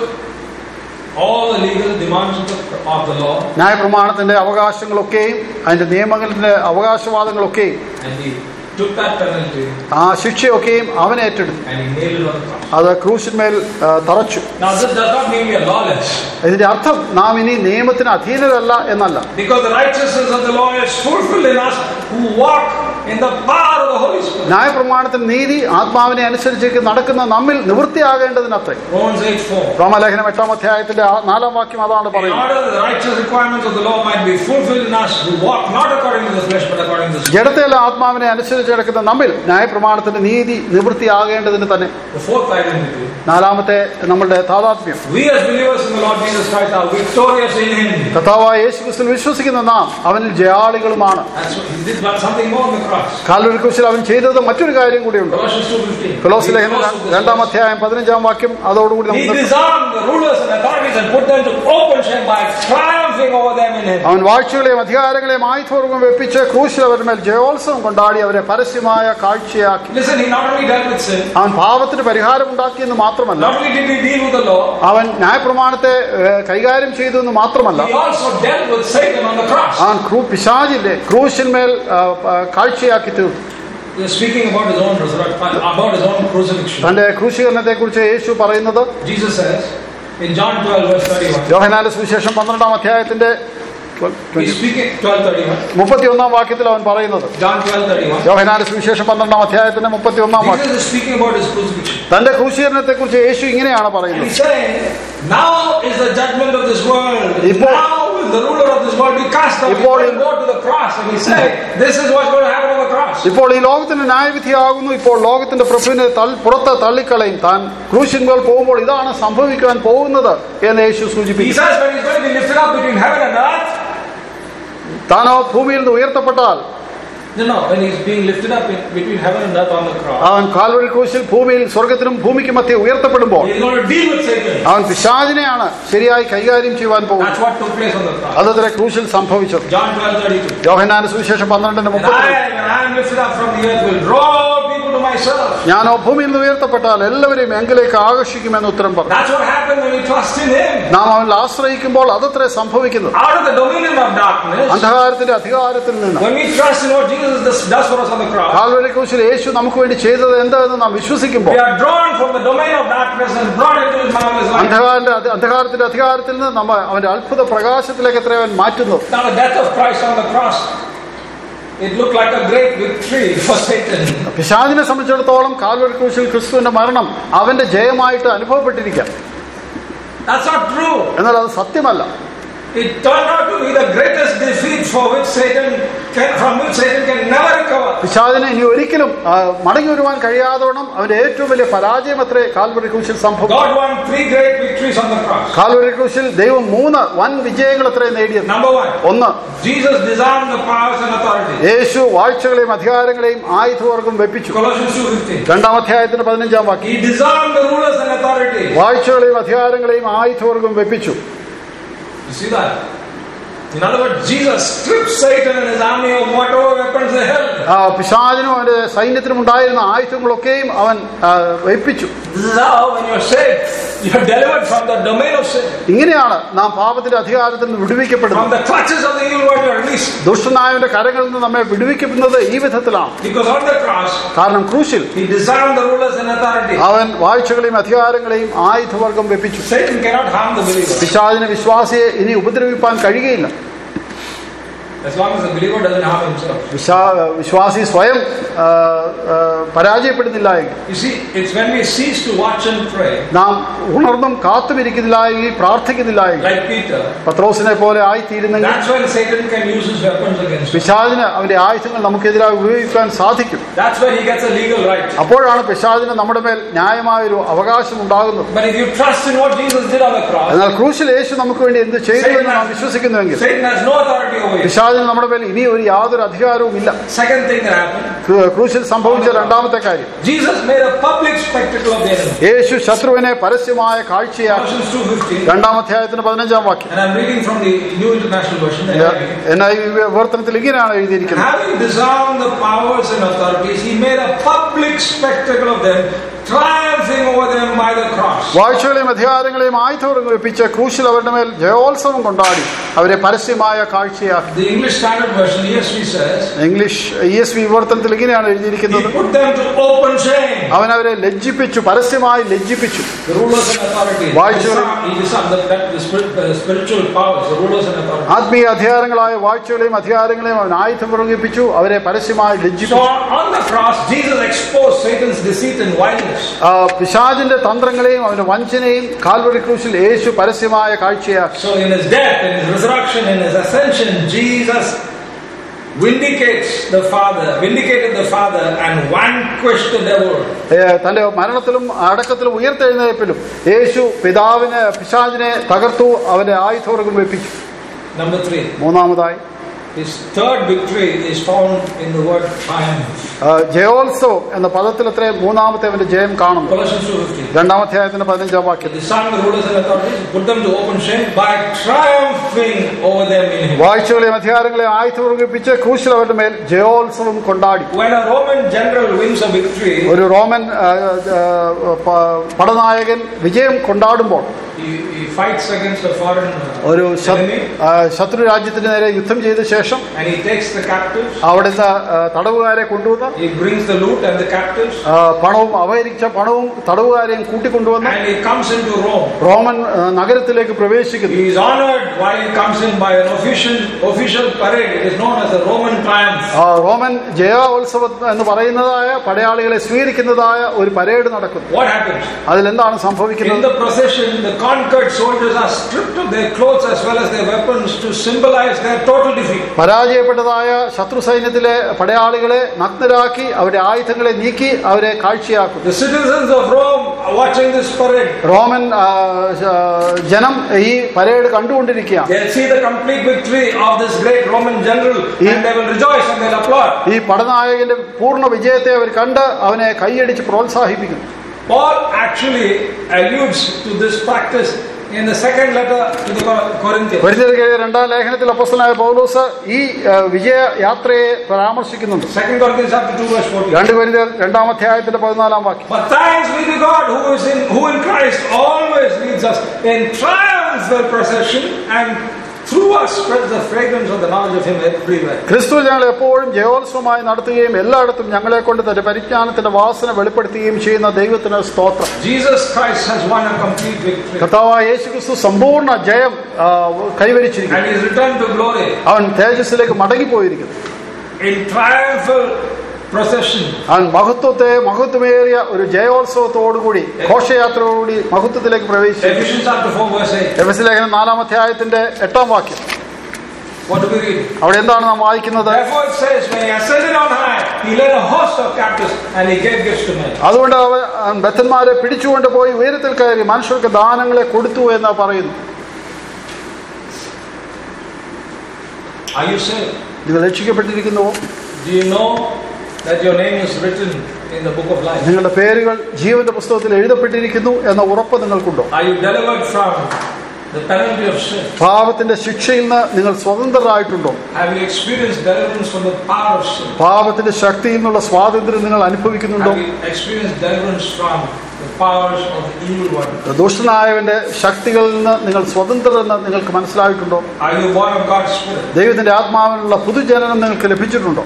all the legal demands of the, of the law ന്യായപ്രമാണത്തിന്റെ അവകാശങ്ങളൊക്കെയും അതിന്റെ നിയമങ്ങളുടെ അവകാശവാദങ്ങളൊക്കെയും and he took that penalty ആ ശിക്ഷയൊക്കെയും അവൻ ഏറ്റെടുത്തു and he nailed it on the cross. അത് ക്രൂശിന്മേൽ ആ, തറച്ചു Now, this does not mean we are lawless ഇതിന്റെ അർത്ഥം നാം ഇനി നിയമത്തിന് അധീനരല്ല എന്നല്ല because the righteousness of the law is fulfilled in us who walk in the power of the Holy Spirit. ന്യായപ്രമാണത്തിന് നീതി ആത്മാവിനെ അനുസരിച്ച് നടക്കുന്ന നമ്മിൽ നിവൃത്തിയാകേണ്ടതിനത്രേ Romans 8 4. റോമലേഖനം എട്ടാം അധ്യായത്തിന്റെ ആ നാലാം വാക്യം അതാണ് In പറയുന്നത് order that the righteous requirements of the law might be fulfilled in us who walk not according to the flesh but according to the Spirit. ജഡത്തെയല്ല ആത്മാവിനെ അനുസരിച്ച് കിടക്കുന്ന നമ്മിൽ ന്യായപ്രമാണത്തിന്റെ നീതി നിവൃത്തിയാകേണ്ടതിന് തന്നെ The fourth identity. നാലാമത്തെ നമ്മളുടെ താതാത്മ്യം We as believers in the Lord Jesus Christ are victorious in Him. കർത്താവായ യേശു ക്രിസ്തു വിശ്വസിക്കുന്ന നാം അവനിൽ ജയാളികളുമാണ് That's what He did but something more on the cross. Calvary ക്രൂശിൽ അവൻ ചെയ്തത് മറ്റൊരു കാര്യം കൂടിയുണ്ട് Colossians 2.15. ഫിലോസ് He ലേഖനം closed this രണ്ടാം verse. അധ്യായം പതിനഞ്ചാം വാക്യം അതോടുകൂടി He നമുക്ക് disarmed the rulers and authorities and put them to open shame by triumphing over them in Him. അവൻ വാഴ്ചകളെയും അധികാരങ്ങളെയും ആയുധപൂർവ്വം വെപ്പിച്ച് ക്രൂശിൽ അവരുടെ മേൽ ജയോത്സവം കൊണ്ടാടി അവരെ പരസ്യമായ കാഴ്ചയാക്കി Listen, He not only dealt with sin, അവൻ പാപത്തിന് പരിഹാരം ഉണ്ടാക്കിയെന്ന് മാത്രമല്ല not only did He deal with the law, അവൻ ന്യായപ്രമാണത്തെ ഏഹ്, കൈകാര്യം ചെയ്തു എന്ന് മാത്രമല്ല He also dealt with Satan on the cross. അവൻ ക്രൂ പിശാചിന്റെ ക്രൂശിന്മേൽ ആ, ആ, കാഴ്ചയാക്കി തീർന്നു He was speaking about His own resurrection, about His own crucifixion. തന്റെ ക്രൂശീകരണത്തെ കുറിച്ച് യേശു പറയുന്നത് Jesus says in John 12, verse 31. യോഹനാന്റെ സുവിശേഷം പന്ത്രണ്ടാം അധ്യായത്തിന്റെ He's speaking 12:31. മുപ്പത്തിയൊന്നാം വാക്യത്തിൽ അവൻ പറയുന്നത് John 12:31. യോഹനാന്റെ സുവിശേഷം പന്ത്രണ്ടാം അധ്യായത്തിന്റെ മുപ്പത്തിയൊന്നാം വാക്യം Jesus is speaking about his crucifixion. തന്റെ ക്രൂശീകരണത്തെ കുറിച്ച് യേശു ഇങ്ങനെയാണ് And പറയുന്നത് he's saying, now is the judgment of this world. ഇപ്പോൾ- now will the ruler of this world be cast out. He ഇപ്പോൾ- will go to the cross. And he's saying, this is what's going to happen on the cross. ഇപ്പോൾ ഈ ലോകത്തിന്റെ ന്യായവിധിയാകുന്നു ഇപ്പോൾ ലോകത്തിന്റെ പ്രഭുവിനെ തൾ- പുറത്ത് തള്ളിക്കളയും താൻ ക്രൂശിന്മേൽ പോകുമ്പോൾ ഇതാണ് സംഭവിക്കാൻ പോകുന്നത് എന്ന് യേശു He സൂചിപ്പിച്ചു says when he's going to be lifted up between heaven and earth, താനോ ഭൂമിയിൽ നിന്ന് ഉയർത്തപ്പെട്ടാൽ no, no, when he's being lifted up in, between heaven and earth on the cross, അവൻ കാൽവരി ക്രൂശിൽ ഭൂമിയിൽ സ്വർഗത്തിനും ഭൂമിക്കും മധ്യ ഉയർത്തപ്പെടുമ്പോൾ he's going to deal with Satan. അവൻ പിശാചിനെയാണ് ശരിയായി കൈകാര്യം ചെയ്യുവാൻ പോകുന്നത് That's what took place on the cross. അതത്ര ക്രൂശിൽ സംഭവിച്ചത് John 12:32. യോഹനാന സുവിശേഷം പന്ത്രണ്ടിന്റെ And മുപ്പത് I, when I am lifted up from the earth, will draw people to myself. ഞാനോ ഭൂമിയിൽ നിന്ന് ഉയർത്തപ്പെട്ടാൽ എല്ലാവരെയും എങ്കിലേക്ക് ആകർഷിക്കുമെന്ന് ഉത്തരം പറഞ്ഞു That's what happened when we trust in Him. നാം അവനിൽ ആശ്രയിക്കുമ്പോൾ അതത്രേ സംഭവിക്കുന്നത് Out of the dominion of darkness, അന്ധകാരത്തിന്റെ അധികാരത്തിൽ നിന്ന് when we trust in what Jesus does- does for us on the cross, Calvary ക്രൂശിൽ യേശു നമുക്ക് വേണ്ടി ചെയ്തത് എന്താണെന്ന് നാം വിശ്വസിക്കുമ്പോൾ we are drawn from the domain of darkness and brought into His marvelous light. അന്ധകാരന്റെ അധ- അന്ധകാരത്തിന്റെ അധികാരത്തിൽ നിന്ന് നമ്മ അവന്റെ അത്ഭുത പ്രകാശത്തിലേക്ക് എത്ര അവൻ മാറ്റുന്നത് Now, the death of Christ on the cross, it looked like a great victory for Satan. പിശാചിനെ സംബന്ധിച്ചിടത്തോളം കാൽവരി ക്രൂശിൽ ക്രിസ്തുവിന്റെ മരണം അവന്റെ ജയമായിട്ട് അനുഭവപ്പെട്ടിരിക്കാം That's not true. എന്നാൽ അത് സത്യമല്ല It turned out to be the greatest defeat for which Satan can, from which Satan can never recover. പിശാചിനെ ഇനി ഒരിക്കലും ആ, മടങ്ങി വരുവാൻ കഴിയാതോണം അവന്റെ ഏറ്റവും വലിയ പരാജയം അത്രേ കാൽവരി ക്രൂശിൽ സംഭവിച്ചു God won three great victories on the cross. Calvary ക്രൂശിൽ ദൈവം മൂന്ന് വൻ വിജയങ്ങൾ അത്രേ നേടിയത് Number one, ഒന്ന് Jesus disarmed the powers and authorities. Yeshu വാഴ്ചകളെയും അധികാരങ്ങളെയും ആയുധവർഗം വെപ്പിച്ചു Colossians 2.15. രണ്ടാം അധ്യായത്തിന്റെ പതിനഞ്ചാം വാക്യം He disarmed the rulers and authorities. വാഴ്ചകളെയും അധികാരങ്ങളെയും ആയുധവർഗം വെപ്പിച്ചു You see that? In other words, Jesus stripped Satan and his army of whatever weapons they held. ആ, പിശാചിനും അവന്റെ സൈന്യത്തിനും ഉണ്ടായിരുന്ന ആയുധങ്ങളൊക്കെയും അവൻ ആ, വെപ്പിച്ചു This is how, when you're saved, you're delivered from the domain of sin. ഇങ്ങനെയാണ് നാം പാപത്തിന്റെ അധികാരത്തിൽ നിന്ന് From വിടുവിക്കപ്പെടുന്നത് the clutches of the evil one, you're released. ദുഷ്ടനായവന്റെ കരങ്ങളിൽ നിന്ന് നമ്മെ വിടുവിക്കപ്പെടുന്നത് ഈ വിധത്തിലാണ് Because on the cross, കാരണം ക്രൂശിൽ he disarmed the rulers and authorities. അവൻ വാഴ്ചകളെയും അധികാരങ്ങളെയും ആയുധവർഗം വെപ്പിച്ചു Satan cannot harm the believer. പിശാചിന് വിശ്വാസിയെ ഇനി ഉപദ്രവിപ്പാൻ കഴിയുകയില്ല As long as the believer doesn't harm himself. വിശ്വാ വിശ്വാസി സ്വയം ആ, ആ, പരാജയപ്പെടുന്നില്ല എങ്കിൽ You see, it's when we cease to watch and pray, നാം ഉണർന്നും കാത്തുമിരിക്കുന്നില്ല എങ്കിൽ പ്രാർത്ഥിക്കുന്നില്ല എങ്കിൽ like Peter, പത്രോസിനെ പോലെ ആയിത്തീരുന്നെങ്കിൽ that's when Satan can use his weapons against us. പിശാചിന് അവന്റെ ആയുധങ്ങൾ നമുക്കെതിരായി ഉപയോഗിക്കാൻ സാധിക്കും That's when he gets a legal right. അപ്പോഴാണ് പിശാചിന് നമ്മുടെ മേൽ ന്യായമായൊരു അവകാശം ഉണ്ടാകുന്നത് But if you trust in what Jesus did on the cross, എന്നാൽ ക്രൂശിൽ യേശു നമുക്ക് വേണ്ടി എന്ത് ചെയ്തു എന്ന് നാം വിശ്വസിക്കുന്നുവെങ്കിൽ Satan has no authority over you. പിശാചിന് നമ്മുടെ മേൽ ഇനി ഒരു യാതൊരു അധികാരവും ഇല്ല Second thing that happened, ക്രൂ- ക്രൂശിൽ സംഭവിച്ച രണ്ടാമത്തെ കാര്യം Jesus made a public spectacle of the enemy. യേശു ശത്രുവിനെ പരസ്യമായ കാഴ്ചയാക്കി Colossians 2.15, രണ്ടാം അധ്യായത്തിന് പതിനഞ്ചാം വാക്യം and I'm reading from the New International Version. NIV. എന്നാൽ ഈ വിവർത്തനത്തിൽ ഇങ്ങനെയാണ് എഴുതിയിരിക്കുന്നത് Having disarmed the powers and authorities, he made a public spectacle of them, triumphing over them by the cross. വാഴ്ചകളെയും അധികാരങ്ങളെയും ആയുധം വെപ്പിച്ച് ക്രൂശിൽ അവരുടെ മേൽ ജയോത്സവം കൊണ്ടാടി അവരെ പരസ്യമായ കാഴ്ചയാക്കി The English Standard Version, ESV says, English E S V വിവർത്തനത്തിൽ ഇങ്ങനെയാണ് He എഴുതിയിരിക്കുന്നത് put them to open shame. അവൻ അവരെ ലജ്ജിപ്പിച്ചു പരസ്യമായി ലജ്ജിപ്പിച്ചു The rulers and authorities. Why He should- disarmed- He disarmed the, that, the, spirit, the spiritual powers, the rulers and authorities. ആത്മീയ അധികാരങ്ങളായ വാഴ്ചകളെയും അധികാരങ്ങളെയും അവൻ ആയുധം പ്രകടിപ്പിച്ചു അവരെ പരസ്യമായി So ലജ്ജിപ്പിച്ചു on the cross, Jesus exposed Satan's deceit and violence. ആ, പിശാചിന്റെ തന്ത്രങ്ങളെയും അവന്റെ വഞ്ചനയും കാൽവറി ക്രൂശിൽ യേശു പരസ്യമായ കാഴ്ചയാക്കി So in his death, in his resurrection, in his ascension, Jesus vindicates the Father, vindicated the Father and vanquished the devil. ഏ, തന്റെ മരണത്തിലും അടക്കത്തിലും ഉയർത്തെഴുന്നേൽപ്പിലും യേശു പിതാവിനെ പിശാചിനെ തകർത്തു അവന്റെ ആയുധവർഗം വെപ്പിച്ചു Number three, മൂന്നാമതായി his third victory is found in the word triumph. ആ, ജയോത്സവം എന്ന പദത്തിലത്രേ മൂന്നാമത്തെ അവന്റെ ജയം കാണുന്നു Colossians 2.15. രണ്ടാമധ്യായത്തിന്റെ പതിനഞ്ചാം വാക്യം The Son, the rulers and authorities, put them to open shame by triumphing over them in him. വാഴ്ചകളെയും അധികാരങ്ങളെയും ആയുധവർഗിപ്പിച്ച് ക്രൂശിൽ അവരുടെ മേൽ ജയോത്സവം കൊണ്ടാടി When a Roman general wins a victory, ഒരു റോമൻ ആ, ആ, പ- പടനായകൻ വിജയം കൊണ്ടാടുമ്പോൾ he, he fights against a foreign uh, ഒരു ശ- enemy ആ, ശത്രു രാജ്യത്തിന് നേരെ യുദ്ധം ചെയ്ത ശേഷം and he takes the captives. അവിടുത്തെ ആ, തടവുകാരെ കൊണ്ടുവന്ന് He brings the loot and the captives ആ, പണവും അപഹരിച്ച പണവും തടവുകാരെയും കൂട്ടിക്കൊണ്ടുവന്ന് and he comes into Rome. Roman ആ, നഗരത്തിലേക്ക് പ്രവേശിക്കുന്നു He is honored while he comes in by an official official parade. It is known as the Roman triumph. ആ, റോമൻ ജയോത്സവം എന്ന് പറയുന്നതായ പടയാളികളെ സ്വീകരിക്കുന്നതായ ഒരു പരേഡ് നടക്കുന്നു What happens? അതിലെന്താണ് In സംഭവിക്കുന്നത് the procession, the conquered soldiers are stripped of their clothes as well as their weapons to symbolize their total defeat. പരാജയപ്പെട്ടതായ ശത്രു സൈന്യത്തിലെ പടയാളികളെ നഗ്നരാക്കി അവരുടെ ആയുധങ്ങളെ നീക്കി അവരെ കാഴ്ചയാക്കുന്നു The citizens of Rome are watching this parade. Roman ആ, ആ, ജനം ഈ പരേഡ് കണ്ടുകൊണ്ടിരിക്കുകയാണ് They'll see the complete victory of this great Roman general and they will rejoice and they'll applaud. ഈ പടനായകന്റെ പൂർണ്ണ വിജയത്തെ അവർ കണ്ട് അവനെ കൈയടിച്ച് പ്രോത്സാഹിപ്പിക്കുന്നു Paul actually alludes to this practice in the second letter to the Cor- Corinthians. പരിചയ രണ്ടാം ലേഖനത്തിൽ അപ്പസ്തനായ പൗലോസ് ഈ ആ, വിജയ യാത്രയെ പരാമർശിക്കുന്നുണ്ട് Second Corinthians chapter 2 verse 14. രണ്ട് പരിചയ രണ്ടാം അധ്യായത്തിന്റെ പതിനാലാം വാക്യം But thanks be to God who is in who in Christ always leads us in triumphal procession and through us spreads the fragrance of the knowledge of Him everywhere. ക്രിസ്തു ഞങ്ങൾ എപ്പോഴും ജയോത്സവമായി നടത്തുകയും എല്ലായിടത്തും ഞങ്ങളെ കൊണ്ട് തന്റെ പരിജ്ഞാനത്തിന്റെ വാസന വെളിപ്പെടുത്തുകയും ചെയ്യുന്ന ദൈവത്തിന് സ്തോത്രം Jesus Christ has won a complete victory കർത്താവായ യേശു ക്രിസ്തു സമ്പൂർണ്ണ ജയം ആ, കൈവരിച്ചിരിക്കുന്നു and He is returned to glory അവൻ തേജസ്സിലേക്ക് മടങ്ങിപ്പോയിരിക്കുന്നു in triumphal procession. അവൻ മഹത്വത്തെ മഹത്വമേറിയ ഒരു ജയോത്സവത്തോടുകൂടി ഘോഷയാത്രയോടുകൂടി മഹത്വത്തിലേക്ക് പ്രവേശിച്ചു Ephesians chapter 4 verse 8. എഫ് എസ് ലേഖനം നാലാം അധ്യായത്തിന്റെ എട്ടാം വാക്യം What do we read? അവിടെ എന്താണ് നാം വായിക്കുന്നത് Therefore it says, when He ascended on high, He led a host of captives and He gave gifts to men. അതുകൊണ്ട് അവൻ ബദ്ധന്മാരെ പിടിച്ചുകൊണ്ട് പോയി ഉയരത്തിൽ കയറി മനുഷ്യർക്ക് ദാനങ്ങളെ കൊടുത്തു എന്ന് പറയുന്നു Are you saved? നിങ്ങൾ രക്ഷിക്കപ്പെട്ടിരിക്കുന്നുവോ Do you know that your name is written in the book of life? നിങ്ങളുടെ പേരുകൾ ജീവന്റെ പുസ്തകത്തിൽ എഴുതപ്പെട്ടിരിക്കുന്നു എന്ന ഉറപ്പ് നിങ്ങൾക്കുണ്ടോ Are you delivered from the penalty of sin? പാപത്തിന്റെ ശിക്ഷയിൽ നിന്ന് നിങ്ങൾ സ്വതന്ത്രരായിട്ടുണ്ടോ Have you experienced deliverance from the power of sin? പാപത്തിന്റെ ശക്തിയിൽ നിന്നുള്ള സ്വാതന്ത്ര്യം നിങ്ങൾ അനുഭവിക്കുന്നുണ്ടോ Have you experienced deliverance from the powers of the evil one? ദുഷ്ടനായവന്റെ ശക്തികളിൽ നിന്ന് നിങ്ങൾ സ്വതന്ത്രരെന്ന് നിങ്ങൾക്ക് മനസ്സിലായിട്ടുണ്ടോ Are you born of God's Spirit? ദൈവത്തിന്റെ ആത്മാവിനുള്ള പുതുജനനം നിങ്ങൾക്ക് ലഭിച്ചിട്ടുണ്ടോ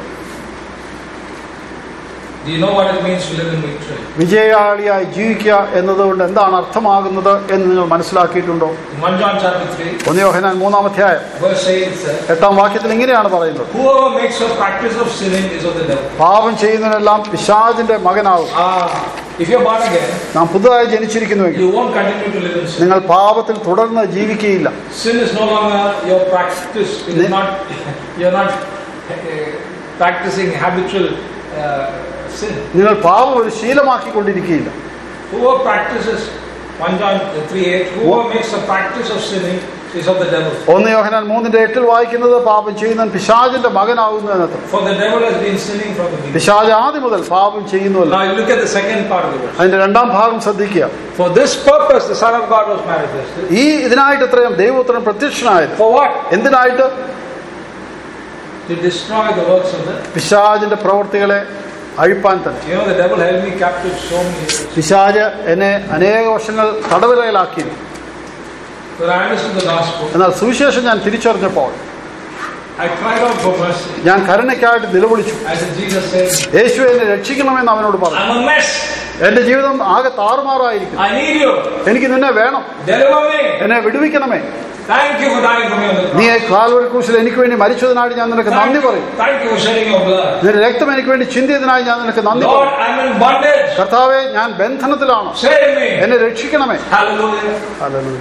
Do you know what it means to live in victory? വിജയാളിയായി ജീവിക്കുക എന്നതുകൊണ്ട് എന്താണ് അർത്ഥമാകുന്നത് എന്ന് നിങ്ങൾ മനസ്സിലാക്കിയിട്ടുണ്ടോ In 1 John chapter 3, ഒന്ന് യോഹനാൻ മൂന്നാമധ്യായം verse 8 it says, എട്ടാം വാക്യത്തിൽ ഇങ്ങനെയാണ് പറയുന്നത് Whoever makes a practice of sinning is of the devil. പാപം ചെയ്യുന്നതിനെല്ലാം പിശാചിന്റെ മകനാവും Ah, if you're born again, നാം പുതുതായി ജനിച്ചിരിക്കുന്നുവെങ്കിൽ you won't continue to live in sin. നിങ്ങൾ പാപത്തിൽ തുടർന്ന് ജീവിക്കുകയില്ല Sin is no longer your practice. It is Ne- not. You're not uh, practicing habitual uh, sin. നിങ്ങൾ പാപം ഒരു ശീലമാക്കിക്കൊണ്ടിരിക്കുകയില്ല Whoever practices 1 John 3 8, whoever makes a practice of sinning is of the devil. ഒന്ന് യോഹനാൻ മൂന്നിന്റെ എട്ടിൽ വായിക്കുന്നത് പാപം ചെയ്യുന്നവൻ പിശാചിന്റെ മകനാകുന്നു എന്നത്ര For the devil has been sinning from the beginning. പിശാജ് ആദ്യം മുതൽ പാപം ചെയ്യുന്നുവല്ല Now you look at the second part of the verse. അതിന്റെ രണ്ടാം ഭാഗം ശ്രദ്ധിക്കുക For this purpose the Son of God was manifested. ഈ ഇതിനായിട്ട് എത്രയും ദൈവോത്തരം പ്രത്യക്ഷനായത് For what? എന്തിനായിട്ട് To destroy the works of the പിശാചിന്റെ പ്രവൃത്തികളെ അഴിപ്പാൻ തന്നെ You know, the devil held me captive so many years. പിശാജ് എന്നെ അനേക വർഷങ്ങൾ തടവിലയിലാക്കി When I understood the gospel, എന്നാൽ സുവിശേഷം ഞാൻ തിരിച്ചറിഞ്ഞപ്പോൾ I cried out for mercy. ഞാൻ കരുണയ്ക്കായിട്ട് നിലവിളിച്ചു I said, Jesus said, യേശു എന്നെ രക്ഷിക്കണമെന്ന് അവനോട് പറഞ്ഞു I'm a mess. എന്റെ ജീവിതം ആകെ താറുമാറായിരിക്കുന്നു I need you. എനിക്ക് നിന്നെ വേണം Deliver me. എന്നെ വിടുവിക്കണമേ Thank you for dying for me on the നീ cross. കാൽവരി ക്രൂശിൽ എനിക്ക് വേണ്ടി മരിച്ചതിനായിട്ട് ഞാൻ നിനക്ക് Thank നന്ദി you, പറയും thank you for shedding your blood. നിന്റെ രക്തം എനിക്ക് വേണ്ടി ചിന്തിയതിനായി ഞാൻ നിനക്ക് നന്ദി Lord, പറയും I'm in bondage. കർത്താവെ ഞാൻ ബന്ധനത്തിലാണ് Save me. എന്നെ രക്ഷിക്കണമേ Hallelujah. Hallelujah.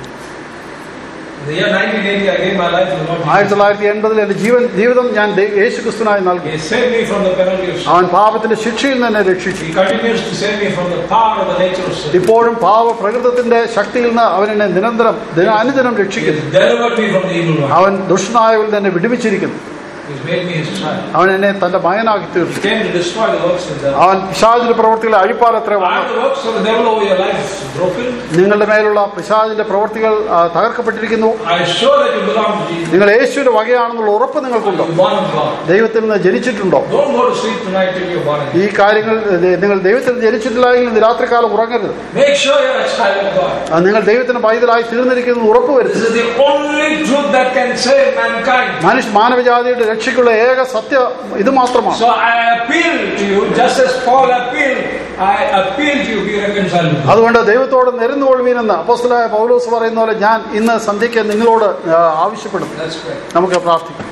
In the year 1980, I gave my life to the Lord ആയിരത്തി Jesus. തൊള്ളായിരത്തി എൺപതിൽ എന്റെ ജീവൻ ജീവിതം ഞാൻ ദൈ- യേശു ക്രിസ്തുനായി നൽകി He saved me from the penalty of sin. അവൻ പാപത്തിന്റെ ശിക്ഷയിൽ നിന്ന് എന്നെ രക്ഷിച്ചു He continues to save me from the power of the nature of sin. ഇപ്പോഴും പാവ പ്രകൃതത്തിന്റെ ശക്തിയിൽ നിന്ന് അവൻ എന്നെ നിരന്തരം ദിന അനുദിനം He രക്ഷിക്കുന്നു has delivered me from the evil one. അവൻ ദുഷ്ടനായവരിൽ തന്നെ വിടുവിച്ചിരിക്കുന്നു He's made me his child. അവൻ എന്നെ തന്റെ മകനാക്കി He തീർത്തു came to destroy the works of the devil. അവൻ പിശാചിന്റെ പ്രവർത്തികളെ അഴിപ്പാറത്ര Are വന്നു the works of the devil over your life broken? നിങ്ങളുടെ മേലുള്ള പിശാചിന്റെ പ്രവർത്തികൾ ആ, തകർക്കപ്പെട്ടിരിക്കുന്നു I am sure that you belong to Jesus. നിങ്ങൾ യേശുവിന്റെ വകയാണെന്നുള്ള ഉറപ്പ് നിങ്ങൾക്കുണ്ടോ You're born of God. ദൈവത്തിൽ നിന്ന് ജനിച്ചിട്ടുണ്ടോ Don't go to sleep tonight till you're born again. ഈ കാര്യങ്ങൾ ദ- നിങ്ങൾ ദൈവത്തിൽ ജനിച്ചിട്ടില്ല എങ്കിൽ ഇന്ന് രാത്രികാലം ഉറങ്ങരുത് Make sure you're a child of God. അത് നിങ്ങൾ ദൈവത്തിന് പൈതലായി തീർന്നിരിക്കുന്നത് ഉറപ്പ് വരുത്തുക This is the only truth that can save mankind. മനുഷ്യ മാനവജാതിയുടെ രക്ഷയ്ക്കുള്ള ഏക സത്യ ഇത് മാത്രമാണ് So I appeal to you, just as Paul appealed, I appeal to you, be reconciled with God. അതുകൊണ്ട് ദൈവത്തോട് നിരന്നുകൊള്ളുവീനെന്ന് അപ്പോസ്തലായ പൗലോസ് പറയുന്ന പോലെ ഞാൻ ഇന്ന് സന്ധ്യയ്ക്ക് നിങ്ങളോട് ആ, ആവശ്യപ്പെടും Let's pray. നമുക്ക് പ്രാർത്ഥിക്കാം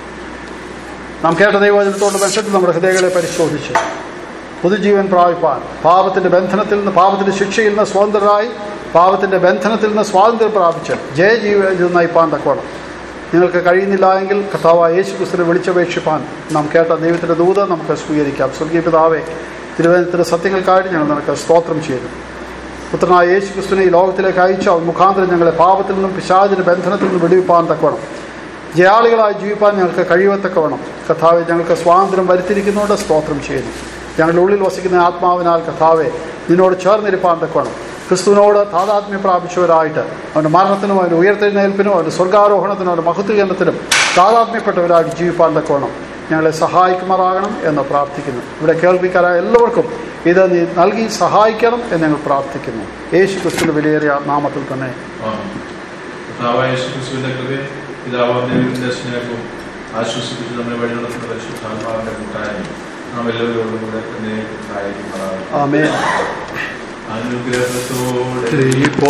നാം കേട്ട ദൈവവചനത്തോട് ബന്ധപ്പെട്ട് നമ്മുടെ ഹൃദയങ്ങളെ പരിശോധിച്ച് പുതുജീവൻ പ്രാപിപ്പാൻ പാപത്തിന്റെ ബന്ധനത്തിൽ നിന്ന് പാപത്തിന്റെ ശിക്ഷയിൽ നിന്ന് സ്വതന്ത്രരായി പാപത്തിന്റെ ബന്ധനത്തിൽ നിന്ന് സ്വാതന്ത്ര്യം പ്രാപിച്ച് ജയജീവൻ നയിപ്പാൻ തക്കോണം നിങ്ങൾക്ക് കഴിയുന്നില്ല എങ്കിൽ കർത്താവായ യേശു ക്രിസ്തുവിനെ വിളിച്ചപേക്ഷിപ്പാൻ നാം കേട്ട ദൈവത്തിന്റെ ദൂത നമുക്ക് സ്വീകരിക്കാം സ്വർഗീയ പിതാവേ തിരുവനന്തപുരത്തിന്റെ സത്യങ്ങൾക്കായിട്ട് ഞങ്ങൾ നിനക്ക് സ്തോത്രം ചെയ്യുന്നു പുത്രനായ യേശു ക്രിസ്തുവിനെ ഈ ലോകത്തിലേക്ക് അയച്ച അവൻ മുഖാന്തരം ഞങ്ങളെ പാപത്തിൽ നിന്നും പിശാചിന്റെ ബന്ധനത്തിൽ നിന്നും വിടുവിപ്പാൻ തക്കവണം ജയാളികളായി ജീവിപ്പാൻ ഞങ്ങൾക്ക് കഴിയത്തക്കവണ്ണം കഥാവെ ഞങ്ങൾക്ക് സ്വാതന്ത്ര്യം വരുത്തിയിരിക്കുന്നതുകൊണ്ട് സ്തോത്രം ചെയ്യുന്നു ഞങ്ങളുടെ ഉള്ളിൽ വസിക്കുന്ന ആത്മാവിനാൽ കഥാവെ നിന്നോട് ചേർന്നിരിപ്പാൻ തക്കവണ്ണം ക്രിസ്തുവിനോട് താതാത്മ്യം പ്രാപിച്ചവരായിട്ട് അവൻ്റെ മരണത്തിനും അവൻ്റെ ഉയർത്തെഴുന്നേൽപ്പിനും അവൻ്റെ സ്വർഗാരോഹണത്തിനും അവൻ്റെ മഹത്വകരണത്തിനും താതാത്മ്യപ്പെട്ടവരായിട്ട് ജീവിപ്പാൻ തക്കവണ്ണം ഞങ്ങളെ സഹായിക്കുമാറാകണം എന്ന് പ്രാർത്ഥിക്കുന്നു ഇവിടെ കേൾവിക്കാരായ എല്ലാവർക്കും ഇത് നീ നൽകി സഹായിക്കണം എന്ന് ഞങ്ങൾ പ്രാർത്ഥിക്കുന്നു യേശു ക്രിസ്തുവിന്റെ വിലയേറിയ നാമത്തിൽ തന്നെ കർത്താവായ യേശുക്രിസ്തുവിന്റെ കൃപയും പിതാവാം ദൈവത്തിന്റെ സ്നേഹവും ആശ്വസിപ്പിച്ച് നമ്മെ വഴി നടത്തുന്ന പരിശുദ്ധാത്മാവിന്റെ കൂട്ടായ്മ നാം എല്ലാവരോടും കൂടെ തന്നെ ഉണ്ടായിരിക്കുമാറാകും ആമേൻ അനുഗ്രഹത്തോടെ